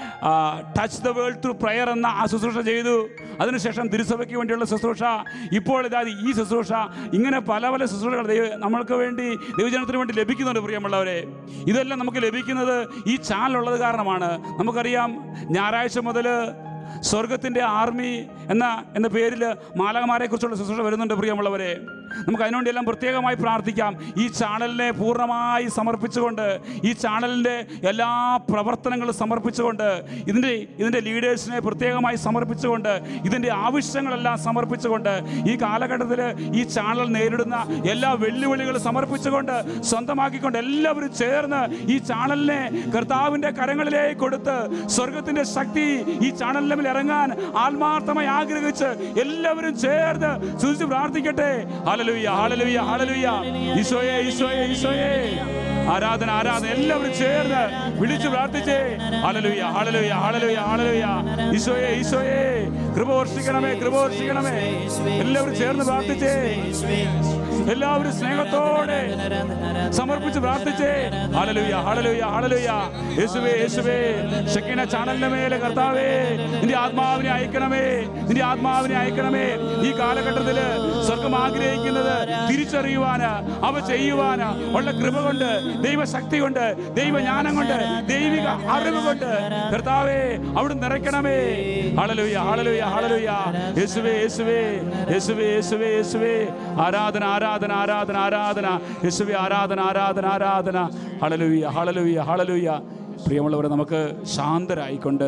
Speaker 1: touch the world through prayer എന്ന ആ ശുശ്രൂഷ ചെയ്തു അതിനുശേഷം തിരുസഭയ്ക്ക് വേണ്ടിയുള്ള ശുശ്രൂഷ ഇപ്പോൾ ഇതാ ഈ ശുശ്രൂഷ ഇങ്ങനെ പല പല ശുശ്രൂഷകൾ ദൈവ നമ്മൾക്ക് വേണ്ടി ദൈവജനത്തിന് വേണ്ടി ലഭിക്കുന്നുണ്ട് പ്രിയമുള്ളവരെ ഇതെല്ലാം നമുക്ക് ലഭിക്കുന്നത് ഈ ചാനലുള്ളത് കാരണമാണ് നമുക്കറിയാം ഞായറാഴ്ച മുതൽ സ്വർഗത്തിൻ്റെ ആർമി എന്ന എന്ന പേരിൽ മാലകമാരെ കുറിച്ചുള്ള ശുശ്രൂഷ വരുന്നുണ്ട് പ്രിയമുള്ളവരെ നമുക്ക് അതിനുവേണ്ടി എല്ലാം പ്രത്യേകമായി പ്രാർത്ഥിക്കാം ഈ ചാനലിനെ പൂർണ്ണമായി സമർപ്പിച്ചുകൊണ്ട് ഈ ചാനലിൻ്റെ എല്ലാ പ്രവർത്തനങ്ങളും സമർപ്പിച്ചുകൊണ്ട് ഇതിൻ്റെ ഇതിൻ്റെ ലീഡേഴ്സിനെ പ്രത്യേകമായി സമർപ്പിച്ചുകൊണ്ട് ഇതിൻ്റെ ആവശ്യങ്ങളെല്ലാം സമർപ്പിച്ചുകൊണ്ട് ഈ കാലഘട്ടത്തിൽ ഈ ചാനൽ നേരിടുന്ന എല്ലാ വെല്ലുവിളികളും സമർപ്പിച്ചുകൊണ്ട് സ്വന്തമാക്കിക്കൊണ്ട് എല്ലാവരും ചേർന്ന് ഈ ചാനലിനെ കർത്താവിൻ്റെ കരങ്ങളിലേക്ക് കൊടുത്ത് സ്വർഗത്തിൻ്റെ ശക്തി ഈ ചാനലിന്റെ മേൽ ഇറങ്ങാൻ ആത്മാർത്ഥമായി ആഗ്രഹിച്ച് എല്ലാവരും ചേർന്ന് സൂചിച്ച് പ്രാർത്ഥിക്കട്ടെ ഹാലലുയ്യ ഹാലലുയ്യ ഹാലലുയ്യ ഈശോയെ ഈശോയെ ഈശോയെ ആരാധന ആരാധന എല്ലാവരും ചേർന്ന് വിളിച്ചു പ്രാർത്ഥിച്ചേ ഹാലലുയ്യ ഹാലലുയ്യ ഹാലലുയ്യ ഹാലലുയ്യ ഈശോയെ ഈശോയെ കൃപ വർഷിക്കണമേ കൃപ വർഷിക്കണമേ എല്ലാവരും ചേർന്ന് പ്രാർത്ഥിച്ചേ എല്ലാവരും സ്നേഹത്തോടെ സമർപ്പിച്ച് പ്രാർത്ഥിച്ചേ ഹാലലുയ്യ ഹാലലുയ്യ ഹാലലുയ്യ യേശുവേ യേശുവേ ഷക്കീന ചാനലിന്റെ മേലെ കർത്താവേ നിന്റെ ആത്മാവിനെ അയക്കണമേ നിന്റെ ആത്മാവിനെ അയക്കണമേ ഈ കാലഘട്ടത്തില് സ്വർഗം ആഗ്രഹിക്കുന്നത് തിരിച്ചറിയുവാന് അവ ചെയ്യുവാന് ഉള്ള കൃപ കൊണ്ട് ദൈവശക്തി കൊണ്ട് ദൈവജ്ഞാനം കൊണ്ട് ദൈവിക അറിവ് കൊണ്ട് കർത്താവേ അവിടെ നിറയ്ക്കണമേ ഹാളലുയ്യ ഹാളലുയ്യ ഹാളലുയ്യ യേശുവേ യേശുവേ യേശുവേ യേശുവേ യേശുവേ ആരാധന ആരാധന ആരാധന ആരാധന യേശുവേ ആരാധന ആരാധന ആരാധന ഹളലുയ്യ ഹളലുയ്യ ഹളലുയ്യ പ്രിയമുള്ളവരെ നമുക്ക് ശാന്തരായിക്കൊണ്ട്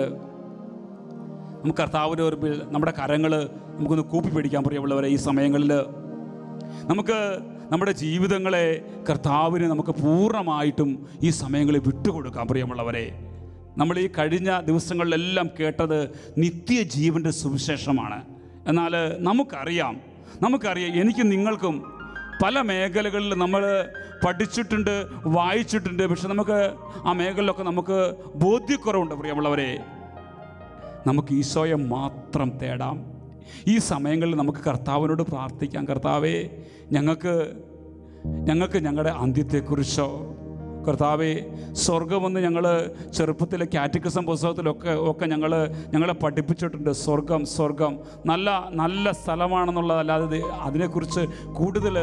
Speaker 1: നമുക്ക് കർത്താവിൻ്റെ മുമ്പിൽ നമ്മുടെ കരങ്ങൾ നമുക്കൊന്ന് കൂപ്പി പിടിക്കാൻ പ്രിയമുള്ളവരെ ഈ സമയങ്ങളിൽ നമുക്ക് നമ്മുടെ ജീവിതങ്ങളെ കർത്താവിന് നമുക്ക് പൂർണ്ണമായിട്ടും ഈ സമയങ്ങളിൽ വിട്ടുകൊടുക്കാം പ്രിയമുള്ളവരെ നമ്മൾ ഈ കഴിഞ്ഞ ദിവസങ്ങളിലെല്ലാം കേട്ടത് നിത്യജീവൻ്റെ സുവിശേഷമാണ് എന്നാൽ നമുക്കറിയാം നമുക്കറിയാം എനിക്ക് നിങ്ങൾക്കും പല മേഖലകളിൽ നമ്മൾ പഠിച്ചിട്ടുണ്ട് വായിച്ചിട്ടുണ്ട് പക്ഷെ നമുക്ക് ആ മേഖലയിലൊക്കെ നമുക്ക് ബോധ്യക്കുറവുണ്ട് പ്രിയമുള്ളവരെ നമുക്ക് ഈശോയെ മാത്രം തേടാം ഈ സമയങ്ങളിൽ നമുക്ക് കർത്താവിനോട് പ്രാർത്ഥിക്കാം കർത്താവേ ഞങ്ങൾക്ക് ഞങ്ങൾക്ക് ഞങ്ങളുടെ അന്ത്യത്തെക്കുറിച്ചോ കർത്താവെ സ്വർഗമെന്ന് ഞങ്ങൾ ചെറുപ്പത്തിലെ കാറ്റിക്കസം പുസ്തകത്തിലൊക്കെ ഒക്കെ ഞങ്ങൾ ഞങ്ങളെ പഠിപ്പിച്ചിട്ടുണ്ട് സ്വർഗം സ്വർഗം നല്ല നല്ല സ്ഥലമാണെന്നുള്ളതല്ലാതെ ഇത് അതിനെക്കുറിച്ച് കൂടുതൽ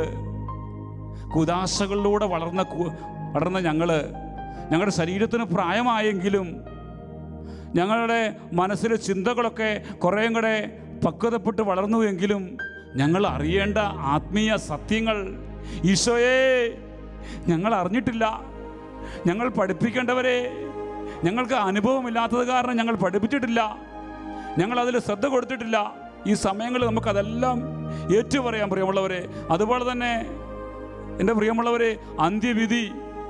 Speaker 1: കുതാശകളിലൂടെ വളർന്ന കു- വളർന്ന ഞങ്ങൾ ഞങ്ങളുടെ ശരീരത്തിന് പ്രായമായെങ്കിലും ഞങ്ങളുടെ മനസ്സിലെ ചിന്തകളൊക്കെ കുറേയും കൂടെ പക്വതപ്പെട്ട് വളർന്നു എങ്കിലും ഞങ്ങൾ അറിയേണ്ട ആത്മീയ സത്യങ്ങൾ ഈശോയെ ഞങ്ങൾ അറിഞ്ഞിട്ടില്ല ഞങ്ങൾ പഠിപ്പിക്കേണ്ടവരെ ഞങ്ങൾക്ക് അനുഭവമില്ലാത്തത് കാരണം ഞങ്ങൾ പഠിപ്പിച്ചിട്ടില്ല ഞങ്ങൾ അതിൽ ശ്രദ്ധ കൊടുത്തിട്ടില്ല ഈ സമയങ്ങളിൽ നമുക്കതെല്ലാം ഏറ്റുപറയാം പ്രിയമുള്ളവരെ അതുപോലെ തന്നെ എൻ്റെ പ്രിയമുള്ളവരെ അന്ത്യവിധി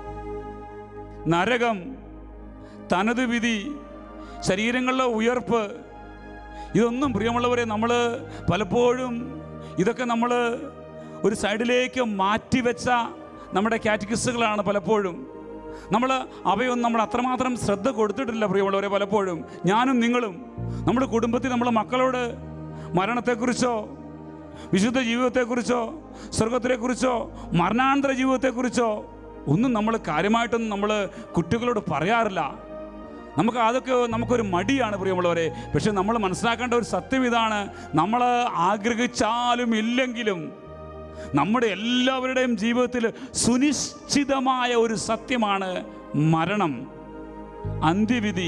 Speaker 1: നരകം തനത് വിധി ശരീരങ്ങളിലെ ഉയർപ്പ് ഇതൊന്നും പ്രിയമുള്ളവരെ നമ്മൾ പലപ്പോഴും ഇതൊക്കെ നമ്മൾ ഒരു സൈഡിലേക്ക് മാറ്റിവെച്ച നമ്മുടെ കാറ്റഗറിസുകളാണ് പലപ്പോഴും നമ്മൾ അവയൊന്നും നമ്മൾ അത്രമാത്രം ശ്രദ്ധ കൊടുത്തിട്ടില്ല പ്രിയമുള്ളവരെ പലപ്പോഴും ഞാനും നിങ്ങളും നമ്മുടെ കുടുംബത്തിൽ നമ്മുടെ മക്കളോട് മരണത്തെക്കുറിച്ചോ വിശുദ്ധ ജീവിതത്തെക്കുറിച്ചോ സ്വർഗത്തിനെക്കുറിച്ചോ മരണാനന്തര ജീവിതത്തെക്കുറിച്ചോ ഒന്നും നമ്മൾ കാര്യമായിട്ടൊന്നും നമ്മൾ കുട്ടികളോട് പറയാറില്ല നമുക്ക് അതൊക്കെ നമുക്കൊരു മടിയാണ് പ്രിയമുള്ളവരെ പക്ഷെ നമ്മൾ മനസ്സിലാക്കേണ്ട ഒരു സത്യം ഇതാണ് നമ്മൾ ആഗ്രഹിച്ചാലും ഇല്ലെങ്കിലും നമ്മുടെ എല്ലാവരുടെയും ജീവിതത്തിൽ സുനിശ്ചിതമായ ഒരു സത്യമാണ് മരണം അന്ത്യവിധി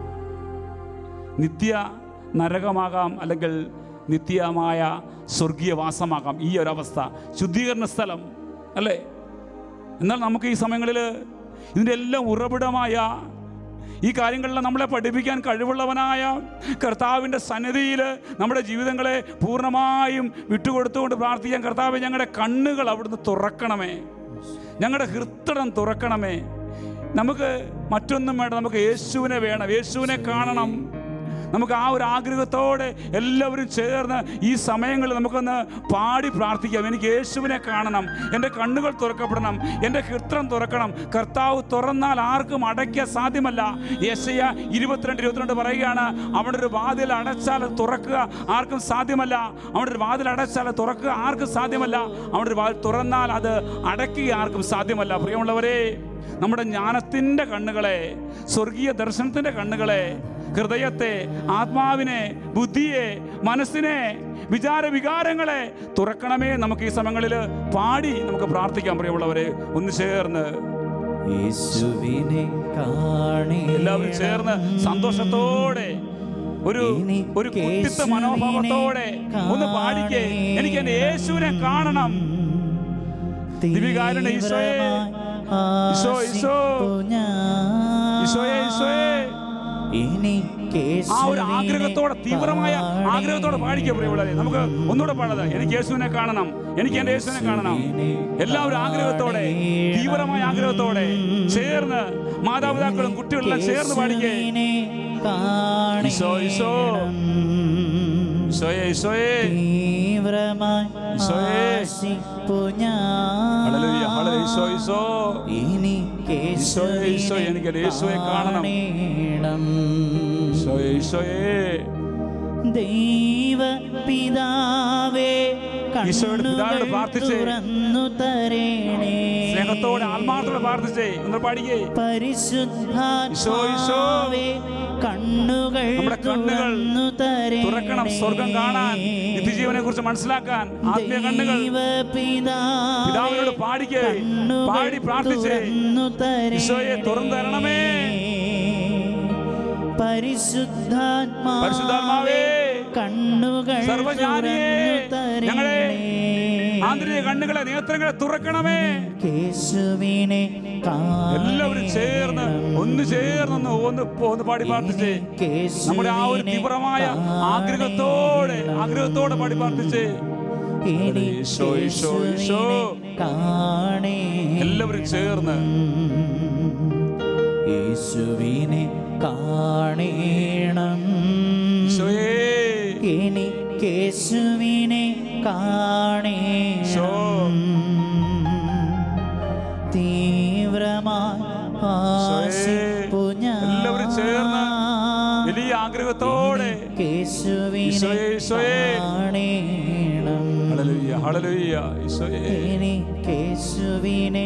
Speaker 1: നിത്യ നരകമാകാം അല്ലെങ്കിൽ നിത്യമായ സ്വർഗീയവാസമാകാം ഈ ഒരവസ്ഥ ശുദ്ധീകരണ സ്ഥലം അല്ലേ എന്നാൽ നമുക്ക് ഈ സമയങ്ങളിൽ ഇതിൻ്റെ എല്ലാം ഉറവിടമായ ഈ കാര്യങ്ങളെല്ലാം നമ്മളെ പഠിപ്പിക്കാൻ കഴിവുള്ളവനായ കർത്താവിൻ്റെ സന്നിധിയിൽ നമ്മുടെ ജീവിതങ്ങളെ പൂർണ്ണമായും വിട്ടുകൊടുത്തുകൊണ്ട് പ്രാർത്ഥിക്കാൻ കർത്താവ് ഞങ്ങളുടെ കണ്ണുകൾ അവിടുന്ന് തുറക്കണമേ ഞങ്ങളുടെ ഹൃത്തടം തുറക്കണമേ നമുക്ക് മറ്റൊന്നും വേണ്ട നമുക്ക് യേശുവിനെ വേണം യേശുവിനെ കാണണം നമുക്ക് ആ ഒരു ആഗ്രഹത്തോടെ എല്ലാവരും ചേർന്ന് ഈ സമയങ്ങളിൽ നമുക്കൊന്ന് പാടി പ്രാർത്ഥിക്കാം എനിക്ക് യേശുവിനെ കാണണം എൻ്റെ കണ്ണുകൾ തുറക്കപ്പെടണം എൻ്റെ ഹൃത്രം തുറക്കണം കർത്താവ് തുറന്നാൽ ആർക്കും അടയ്ക്കാൻ സാധ്യമല്ല യേശയ്യ ഇരുപത്തിരണ്ട് ഇരുപത്തിരണ്ട് പറയുകയാണ് അവിടെ ഒരു വാതിൽ അടച്ചാൽ അത് തുറക്കുക ആർക്കും സാധ്യമല്ല അവിടെ ഒരു വാതിൽ അടച്ചാൽ അത് തുറക്കുക ആർക്കും സാധ്യമല്ല അവിടെ ഒരു വാതിൽ തുറന്നാൽ അത് അടയ്ക്കുക ആർക്കും സാധ്യമല്ല പ്രിയമുള്ളവരെ നമ്മുടെ ജ്ഞാനത്തിൻ്റെ കണ്ണുകളെ സ്വർഗീയ ദർശനത്തിൻ്റെ കണ്ണുകളെ ഹൃദയത്തെ ആത്മാവിനെ ബുദ്ധിയെ മനസ്സിനെ വിചാര വികാരങ്ങളെ തുറക്കണമേ നമുക്ക് ഈ സമയങ്ങളിൽ പാടി നമുക്ക് പ്രാർത്ഥിക്കാം പ്രിയമുള്ളവരെ ഒന്ന് ചേർന്ന്
Speaker 3: യേശുവിനെ കാണേ
Speaker 1: എല്ലാവരും ചേർന്ന് സന്തോഷത്തോടെ ഒരു ഒരു കുട്ടിത്ത മനോഭാവത്തോടെ ഒന്ന് പാടിക്കേ എനിക്ക് എന്റെ യേശുവിനെ കാണണം ദിവികാരുടെ ഈശോയെ, ഈശോ, ഈശോ. ഈശോയെ ഈശോയെ ആ ഒരു ആഗ്രഹത്തോടെ തീവ്രമായ ആഗ്രഹത്തോടെ പാടിക്കുക പ്രിയമുള്ളവരെ നമുക്ക് ഒന്നുകൂടെ പാടത് എനിക്ക് യേശുവിനെ കാണണം എനിക്ക് എന്റെ യേശുവിനെ കാണണം എല്ലാവരും ആഗ്രഹത്തോടെ തീവ്രമായ ആഗ്രഹത്തോടെ ചേർന്ന് മാതാപിതാക്കളും കുട്ടികളെല്ലാം ചേർന്ന് പാടിക്കേ ഈശോ, ഈശോ. ഈശോയെ ഈശോയെ
Speaker 3: തീവ്രമായി
Speaker 1: ഈശോയേ.
Speaker 3: ആശിപ്പു
Speaker 1: ഹല്ലേലൂയ, ഹല്ലേലൂയ. ഈശോ
Speaker 3: ഞാൻ
Speaker 1: ഈശോ
Speaker 3: എനിക്ക്
Speaker 1: ഈശോയെ, ഈശോയെ, എനിക്ക് എൻ്റെ യേശുവെ കാണണം.
Speaker 3: കാണണം.
Speaker 1: ഈശോയെ ഈശോയെ
Speaker 3: ദൈവ പിതാവേ
Speaker 1: ഈശോയുടെ പിതാവിനോട്
Speaker 3: കണ്ണുകൾ
Speaker 1: പ്രാർത്ഥിച്ചേ.
Speaker 3: തുറന്നു തരേണേ
Speaker 1: സ്നേഹത്തോടെ ആത്മാർത്ഥത്തോടെ പ്രാർത്ഥിച്ചേ ഒന്ന് പാടിക്കേ
Speaker 3: പരിശുദ്ധാത്മാവേ കണ്ണുകൾ
Speaker 1: നമ്മുടെ കണ്ണുകൾ
Speaker 3: തുറന്നു തരേണേ
Speaker 1: തുറക്കണം സ്വർഗം കാണാൻ നിത്യജീവനെ കുറിച്ച് മനസ്സിലാക്കാൻ ആത്മീയ കണ്ണുകൾ പിതാവിനോട് പാടിക്കേ പാടി പ്രാർത്ഥിച്ചേ ഈശോയെ തുറന്നു തരണമേ
Speaker 3: പരിശുദ്ധാത്മാ
Speaker 1: പരിശുദ്ധാത്മാവേ
Speaker 3: കണ്ണുകൾ
Speaker 1: സർവ്വജ്ഞാനിയേ,
Speaker 3: തുറന്നു
Speaker 1: ഞങ്ങളെ
Speaker 3: തരണേ.
Speaker 1: ആന്തരിക കണ്ണുകളെ നേത്രങ്ങളെ തുറക്കണമേ
Speaker 3: യേശുവിനെ
Speaker 1: എല്ലാവരും ചേർന്ന് ഒന്ന് ചേർന്ന് ഒന്ന് ഒന്ന് പാടി പ്രാർത്ഥിച്ചേ നമ്മുടെ ആ ഒരു തീവ്രമായ ആഗ്രഹത്തോടെ ആഗ്രഹത്തോടെ പാടി പ്രാർത്ഥിച്ചേ ഈശോ, ഈശോ, ഈശോ.
Speaker 3: കാണേ
Speaker 1: എല്ലാവരും ചേർന്ന്
Speaker 3: യേശുവിനെ കാണേണം
Speaker 1: ഈശോയേ
Speaker 3: എനിക്ക് യേശുവിനെ
Speaker 1: ഈശോ.
Speaker 3: കാണേണം തീവ്രമായി ആശിപ്പു ഞാൻ
Speaker 1: എല്ലാവരും ചേർന്ന് വലിയ ആഗ്രഹത്തോടെ
Speaker 3: യേശുവിനെ
Speaker 1: ഈശോയേ, ഈശോയേ.
Speaker 3: കാണേണം
Speaker 1: ഹല്ലേലൂയ ഹല്ലേലൂയ ഈശോയേ
Speaker 3: എനിക്ക് യേശുവിനെ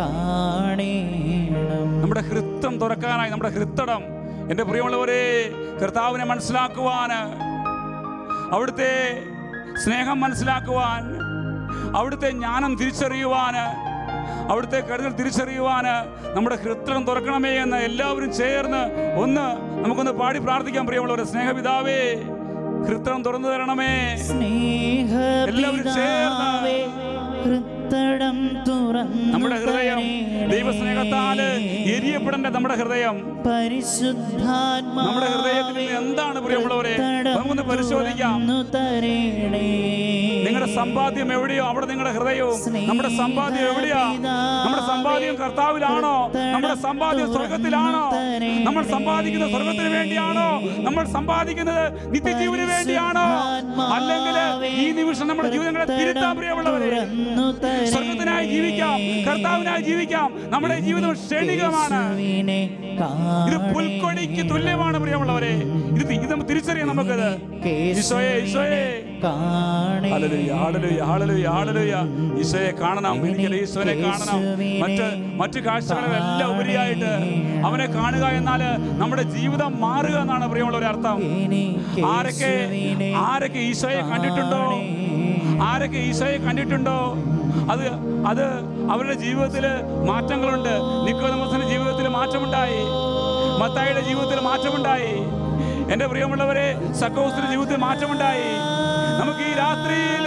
Speaker 3: കാണേണം
Speaker 1: നമ്മുടെ ഹൃത്തം തുറക്കാനായി നമ്മുടെ ഹൃത്തടം എൻ്റെ പ്രിയമുള്ളവരെ കർത്താവിനെ മനസ്സിലാക്കുവാൻ അവിടുത്തെ സ്നേഹം മനസ്സിലാക്കുവാൻ അവിടുത്തെ ജ്ഞാനം തിരിച്ചറിയുവാൻ അവിടുത്തെ കരുതൽ തിരിച്ചറിയുവാൻ നമ്മുടെ ഹൃത്തടം തുറക്കണമേ എന്ന് എല്ലാവരും ചേർന്ന് ഒന്ന് നമുക്കൊന്ന് പാടി പ്രാർത്ഥിക്കാം പ്രിയമുള്ളവരെ സ്നേഹപിതാവേ ഹൃത്തടം തുറന്നു തരണമേ എല്ലാവരും ചേർന്ന്
Speaker 3: സ്നേഹപിതാവേ ഹൃത്തടം തുറന്നു
Speaker 1: നമ്മുടെ ഹൃദയം
Speaker 3: തരണേ.
Speaker 1: ദൈവസ്നേഹത്താല് എരിയപ്പെടേണ്ട നമ്മുടെ ഹൃദയം
Speaker 3: പരിശുദ്ധാത്മാവേ
Speaker 1: നമ്മുടെ ഹൃദയത്തിൽ നിന്ന് എന്താണ് പ്രിയമുള്ളവരെ
Speaker 3: ഹൃത്തടം
Speaker 1: നമുക്കൊന്ന് പരിശോധിക്കാം
Speaker 3: തുറന്നു തരണേ.
Speaker 1: നിങ്ങളുടെ സമ്പാദ്യം എവിടെയോ അവിടെ നിങ്ങളുടെ ഹൃദയവും നമ്മുടെ സമ്പാദ്യം എവിടെയാ നമ്മുടെ സമ്പാദ്യം കർത്താവിലാണോ നമ്മുടെ സമ്പാദ്യം സ്വർഗത്തിലാണോ നമ്മൾ സമ്പാദിക്കുന്നത് സ്വർഗത്തിന് വേണ്ടിയാണോ നമ്മൾ സമ്പാദിക്കുന്നത് നിത്യജീവന് വേണ്ടിയാണോ അല്ലെങ്കിൽ ഈ നിമിഷം നമ്മുടെ ജീവിതങ്ങളെ തിരുത്താൻ പ്രിയമുള്ളവരെ
Speaker 3: തുറന്നു തരണേ.
Speaker 1: സ്വർഗത്തിനായി ജീവിക്കാം കർത്താവിനായി ജീവിക്കാം നമ്മുടെ ജീവിതം ക്ഷണികമാണ്
Speaker 3: യേശുവിനെ
Speaker 1: ഇത് പുൽക്കൊടിക്ക് തുല്യമാണ് പ്രിയമുള്ളവരെ ഇത് തി- ഇത് തിരിച്ചറിയാം നമുക്കത് ഈശോയെ ഈശോയെ ഹല്ലേലൂയ, ഹല്ലേലൂയ, ഹല്ലേലൂയ, ഹല്ലേലൂയ. ഈശോയെ കാണണം എനിക്ക് ഈശോയെ കാണണം മറ്റ് മറ്റു കാഴ്ചകളെല്ലാം ഉപരിയായിട്ട് അവനെ കാണുക എന്നാൽ നമ്മുടെ ജീവിതം മാറുക എന്നാണ് പ്രിയമുള്ളവരെ അർത്ഥം ആരൊക്കെ ആരൊക്കെ ഈശോയെ കണ്ടിട്ടുണ്ടോ ആരൊക്കെ ഈശോയെ കണ്ടിട്ടുണ്ടോ അത് അത് അവരുടെ ജീവിതത്തിൽ മാറ്റങ്ങളുണ്ട് നിക്കോദമസിന്റെ ജീവിതത്തിൽ മാറ്റമുണ്ടായി മത്തായിയുടെ ജീവിതത്തിൽ മാറ്റമുണ്ടായി എൻ്റെ പ്രിയമുള്ളവരെ സക്കോസിന്റെ ജീവിതത്തിൽ മാറ്റമുണ്ടായി നമുക്ക് ഈ രാത്രിയിൽ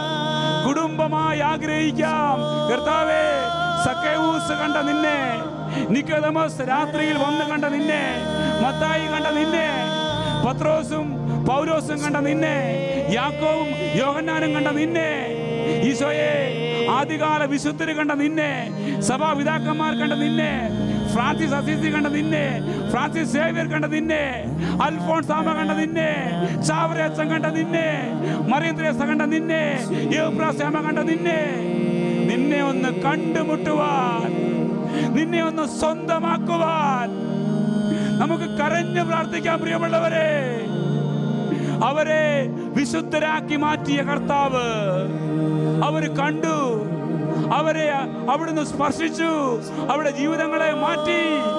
Speaker 1: കുടുംബമായി ആഗ്രഹിക്കാം കർത്താവേ സക്കേവൂസ് കണ്ട നിന്നെ നിക്കോദമസ് രാത്രിയിൽ വന്ന് കണ്ട നിന്നെ മത്തായി കണ്ട നിന്നെ പത്രോസും പൗലോസും കണ്ട നിന്നെ യാക്കോവും യോഹന്നാനും കണ്ട നിന്നെ ഈശോയെ ആദ്യകാല വിശുദ്ധര് കണ്ട നിന്നെ സഭാപിതാക്കന്മാർ കണ്ട നിന്നെ ഫ്രാൻസിസ് അസീസി കണ്ട നിന്നെ ഫ്രാൻസിസ് സേവിയർ കണ്ട നിന്നെ അൽഫോൺസ് ആമ കണ്ട നിന്നെ ചാവറേച്ചൻ കണ്ട നിന്നെ മറിയന്ത്രേസ കണ്ട നിന്നെ യേബ്രാസ്യാമ കണ്ട നിന്നെ നിന്നെ ഒന്ന് കണ്ടുമുട്ടുവാൻ നിന്നെ ഒന്ന് സ്വന്തമാക്കുവാൻ നമുക്ക് കരഞ്ഞു പ്രാർത്ഥിക്കാൻ പ്രിയമുള്ളവരെ അവരെ വിശുദ്ധരാക്കി മാറ്റിയ കർത്താവ് അവര് കണ്ടു അവരെ അവിടുന്ന് സ്പർശിച്ചു അവരുടെ ജീവിതങ്ങളെ മാറ്റി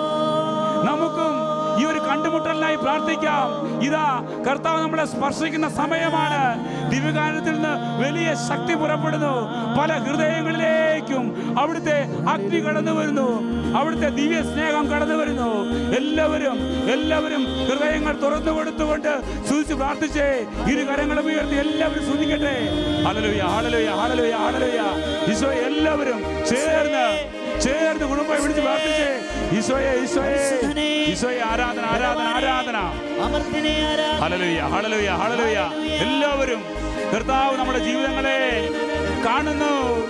Speaker 1: നമുക്കും ഈ ഒരു കണ്ടുമുട്ടലിനായി പ്രാർത്ഥിക്കാം ഇതാ കർത്താവ് നമ്മളെ സ്പർശിക്കുന്ന സമയമാണ് ദിവ്യകാലത്തിൽ നിന്ന് വലിയ ശക്തി പുറപ്പെടുന്നു പല ഹൃദയങ്ങളിലേക്കും അവിടുത്തെ അഗ്നി കടന്നു വരുന്നു അവിടുത്തെ ദിവ്യ സ്നേഹം കടന്നു വരുന്നു എല്ലാവരും എല്ലാവരും ഹൃദയങ്ങൾ തുറന്നു കൊടുത്തുകൊണ്ട് സൂചിച്ച് പ്രാർത്ഥിച്ചേ ഇരു കരങ്ങളും ഉയർത്തി എല്ലാവരും സൂചിക്കട്ടെ ഹalleluya ഹalleluya ഹalleluya ഹalleluya ഈശോ എല്ലാവരും ചേർന്ന് ചേർന്ന് കുടുംബമായി വിളിച്ച് പ്രാർത്ഥിച്ചേ ഈശോയെ ഈശോയെ ഈശോയെ ആരാധന ആരാധന ആരാധന
Speaker 3: അമർത്തിനെ ആരാധന
Speaker 1: ഹalleluya ഹalleluya ഹalleluya എല്ലാവരും കർത്താവ് നമ്മുടെ ജീവിതങ്ങളെ കാണുന്നു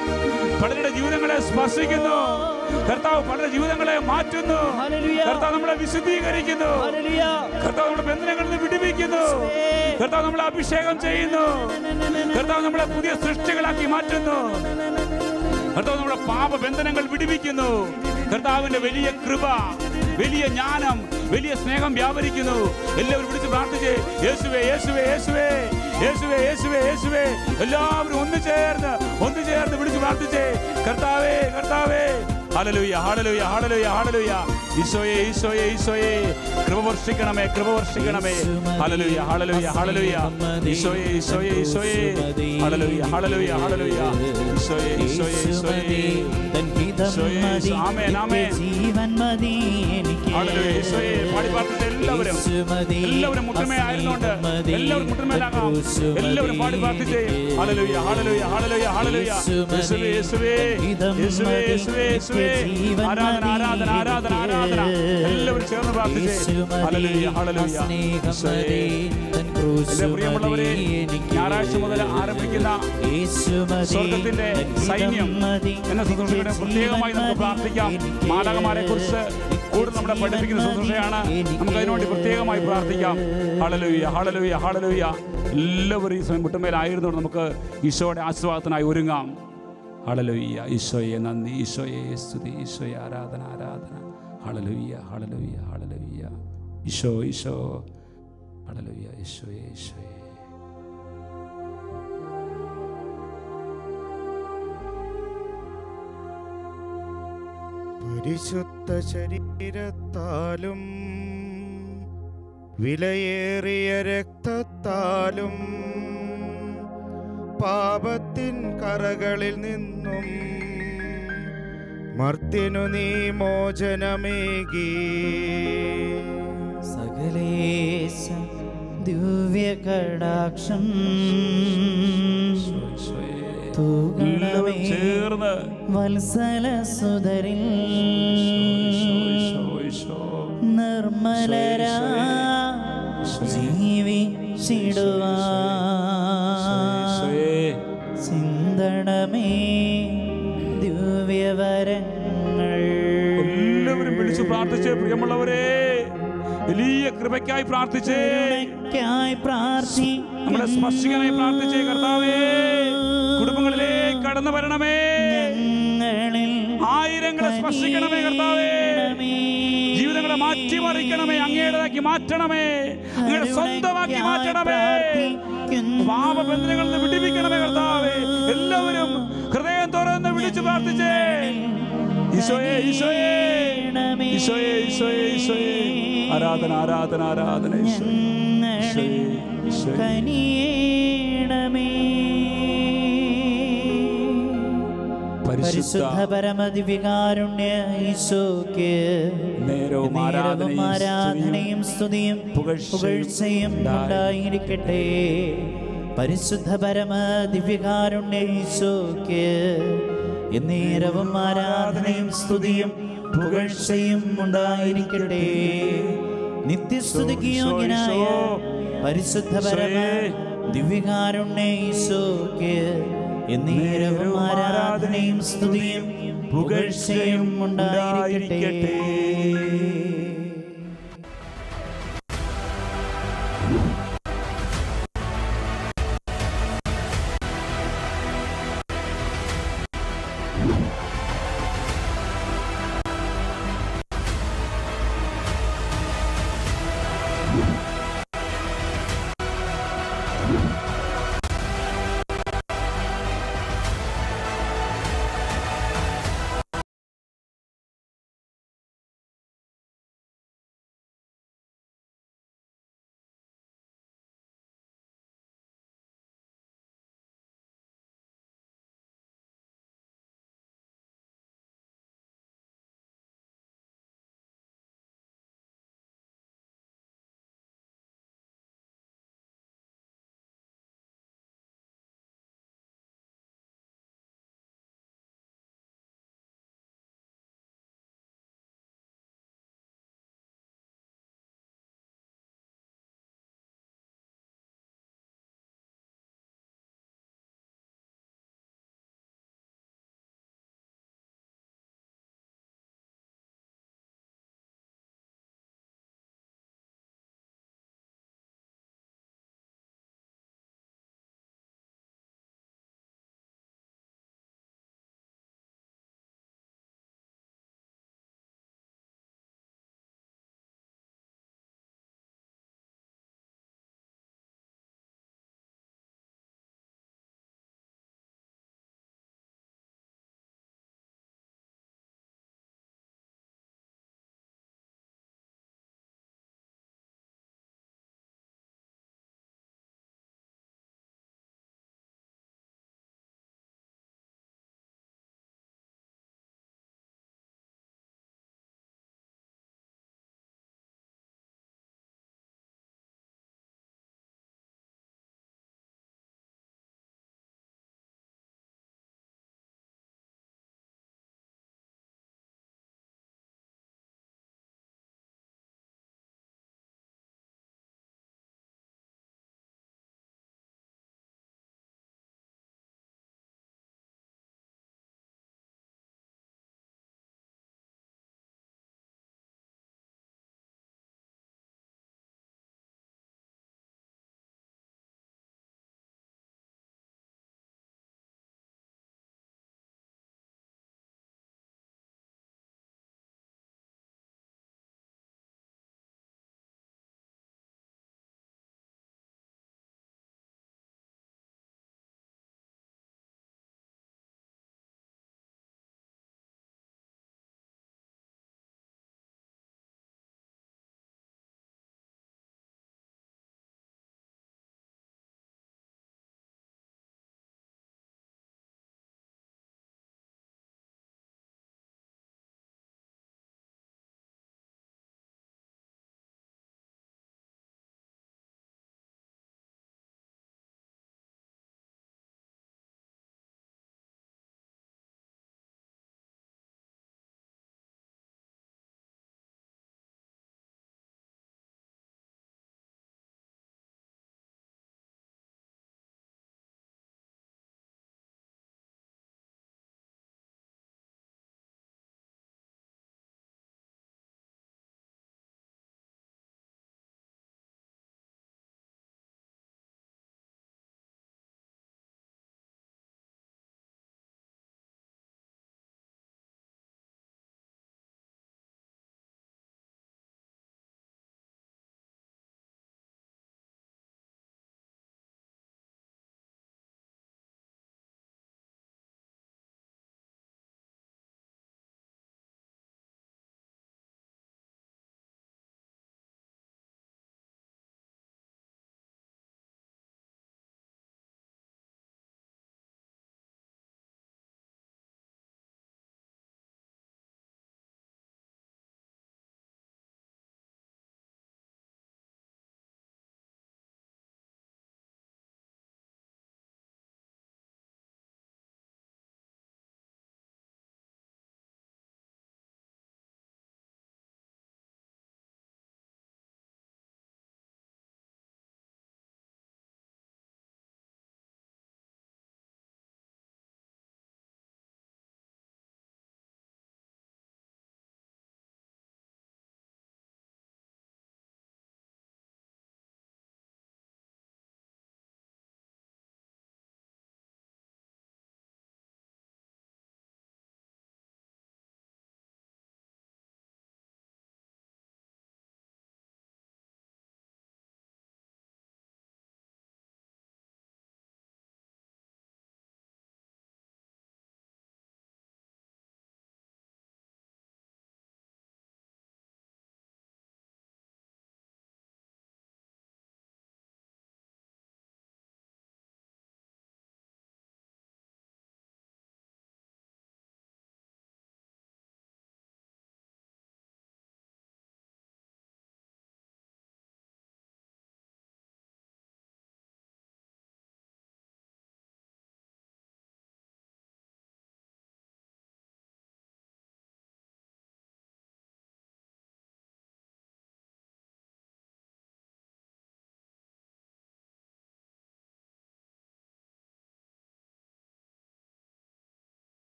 Speaker 1: പലരുടെ ജീവിതങ്ങളെ സ്പർശിക്കുന്നു കർത്താവ് പലരുടെ ജീവിതങ്ങളെ മാറ്റുന്നു
Speaker 3: ഹല്ലേലൂയ.
Speaker 1: കർത്താവ് നമ്മളെ വിശുദ്ധീകരിക്കുന്നു
Speaker 3: ഹല്ലേലൂയ
Speaker 1: കർത്താവ് നമ്മുടെ ബന്ധനങ്ങളിൽ നിന്ന് വിടുവിക്കുന്നു കർത്താവ് നമ്മളെ അഭിഷേകം ചെയ്യുന്നു കർത്താവ് നമ്മളെ പുതിയ സൃഷ്ടികളാക്കി മാറ്റുന്നു കർത്താവ് നമ്മുടെ പാപബന്ധനങ്ങൾ വിടുവിക്കുന്നു കർത്താവിന്റെ വലിയ കൃപ വലിയ ജ്ഞാനം വലിയ സ്നേഹം വ്യാപരിക്കുന്നു എല്ലാവരും വിളിച്ച് പ്രാർത്ഥിച്ച് യേശുവേ യേശുവേ യേശുവേ യേശുവേ യേശുവേ യേശുവേ എല്ലാവരും ഒന്ന് ചേർന്ന് ഒന്ന് ചേർന്ന് വിളിച്ച് പ്രാർത്ഥിച്ചേ കർത്താവേ കർത്താവേ ഹല്ലേലൂയ ഹല്ലേലൂയ ഹല്ലേലൂയ ഹല്ലേലൂയ ഈശോയെ ഈശോയെ ഈശോയെ കൃപ വർഷിക്കണമേ കൃപ വർഷിക്കണമേ ഹല്ലേലൂയ ഹല്ലേലൂയ ഹല്ലേലൂയ ഈശോയെ ഈശോയെ ഈശോയെ ഹല്ലേലൂയ ഹല്ലേലൂയ ഹല്ലേലൂയ ഈശോയെ ഈശോയെ ഈശോയെ
Speaker 3: തൻ ഹിതം
Speaker 1: ഈശോയെ,
Speaker 3: മതി
Speaker 1: ആമേൻ, ആമേൻ.
Speaker 3: ജീവൻ മതി എനിക്ക്
Speaker 1: ഹല്ലേലൂയ ഈശോയെ പാടി പ്രാർത്ഥിച്ച എല്ലാവരും
Speaker 3: യേശു മതി,
Speaker 1: എല്ലാവരും മുട്ടുമേലായിരുന്നോണ്ട്
Speaker 3: അസ്നേഹം മതി,
Speaker 1: എല്ലാവരും മുട്ടുമേലാകാം
Speaker 3: ക്രൂശ് മതി
Speaker 1: എല്ലാവരും പാടി പ്രാർത്ഥിച്ചേ
Speaker 3: എനിക്ക്.
Speaker 1: ഹല്ലേലൂയ ഹല്ലേലൂയ ഹല്ലേലൂയ ഹല്ലേലൂയ
Speaker 3: യേശു മതി,
Speaker 1: യേശുവേ യേശുവേ
Speaker 3: ഹിതം
Speaker 1: യേശുവേ
Speaker 3: മതി,
Speaker 1: യേശുവേ യേശുവേ
Speaker 3: നിത്യജീവൻ
Speaker 1: ആരാധന
Speaker 3: മതി
Speaker 1: ആരാധന ആരാധന ആരാധന
Speaker 3: എനിക്ക്.
Speaker 1: എല്ലാവരും ചേർന്ന് പ്രാർത്ഥിച്ചേ
Speaker 3: യേശു മതി,
Speaker 1: ഹല്ലേലൂയ ഹല്ലേലൂയ
Speaker 3: അസ്നേഹം
Speaker 1: ഈശോയെ
Speaker 3: മതി, തൻ ക്രൂശ്
Speaker 1: എന്റെ പ്രിയമുള്ളവരെ
Speaker 3: മതി എനിക്ക്.
Speaker 1: ഞായറാഴ്ച മുതൽ ആരംഭിക്കുന്ന
Speaker 3: യേശു മതി,
Speaker 1: സ്വർഗത്തിന്റെ
Speaker 3: തൻ ഹിതം
Speaker 1: സൈന്യം
Speaker 3: മതി,
Speaker 1: എന്ന ശുശ്രൂഷയുടെ പ്രത്യേകമായി നമുക്ക്
Speaker 3: നിത്യജീവൻ
Speaker 1: പ്രാർത്ഥിക്കാം
Speaker 3: മതി
Speaker 1: മാലാകമാരെ കുറിച്ച് കൂടുതൽ നമ്മളെ പഠിപ്പിക്കുന്ന ശുശ്രൂഷയാണ് നമുക്ക് അതിനുവേണ്ടി പ്രത്യേകമായി പ്രാർത്ഥിക്കാം ഹളലുയ്യ ഹളലുയ്യ ഹളലുയ്യ എല്ലാവരും ഈ സമയം മുട്ടുമേലായിരുന്നുകൊണ്ട് നമുക്ക് ഈശോയുടെ ആശീർവാദത്തിനായി ഒരുങ്ങാം ഹളലുയ്യ ഈശോയെ നന്ദി ഈശോയെ സ്തുതി ഈശോയെ ആരാധന ആരാധന ഹളലുയ്യ ഹളലുയ്യ ഹളലുയ്യ ഈശോ ഈശോ ഹളലുയ്യ ഈശോയെ ഈശോയെ
Speaker 4: പരിശുദ്ധ ശരീരത്താലും വിലയേറിയ രക്തത്താലും പാപത്തിൻ കറകളിൽ നിന്നും മർത്തിനു നീ മോചനമേകി
Speaker 3: സകലേശ ദിവ്യകടാക്ഷം
Speaker 1: ഈശോയെ
Speaker 3: തൂകണമേ
Speaker 1: എല്ലാവരും ചേർന്ന്
Speaker 3: വത്സല സുതരിൽ
Speaker 1: ഈശോ ഈശോ ഈശോ
Speaker 3: നിർമ്മലരാ ജീവിച്ചിടുവാ
Speaker 1: ഈശോയെ
Speaker 3: ചിന്തണമേ ദിവ്യവരങ്ങൾ
Speaker 1: എല്ലാവരും വിളിച്ചു പ്രാർത്ഥിച്ചേ പ്രിയമുള്ളവരെ വലിയ കൃപയ്ക്കായി പ്രാർത്ഥിച്ചേ
Speaker 3: കരുണയ്ക്കായി പ്രാർത്ഥി
Speaker 1: നമ്മളെ സ്പർശിക്കാനായി പ്രാർത്ഥിച്ചേ കർത്താവേ കുടുംബങ്ങളിലേക്ക് കടന്നു വരണമേ
Speaker 3: ഞങ്ങളിൽ
Speaker 1: ആയിരങ്ങളെ സ്പർശിക്കണമേ കർത്താവേ ജീവിതങ്ങളെ മാറ്റിമറിക്കണമേ അങ്ങയുടേതാക്കി മാറ്റണമേ അങ്ങയുടെ സ്വന്തമാക്കി മാറ്റണമേ പാപബന്ധനങ്ങളിൽ നിന്ന് വിടിവിക്കണമേ കർത്താവേ എല്ലാവരും ഹൃദയം തുറന്ന് വിളിച്ചു പ്രാർത്ഥിച്ചേ ഈശോയെ ഈശോയെ ഈശോയെ ഈശോയെ ഈശോയെ ആരാധന ആരാധന ആരാധന ഈശോയെ ഈശോയെ ഈശോയെ
Speaker 3: കനിയേണമേ
Speaker 1: പരിശുദ്ധ
Speaker 3: പരിശുദ്ധ പരമദിവികാരുണ്യ ഈശോക്ക്
Speaker 1: നേരവും
Speaker 3: നേരവും
Speaker 1: ആരാധനയും
Speaker 3: ആരാധനയും സ്തുതിയും
Speaker 1: പുകഴ്ചയും
Speaker 3: പുകഴ്ചയും ഉണ്ടായിരിക്കട്ടെ പരിശുദ്ധ പരമ ദിവ്യകാരുണ്യ ഈശോക്ക് എന്നേരവും ആരാധനയും സ്തുതിയും പുകഴ്ചയും ഉണ്ടായിരിക്കട്ടെ നിത്യസ്തുതിക്ക് യോഗ്യനായ പരിശുദ്ധ പരമ ദിവ്യകാരുണ്യ ഈശോയ്ക്ക് എന്നേരവും ആരാധനയും സ്തുതിയും പുകഴ്ചയും ഉണ്ടായിരിക്കട്ടെ